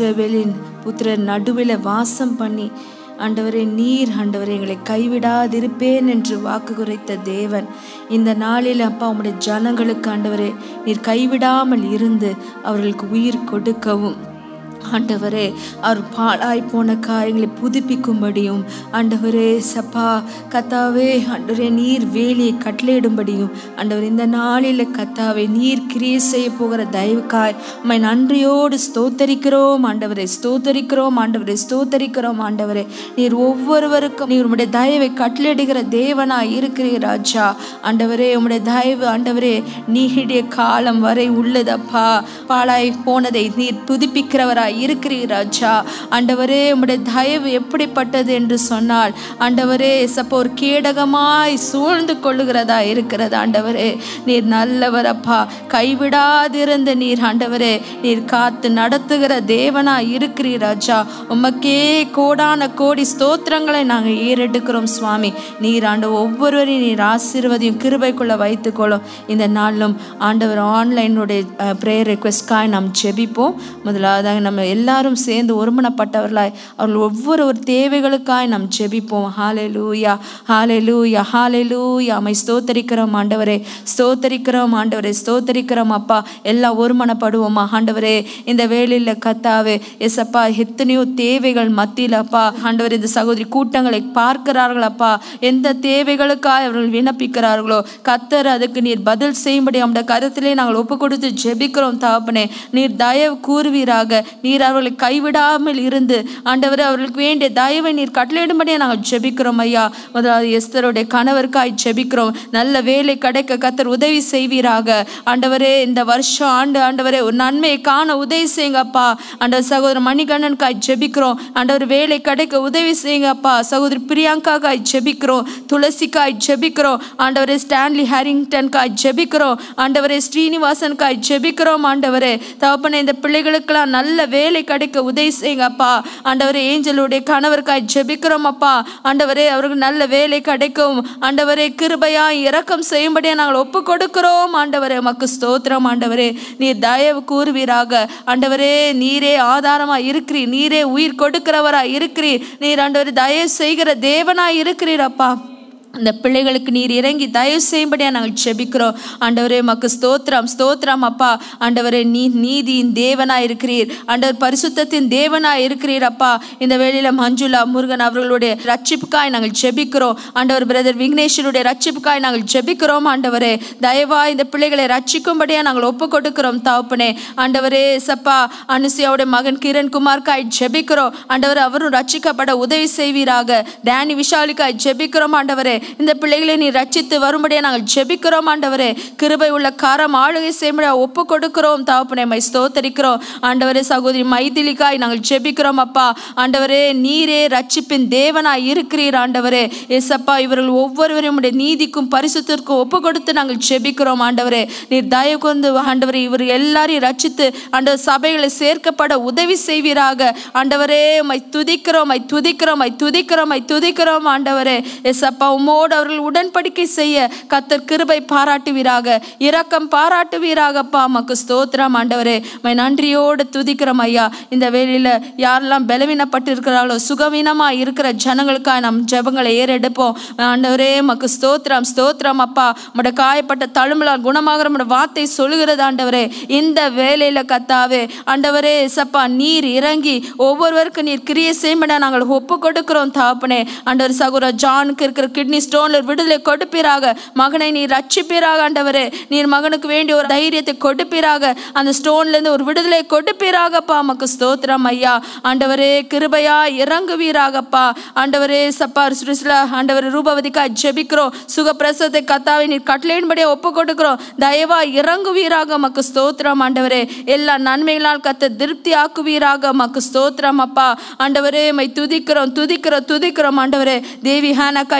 இஸ்ரவேலின் புத்திரர் நடுவில் வாசம் பண்ணி ஆண்டவரே நீர் ஆண்டவரே எங்களை கைவிடாதிருப்பேன் என்று வாக்கு குறைத்த தேவன் இந்த நாளில் அப்பா உம்முடைய ஜனங்களுக்கு ஆண்டவரே நீர் கைவிடாமல் இருந்து அவர்களுக்கு உயிர் கொடுக்கவும் ஆண்டவரே அவர் பாழாய் போன காரியங்களை புதுப்பிக்கும்படியும் ஆண்டவரே சப்பா கத்தாவே ஆண்டவரே நீர் வேலியை கட்டளையிடும்படியும் ஆண்டவர் இந்த நாளில் கத்தாவே நீர் கிரியை செய்ய போகிற தயவுக்காய் உம்மை நன்றியோடு ஸ்தோத்தரிக்கிறோம் ஆண்டவரே ஸ்தோத்தரிக்கிறோம் ஆண்டவரே ஸ்தோத்தரிக்கிறோம் ஆண்டவரே நீர் ஒவ்வொருவருக்கும் நீர் உம்முடைய தயவை கட்டளையிடுகிற தேவனாய் இருக்கிறீர் ராஜா ஆண்டவரே உம்முடைய தயவு ஆண்டவரே நீடிய காலம் வரை உள்ளதப்பா பாழாய் போனதை நீர் புதுப்பிக்கிறவராய் இருக்கிறீர் ராஜா ஆண்டவரே உம்முடைய தயவு எப்படிப்பட்டது என்று சொன்னால் ஆண்டவரே சப்போ ஒரு கேடகமாய் சூழ்ந்து கொள்ளுகிறதா இருக்கிறது ஆண்டவரே நீர் நல்லவர் அப்பா கைவிடாதிருந்த நீர் ஆண்டவரே நீர் காத்து நடத்துகிற தேவனாய் இருக்கிறீர் ராஜா உமக்கே கோடான கோடி ஸ்தோத்திரங்களை நாங்கள் ஏறெடுக்கிறோம் சுவாமி நீர் ஆண்டு ஒவ்வொருவரையும் நீர் ஆசீர்வதியும் கிருபைக்குள்ள வைத்துக்கொள்ளும் இந்த நாளிலும் ஆண்டவர் ஆன்லைனுடைய ப்ரேயர் ரெக்வெஸ்ட்காய் நாம் ஜெபிப்போம் முதலாவதாக நம்ம எல்லாரும் சேர்ந்து ஒருமனப்பட்டவர்களாய் அவர்கள் ஒவ்வொரு ஒரு தேவைகளுக்காய் நாம் ஜெபிப்போம் ஹாலே லூயா ஹாலே லூயா ஹாலே லூயா அமை ஸ்தோத்தரிக்கிறோம் ஆண்டவரே ஸ்தோத்தரிக்கிறோம் ஆண்டவரே ஸ்தோத்தரிக்கிறோம் அப்பா எல்லாம் ஒருமனப்படுவோமா ஆண்டவரே இந்த வேலையில் கத்தாவே எஸ்அப்பா எத்தனையோ தேவைகள் மத்தியில் அப்பா ஆண்டவர் இந்த சகோதரி கூட்டங்களை பார்க்கிறார்கள் அப்பா எந்த தேவைகளுக்காக அவர்கள் விண்ணப்பிக்கிறார்களோ கத்தர் அதுக்கு நீர் பதில் செய்யும்படி அந்த கருத்திலே நாங்கள் ஒப்பு கொடுத்து ஜெபிக்கிறோம் தாப்பனே நீர் தயவு கூறுவீராக நீர் அவர்களை கைவிடாமல் இருந்து ஆண்டவர் அவர்களுக்கு வேண்டிய தயவை நீர் கட்டளையிடும்படியே நாங்கள் ஜெபிக்கிறோம் ஐயா முதலாவது எஸ்தருடைய கணவருக்காய் ஜெபிக்கிறோம் நல்ல வேலை கிடைக்க கத்தர் உதவி செய்வீராக ஆண்டவரே இந்த வருஷம் ஆண்டு ஆண்டவரே ஒரு நன்மையை காண உதவி செய்யுங்கப்பா ஆண்டவர் சகோதரர் மணிகண்ணனுக்காய் ஜெபிக்கிறோம் ஆண்டவர் வேலை கிடைக்க உதவி செய்யுங்கப்பா சகோதரி பிரியாங்காக்காய் ஜெபிக்கிறோம் துளசிக்காய் ஜெபிக்கிறோம் ஆண்டவரே ஸ்டான்லி ஹேரிங்டன்காய் ஜெபிக்கிறோம் ஆண்டவரே ஸ்ரீனிவாசனுக்காய் ஜெபிக்கிறோம் ஆண்டவரே தகப்பனே இந்த பிள்ளைகளுக்கெல்லாம் நல்ல வேலை கிடைக்க உதவி செய்யுங்கப்பா ஆண்டவரே ஏஞ்சலுடைய கணவருக்காய் ஜெபிக்கிறோம் அப்பா ஆண்டவரே அவருக்கு நல்ல வேலை கிடைக்கும் ஆண்டவரே கிருபையா இரக்கம் செய்யும்படியா நாங்கள் ஒப்பு கொடுக்கிறோம் ஆண்டவரே உமக்கு ஸ்தோத்திரம் ஆண்டவரே நீர் தயவு கூறுவீராக ஆண்டவரே நீரே ஆதாரமா இருக்கிறீர் நீரே உயிர் கொடுக்கிறவரா இருக்கிறீர் நீர் ஆண்டவரே தயவு செய்கிற தேவனா இருக்கிறீர் அப்பா இந்த பிள்ளைகளுக்கு நீர் இறங்கி தயவு செய்யும்படியா நாங்கள் ஜெபிக்கிறோம் ஆண்டவரே மக்கு ஸ்தோத்திரம் ஸ்தோத்திரம் அப்பா ஆண்டவரே நீ நீதியின் தேவனா இருக்கிறீர் ஆண்டவர் பரிசுத்தத்தின் தேவனா இருக்கிறீர் அப்பா இந்த வேளையில மஞ்சுளா முருகன் அவர்களுடைய ரட்சிப்புக்காய் நாங்கள் ஜெபிக்கிறோம் ஆண்டவர் பிரதர் விக்னேஸ்வருடைய ரட்சிப்புக்காய் நாங்கள் ஜெபிக்கிறோம் ஆண்டவரே தயவா இந்த பிள்ளைகளை ரட்சிக்கும்படியா நாங்கள் ஒப்பு கொடுக்கிறோம் தாப்பனே ஆண்டவரே சப்பா அனுசியாவுடைய மகன் கிரண் குமார்காய் ஜெபிக்கிறோம் ஆண்டவர் அவரும் ரட்சிக்கப்பட உதவி செய்வீராக டேனி விஷாலிக்காய் ஜெபிக்கிறோம் ஆண்டவரே இந்த பிள்ளைகளை நீ ரட்சித்து வரும்படியா நாங்கள் ஜெபிக்கிறோம் ஆண்டவரே கிருபை உள்ள காரம் ஆளுகை செய்ய ஒப்பு கொடுக்கிறோம் தாப்பனே மை ஸ்தோத்தரிக்கிறோம் ஆண்டவரே சகோதரி மைதிலிக்காய் நாங்கள் ஜெபிக்கிறோம் அப்பா ஆண்டவரே நீரே ரட்சிப்பின் தேவனாய் இருக்கிறீர் ஆண்டவரே எஸ்அப்பா இவர்கள் ஒவ்வொருவரையும் உடைய நீதிக்கும் பரிசுத்திற்கும் ஒப்பு கொடுத்து நாங்கள் ஜெபிக்கிறோம் ஆண்டவரே நீர் தயவு கொண்டு ஆண்டவரே இவர் எல்லாரையும் ரட்சித்து ஆண்டவர் சபைகளை சேர்க்கப்பட உதவி செய்வீராக ஆண்டவரே மை துதிக்கிறோம் மை துதிக்கிறோம் மை துதிக்கிறோம் மை துதிக்கிறோம் ஆண்டவரே எஸ்அப்பா உம்மோடு அவர்கள் உடன்படிக்கை செய்ய கத்தர் கிருபை பாராட்டுவீராக இரக்கம் பாராட்டுவீராகப்பா மக்கு ஸ்தோத்திரம் ஆண்டவரே மை நன்றியோடு துதிக்கிறோம் ஐயா இந்த வேளையில யாரெல்லாம் பலவீனப்பட்டு இருக்கிறார்களோ சுகவீனமா இருக்கிற ஜனங்களுக்காக நம் ஜெபங்களை ஏறெடுப்போம் ஆண்டவரே மக்கு ஸ்தோத்திரம் ஸ்தோத்திரம் அப்பா உம்முடைய காயப்பட்ட தழும்பலால் குணமாகிற உம்முடைய வார்த்தை சொல்லுகிறது ஆண்டவரே இந்த வேலையில கத்தாவே ஆண்டவரே சப்பா நீர் இறங்கி ஒவ்வொருவருக்கும் நீர் கிரியை செய்யப்பட நாங்கள் ஒப்பு கொடுக்கிறோம் தாப்பனே ஆண்டவர் சகோதர ஜானுக்கு இருக்கிற கிட்னி ஸ்டோன்ல விடுதலை கொடுப்பீராக மகனை நீர் ரட்சிப்பீராக ஆண்டவரே நீர் மகனுக்கு வேண்டிய ஒரு தைரியத்தை கொடுப்பீராக அந்த ஸ்டோன்ல இருந்து ஒரு விடுதலை கொடுப்பீராகப்பா மக்கு ஸ்தோத்திரம் ஐயா ஆண்டவரே கிருபையா இறங்குவீராகப்பா ஆண்டவரே சப்பா சுருசிலா ஆண்டவரே ரூபவதிக்கா ஜெபிக்கிறோம் சுகப்பிரசத்தை கத்தாவை நீர் கட்டளையின்படியே ஒப்பு கொடுக்கிறோம் தயவா இறங்குவீராக மக்கு ஸ்தோத்திரம் ஆண்டவரே எல்லா நன்மைகளால் கத்த திருப்தி ஆக்குவீராக மக்கு ஸ்தோத்திரம் அப்பா ஆண்டவரே மை துதிக்கிறோம் துதிக்கிறோம் துதிக்கிறோம் ஆண்டவரே தேவி ஹானாக்கா ஜெபிக்கிறோம்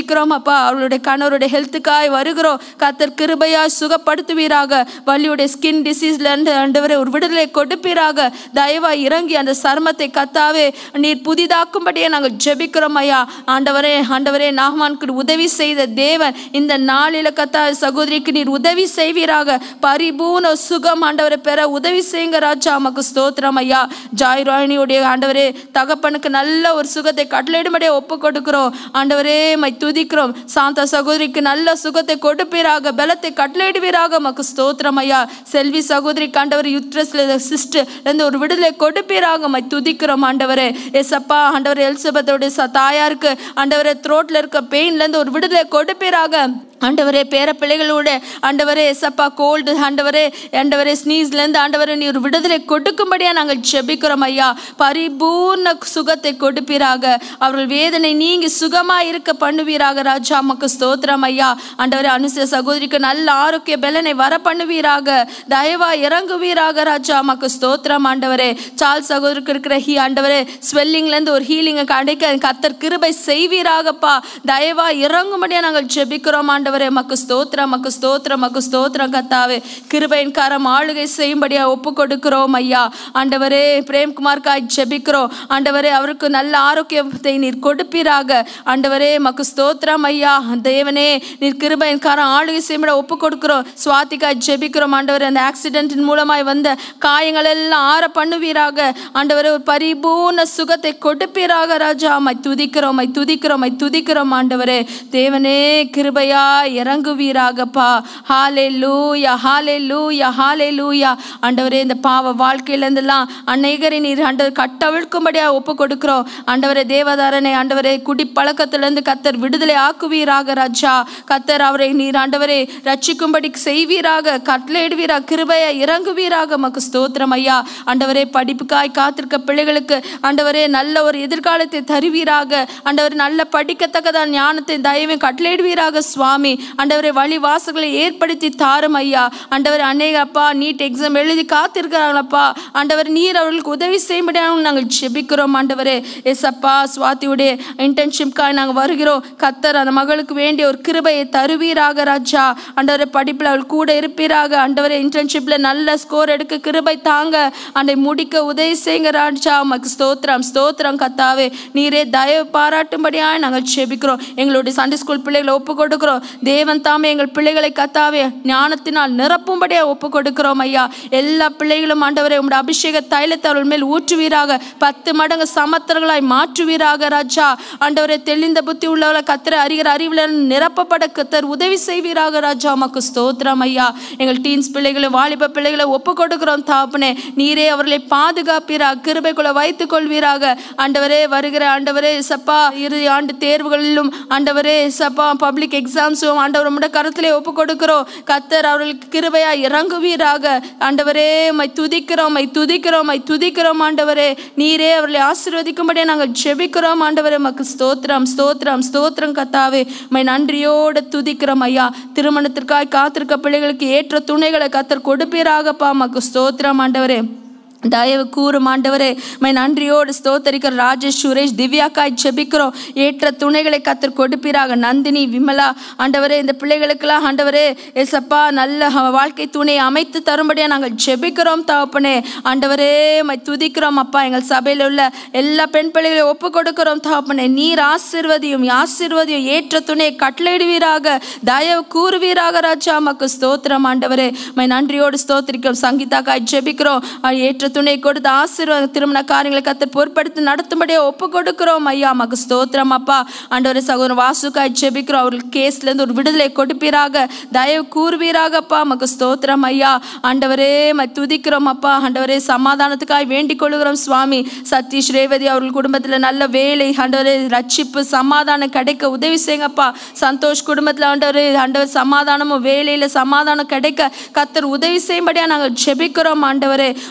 ஜெபிக்கிறோம் அப்பா அவளுடைய கணவருடைய ஹெல்த்துக்காய் வருகிறோம் கத்தர் கிருபையாய் சுகப்படுத்துவீராக வலியுடைய ஸ்கின் டிசீஸ்ல இருந்து ஆண்டவரே ஒரு விடுதலை கொடுப்பீராக தயவாய் இறங்கி அந்த சர்மத்தை கத்தாவே நீர் புதிதாக்கும்படியே நாங்கள் ஜெபிக்கிறோம் ஐயா ஆண்டவரே ஆண்டவரே நாகமானுக்கு உதவி செய்த தேவன் இந்த நாளில கத்தா சகோதரிக்கு நீர் உதவி செய்வீராக பரிபூர்ண சுகம் ஆண்டவரை பெற உதவி செய்யுங்க ராஜா நமக்கு ஸ்தோத்திரம் ஐயா ஜாய் ராணியுடைய ஆண்டவரே தகப்பனுக்கு நல்ல ஒரு சுகத்தை கட்டளையிடும்படியே ஒப்பு கொடுக்கிறோம் ஆண்டவரே மை துதிக்கிறோம் சாந்தா சகோதரிக்கு நல்ல சுகத்தை கொடுப்பீராக பலத்தை கட்டளையிடுவீராக மக்கு ஸ்தோத்திரம் ஐயா செல்வி சகோதரிக்கு ஆண்டவர் யுட்ரஸ்ல சிஸ்டர் இருந்து ஒரு விடுதலை கொடுப்பீராக மை துதிக்கிறோம் ஆண்டவரே எசப்பா ஆண்டவர் எலிசபெத்தோடைய ச- தாயாருக்கு ஆண்டவரே த்ரோட்ல இருக்க பெயின்ல இருந்து ஒரு விடுதலை கொடுப்பீராக ஆண்டவரே பேர பிள்ளைகளோட ஆண்டவரே எசப்பா கோல்டு ஆண்டவரே ஆண்டவரே ஸ்னீஸ்லேருந்து ஆண்டவரே நீ ஒரு விடுதலை கொடுக்கும்படியா நாங்கள் ஜெபிக்கிறோம் ஐயா பரிபூர்ண சுகத்தை கொடுப்பீராக அவர்கள் வேதனை நீங்கி சுகமாக இருக்க பண்ணுவீராக ராஜா அம்மாக்கு ஸ்தோத்திரம் ஐயா ஆண்டவரே அனுச சகோதரிக்கு நல்ல ஆரோக்கிய பலனை வர பண்ணுவீராக தயவா இறங்குவீராக ராஜா அம்மாக்கு ஸ்தோத்திரம் ஆண்டவரே சால் சகோதரிக்கு இருக்கிற ஹீ ஆண்டவரே ஸ்வெல்லிங்லேருந்து ஒரு ஹீலிங்கை கிடைக்க கத்தர் கிருபை செய்வீராகப்பா தயவா இறங்கும்படியா நாங்கள் ஜெபிக்கிறோம் ஆண்டவரே மக்கு ஸ்தோத்திரம் மக்கு ஸ்தோத்திரம் மக்கு ஸ்தோத்திரம் கத்தாவே கிருபையின் காரம் ஆளுகை செய்யும்படியா ஒப்பு கொடுக்கிறோம் ஐயா ஆண்டவரே பிரேம்குமார்க்காய் ஜெபிக்கிறோம் ஆண்டவரே அவருக்கு நல்ல ஆரோக்கியத்தை நீர் கொடுப்பீராக ஆண்டவரே மக்கு ஸ்தோத்திரம் ஐயா தேவனே நீர் கிருபையின் காரம் ஆளுகை செய்யும்படியா ஒப்பு கொடுக்கிறோம் சுவாத்திக்காய் ஜெபிக்கிறோம் ஆண்டவரே அந்த ஆக்சிடென்ட்டின் மூலமாய் வந்த காயங்கள் எல்லாம் ஆற பண்ணுவீராக ஆண்டவரே ஒரு பரிபூர்ண சுகத்தை கொடுப்பீராக ராஜா மை துதிக்கிறோம் மை துதிக்கிறோம் மை துதிக்கிறோம் ஆண்டவரே தேவனே கிருபையா இறங்குவீராகப்பா ஹாலே லூயா ஹாலே லூயா ஹாலே லூயா ஆண்டவரே இந்த பாவ வாழ்க்கையிலேருந்தெல்லாம் அநேகரை நீர் ஆண்டவர் கட்டவிழ்க்கும்படியா ஒப்பு கொடுக்கிறோம் ஆண்டவரே தேவதாரனை ஆண்டவரே குடி பழக்கத்திலிருந்து கத்தர் விடுதலை ஆக்குவீராக ராஜா கத்தர் அவரை நீர் ஆண்டவரே ரட்சிக்கும்படி செய்வீராக கட்டளையிடுவீராக கிருபையா இறங்குவீராக மக்கு ஸ்தோத்திரம் ஐயா ஆண்டவரே படிப்புக்காய் காத்திருக்க பிள்ளைகளுக்கு ஆண்டவரே நல்ல ஒரு எதிர்காலத்தை தருவீராக ஆண்டவரே நல்ல படிக்கத்தக்கதான ஞானத்தை தயவை கட்டளையிடுவீராக சுவாமி ஆண்டவரே வழி வாசல்களை ஏற்படுத்தி தாரும் ஐயா ஆண்டவரே அநேக அப்பா நீட் எக்ஸாம் எழுதி காத்திருக்கிறாங்களப்பா ஆண்டவர் நீர் அவர்களுக்கு உதவி செய்யும்படியாக நாங்கள் ஜெபிக்கிறோம் ஆண்டவரே எஸ்அப்பா சுவாத்தியுடைய இன்டர்ன்ஷிப்காக நாங்கள் வருகிறோம் கத்தர் அந்த மகளுக்கு வேண்டிய ஒரு கிருபையை தருவீராக ராஜா ஆண்டவரே படிப்பில் அவள் கூட இருப்பீராக ஆண்டவரே இன்டர்ன்ஷிப்பில் நல்ல ஸ்கோர் எடுக்க கிருபை தாங்க அண்டை முடிக்க உதவி செய்யுங்க ராஜா உமக்கு ஸ்தோத்திரம் ஸ்தோத்திரம் கத்தாவே நீரே தயவு பாராட்டும்படியாக நாங்கள் ஜெபிக்கிறோம் எங்களுடைய சண்டே ஸ்கூல் பிள்ளைகளை ஒப்பு கொடுக்கிறோம் தேவன் தாமே எங்கள் பிள்ளைகளை கத்தாவே ஞானத்தினால் நிரப்பும்படியாக ஒப்பு கொடுக்கிறோம் ஐயா எல்லா பிள்ளைகளும் ஆண்டவரே உங்களுடைய அபிஷேக தைலத்தை அவர்கள் மேல் ஊற்றுவீராக பத்து மடங்கு சமத்தர்களாய் மாற்றுவீராக ராஜா ஆண்டவரே தெளிந்த புத்தி உள்ளவளை கத்திர அறிகிற அறிவில் நிரப்பப்பட கத்தர் உதவி செய்வீராக ராஜா உமக்கு ஸ்தோத்திரம் ஐயா எங்கள் டீன்ஸ் பிள்ளைகளை வாலிப பிள்ளைகளை ஒப்பு கொடுக்கிறோம் தாப்பனே நீரே அவர்களை பாதுகாப்பீராக கிருபைக்குள்ள வைத்துக் கொள்வீராக ஆண்டவரே வருகிற ஆண்டவரே சப்பா இறுதி ஆண்டு தேர்வுகளிலும் ஆண்டவரே சப்பா பப்ளிக் எக்ஸாம்ஸும் ஆண்டவர் உம்முடைய கருத்திலே ஒப்பு கொடுக்கிறோம் கத்தர் அவர்களுக்கு கிருபையா இறங்குவீராக ஆண்டவரே மை துதிக்கிறோம் மை துதிக்கிறோம் மை துதிக்கிறோம் ஆண்டவரே நீரே அவர்களை ஆசீர்வதிக்கும்படியே நாங்கள் ஜெபிக்கிறோம் ஆண்டவரே மக்கு ஸ்தோத்திரம் ஸ்தோத்திரம் ஸ்தோத்திரம் கத்தாவே மை நன்றியோடு துதிக்கிறோம் ஐயா திருமணத்திற்காய் காத்திருக்க பிள்ளைகளுக்கு ஏற்ற துணைகளை கத்தர் கொடுப்பீராகப்பா மக்கு ஸ்தோத்திரம் ஆண்டவரே தயவு கூறும் ஆண்டவரே மை நன்றியோடு ஸ்தோத்தரிக்கிற ராஜேஷ் சுரேஷ் திவ்யாக்காய் ஜெபிக்கிறோம் ஏற்ற துணைகளை கத்தர் கொடுப்பீராக நந்தினி விமலா ஆண்டவரே இந்த பிள்ளைகளுக்கெல்லாம் ஆண்டவரே எசப்பா நல்ல வாழ்க்கை துணையை அமைத்து தரும்படியா நாங்கள் ஜெபிக்கிறோம் தகப்பனே ஆண்டவரே மை துதிக்கிறோம் அப்பா எங்கள் சபையில் உள்ள எல்லா பெண் பிள்ளைகளையும் ஒப்பு கொடுக்கிறோம் தகப்பனே நீர் ஆசிர்வதியும் ஆசிர்வதியும் ஏற்ற துணையை கட்டளையிடுவீராக தயவு கூறுவீராக ராஜா மக்கு ஸ்தோத்திரம் ஆண்டவரே மை நன்றியோடு ஸ்தோத்திரிக்கிறோம் சங்கீதாக்காய் ஜெபிக்கிறோம் அஹ் ஏற்ற துணை கொடுத்து ஆசீர்வாத திருமண காரியங்களை கத்தர் பொறுப்படுத்தி நடத்தும்படியே ஒப்பு கொடுக்கிறோம் ஐயா மக்கு ஸ்தோத்திரம் அப்பா ஆண்டவரே சகோதரன் வாசுக்காய் ஜெபிக்கிறோம் அவர்களுக்கு கேஸ்லேருந்து ஒரு விடுதலை கொடுப்பீராக தயவு கூறுவீராகப்பா மக்கு ஸ்தோத்திரம் ஐயா ஆண்டவரே மை துதிக்கிறோம் அப்பா ஆண்டவரே சமாதானத்துக்காய் வேண்டிக் கொள்கிறோம் சுவாமி சதீஷ் ரேவதி அவர்கள் குடும்பத்தில் நல்ல வேலை ஆண்டவரே ரட்சிப்பு சமாதானம் கிடைக்க உதவி செய்யுங்கப்பா சந்தோஷ் குடும்பத்தில் ஆண்டவரே ஆண்டவர் சமாதானமும் வேலையில் சமாதானம் கிடைக்க கத்தர் உதவி செய்யும்படியா நாங்கள் ஜெபிக்கிறோம் ஆண்டவரே மை நன்றி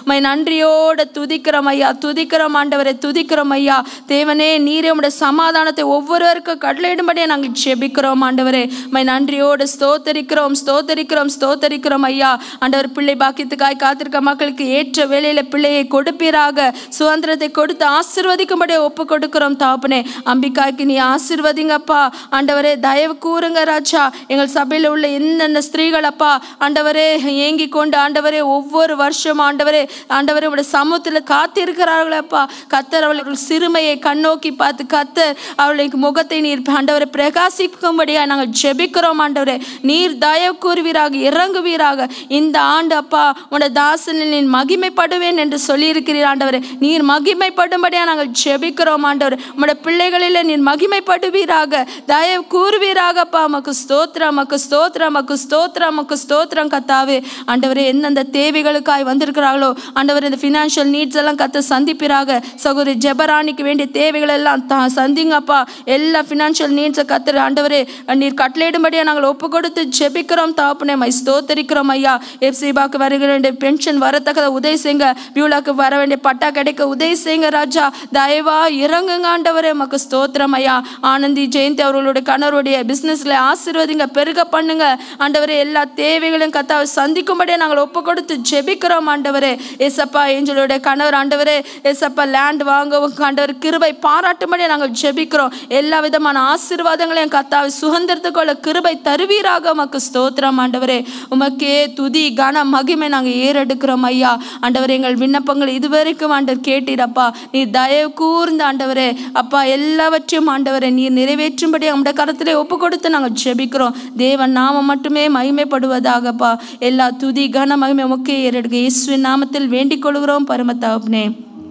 நன்றியோட துதிக்கிறோம் ஐயா துதிக்கிறோம் ஆண்டவரை துதிக்கிறோம் ஐயா தேவனே நீரே உம்முடைய சமாதானத்தை ஒவ்வொருவருக்கும் கடலிடும்படியே நாங்கள் ஜெபிக்கிறோம் ஆண்டவரே மை நன்றியோடு ஸ்தோத்தரிக்கிறோம் ஸ்தோத்தரிக்கிறோம் ஸ்தோத்தரிக்கிறோம் ஐயா ஆண்டவர் பிள்ளை பாக்கியத்துக்காய் காத்திருக்க மக்களுக்கு ஏற்ற வேலையில பிள்ளையை கொடுப்பீராக சுதந்திரத்தை கொடுத்து ஆசிர்வதிக்கும்படியே ஒப்பு கொடுக்கிறோம் தாப்பனே அம்பிகாய்க்கு நீ ஆசிர்வதிங்கப்பா ஆண்டவரே தயவு கூறுங்க ராஜா எங்கள் சபையில் உள்ள என்னென்ன ஸ்திரீகள் அப்பா ஆண்டவரே ஏங்கி கொண்டு ஆண்டவரே ஒவ்வொரு வருஷம் ஆண்டவரே ஆண்டவரே உடைய சமூகத்தில் காத்திருக்கிறார்களே அப்பா கத்தர் அவளுக்கு சிறுமையை கண்ணோக்கி பார்த்து கத்தர் அவளுக்கு முகத்தை நீர் ஆண்டவரை பிரகாசிக்கும்படியா நாங்கள் ஜெபிக்கிறோம் ஆண்டவரே நீர் தயவு கூறுவீராக இறங்குவீராக இந்த ஆண்டு அப்பா உடைய தாசனில் நீர் மகிமைப்படுவேன் என்று சொல்லியிருக்கிறீர் ஆண்டவரே நீர் மகிமைப்படும்படியா நாங்கள் ஜெபிக்கிறோம் ஆண்டவரே உடைய பிள்ளைகளில் நீர் மகிமைப்படுவீராக தயவு கூறுவீராகப்பா மக்கு ஸ்தோத்திரம் மக்கு ஸ்தோத்திரம் மக்கு ஸ்தோத்திரம் மக்கு ஸ்தோத்திரம் கத்தாவே ஆண்டவரே எந்தெந்த தேவைகளுக்காய் வந்திருக்கிறார்களோ ஆண்டவர் இந்த ஃபினான்ஷியல் நீட்ஸ் எல்லாம் கத்த சந்திப்பிறாக சகோதரி ஜெபராணிக்கு வேண்டிய தேவைகள் எல்லாம் தா சந்திங்கப்பா எல்லா ஃபினான்ஷியல் நீட்ஸை கத்துற ஆண்டவரே நீர் கட்டளையிடும்படியா நாங்கள் ஒப்பு கொடுத்து ஜெபிக்கிறோம் தாப்புனே மை ஸ்தோத்தரிக்கிறோம் ஐயா எஃப்சிபாக்கு வருகிற வேண்டிய பென்ஷன் வரத்தக்கத உதவி செய்யுங்க பியூலாக்கு வர வேண்டிய பட்டா கிடைக்க உதவி செய்யுங்க ராஜா தயவா இறங்குங்க ஆண்டவரே மக்கு ஸ்தோத்திரம் ஐயா ஆனந்தி ஜெயந்தி அவர்களுடைய கணவருடைய பிஸ்னஸ்ல ஆசீர்வதிங்க பெருக பண்ணுங்க ஆண்டவரே எல்லா தேவைகளையும் கத்தாவை சந்திக்கும்படியே நாங்கள் ஒப்பு கொடுத்து ஜெபிக்கிறோம் ஆண்டவரே ஏசப்பா ஏஞ்சலுடைய கணவர் ஆண்டவரே ஏசப்பா லேண்ட் வாங்கவும் ஆண்டவர் கிருபை பாராட்டும்படியே நாங்கள் ஜெபிக்கிறோம் எல்லா விதமான ஆசீர்வாதங்களையும் கத்தாவை சுதந்திரத்துக்குள்ள கிருபை தருவீராக உமக்கு ஸ்தோத்திரம் ஆண்டவரே உமக்கே துதி கன மகிமை நாங்கள் ஏறெடுக்கிறோம் ஐயா ஆண்டவரே எங்கள் விண்ணப்பங்கள் இதுவரைக்கும் ஆண்டவர் கேட்டீரப்பா நீ தயவு கூர்ந்த ஆண்டவரே அப்பா எல்லாவற்றையும் ஆண்டவரே நீர் நிறைவேற்றும்படி நம்முடைய கரத்திலே ஒப்பு கொடுத்து நாங்கள் ஜெபிக்கிறோம் தேவன் நாமம் மட்டுமே மகிமைப்படுவதாகப்பா எல்லா துதி கன மகிமை உமக்கே ஏறெடுக்க இயேசுவின் நாமத்தில் வேண்டிக் கொள்கிறோம் பரமத்தாப்னே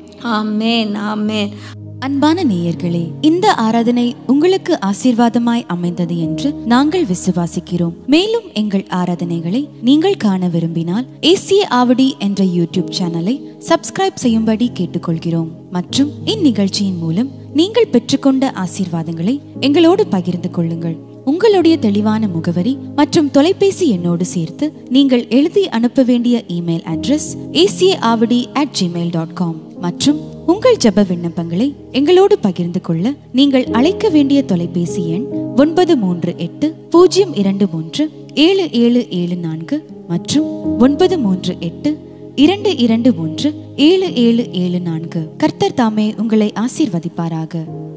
ஆமேன் ஆமேன் அன்பான நேயர்களே இந்த ஆராதனை உங்களுக்கு ஆசீர்வாதமாய் அமைந்தது என்று நாங்கள் விசுவாசிக்கிறோம் மேலும் எங்கள் ஆராதனைகளை நீங்கள் காண விரும்பினால் ஏசிய ஆவடி என்ற யூடியூப் சேனலை சப்ஸ்கிரைப் செய்யும்படி கேட்டுக்கொள்கிறோம் மற்றும் இந்நிகழ்ச்சியின் மூலம் நீங்கள் பெற்றுக்கொண்ட ஆசீர்வாதங்களை எங்களோடு பகிர்ந்து கொள்ளுங்கள் உங்களுடைய தெளிவான முகவரி மற்றும் தொலைபேசி எண்ணோடு சேர்த்து நீங்கள் எழுதி அனுப்ப வேண்டிய இமெயில் அட்ரஸ் ஏசிய Avadi at Gmail dot com மற்றும் உங்கள் ஜெப விண்ணப்பங்களை எங்களோடு பகிர்ந்து கொள்ள நீங்கள் அழைக்க வேண்டிய தொலைபேசி எண் ஒன்பது மூன்று எட்டு பூஜ்ஜியம் இரண்டு மூன்று ஏழு ஏழு ஏழு நான்கு மற்றும் ஒன்பது மூன்று எட்டு இரண்டு இரண்டு ஒன்று ஏழு ஏழு ஏழு நான்கு கர்த்தர் தாமே உங்களை ஆசீர்வதிப்பாராக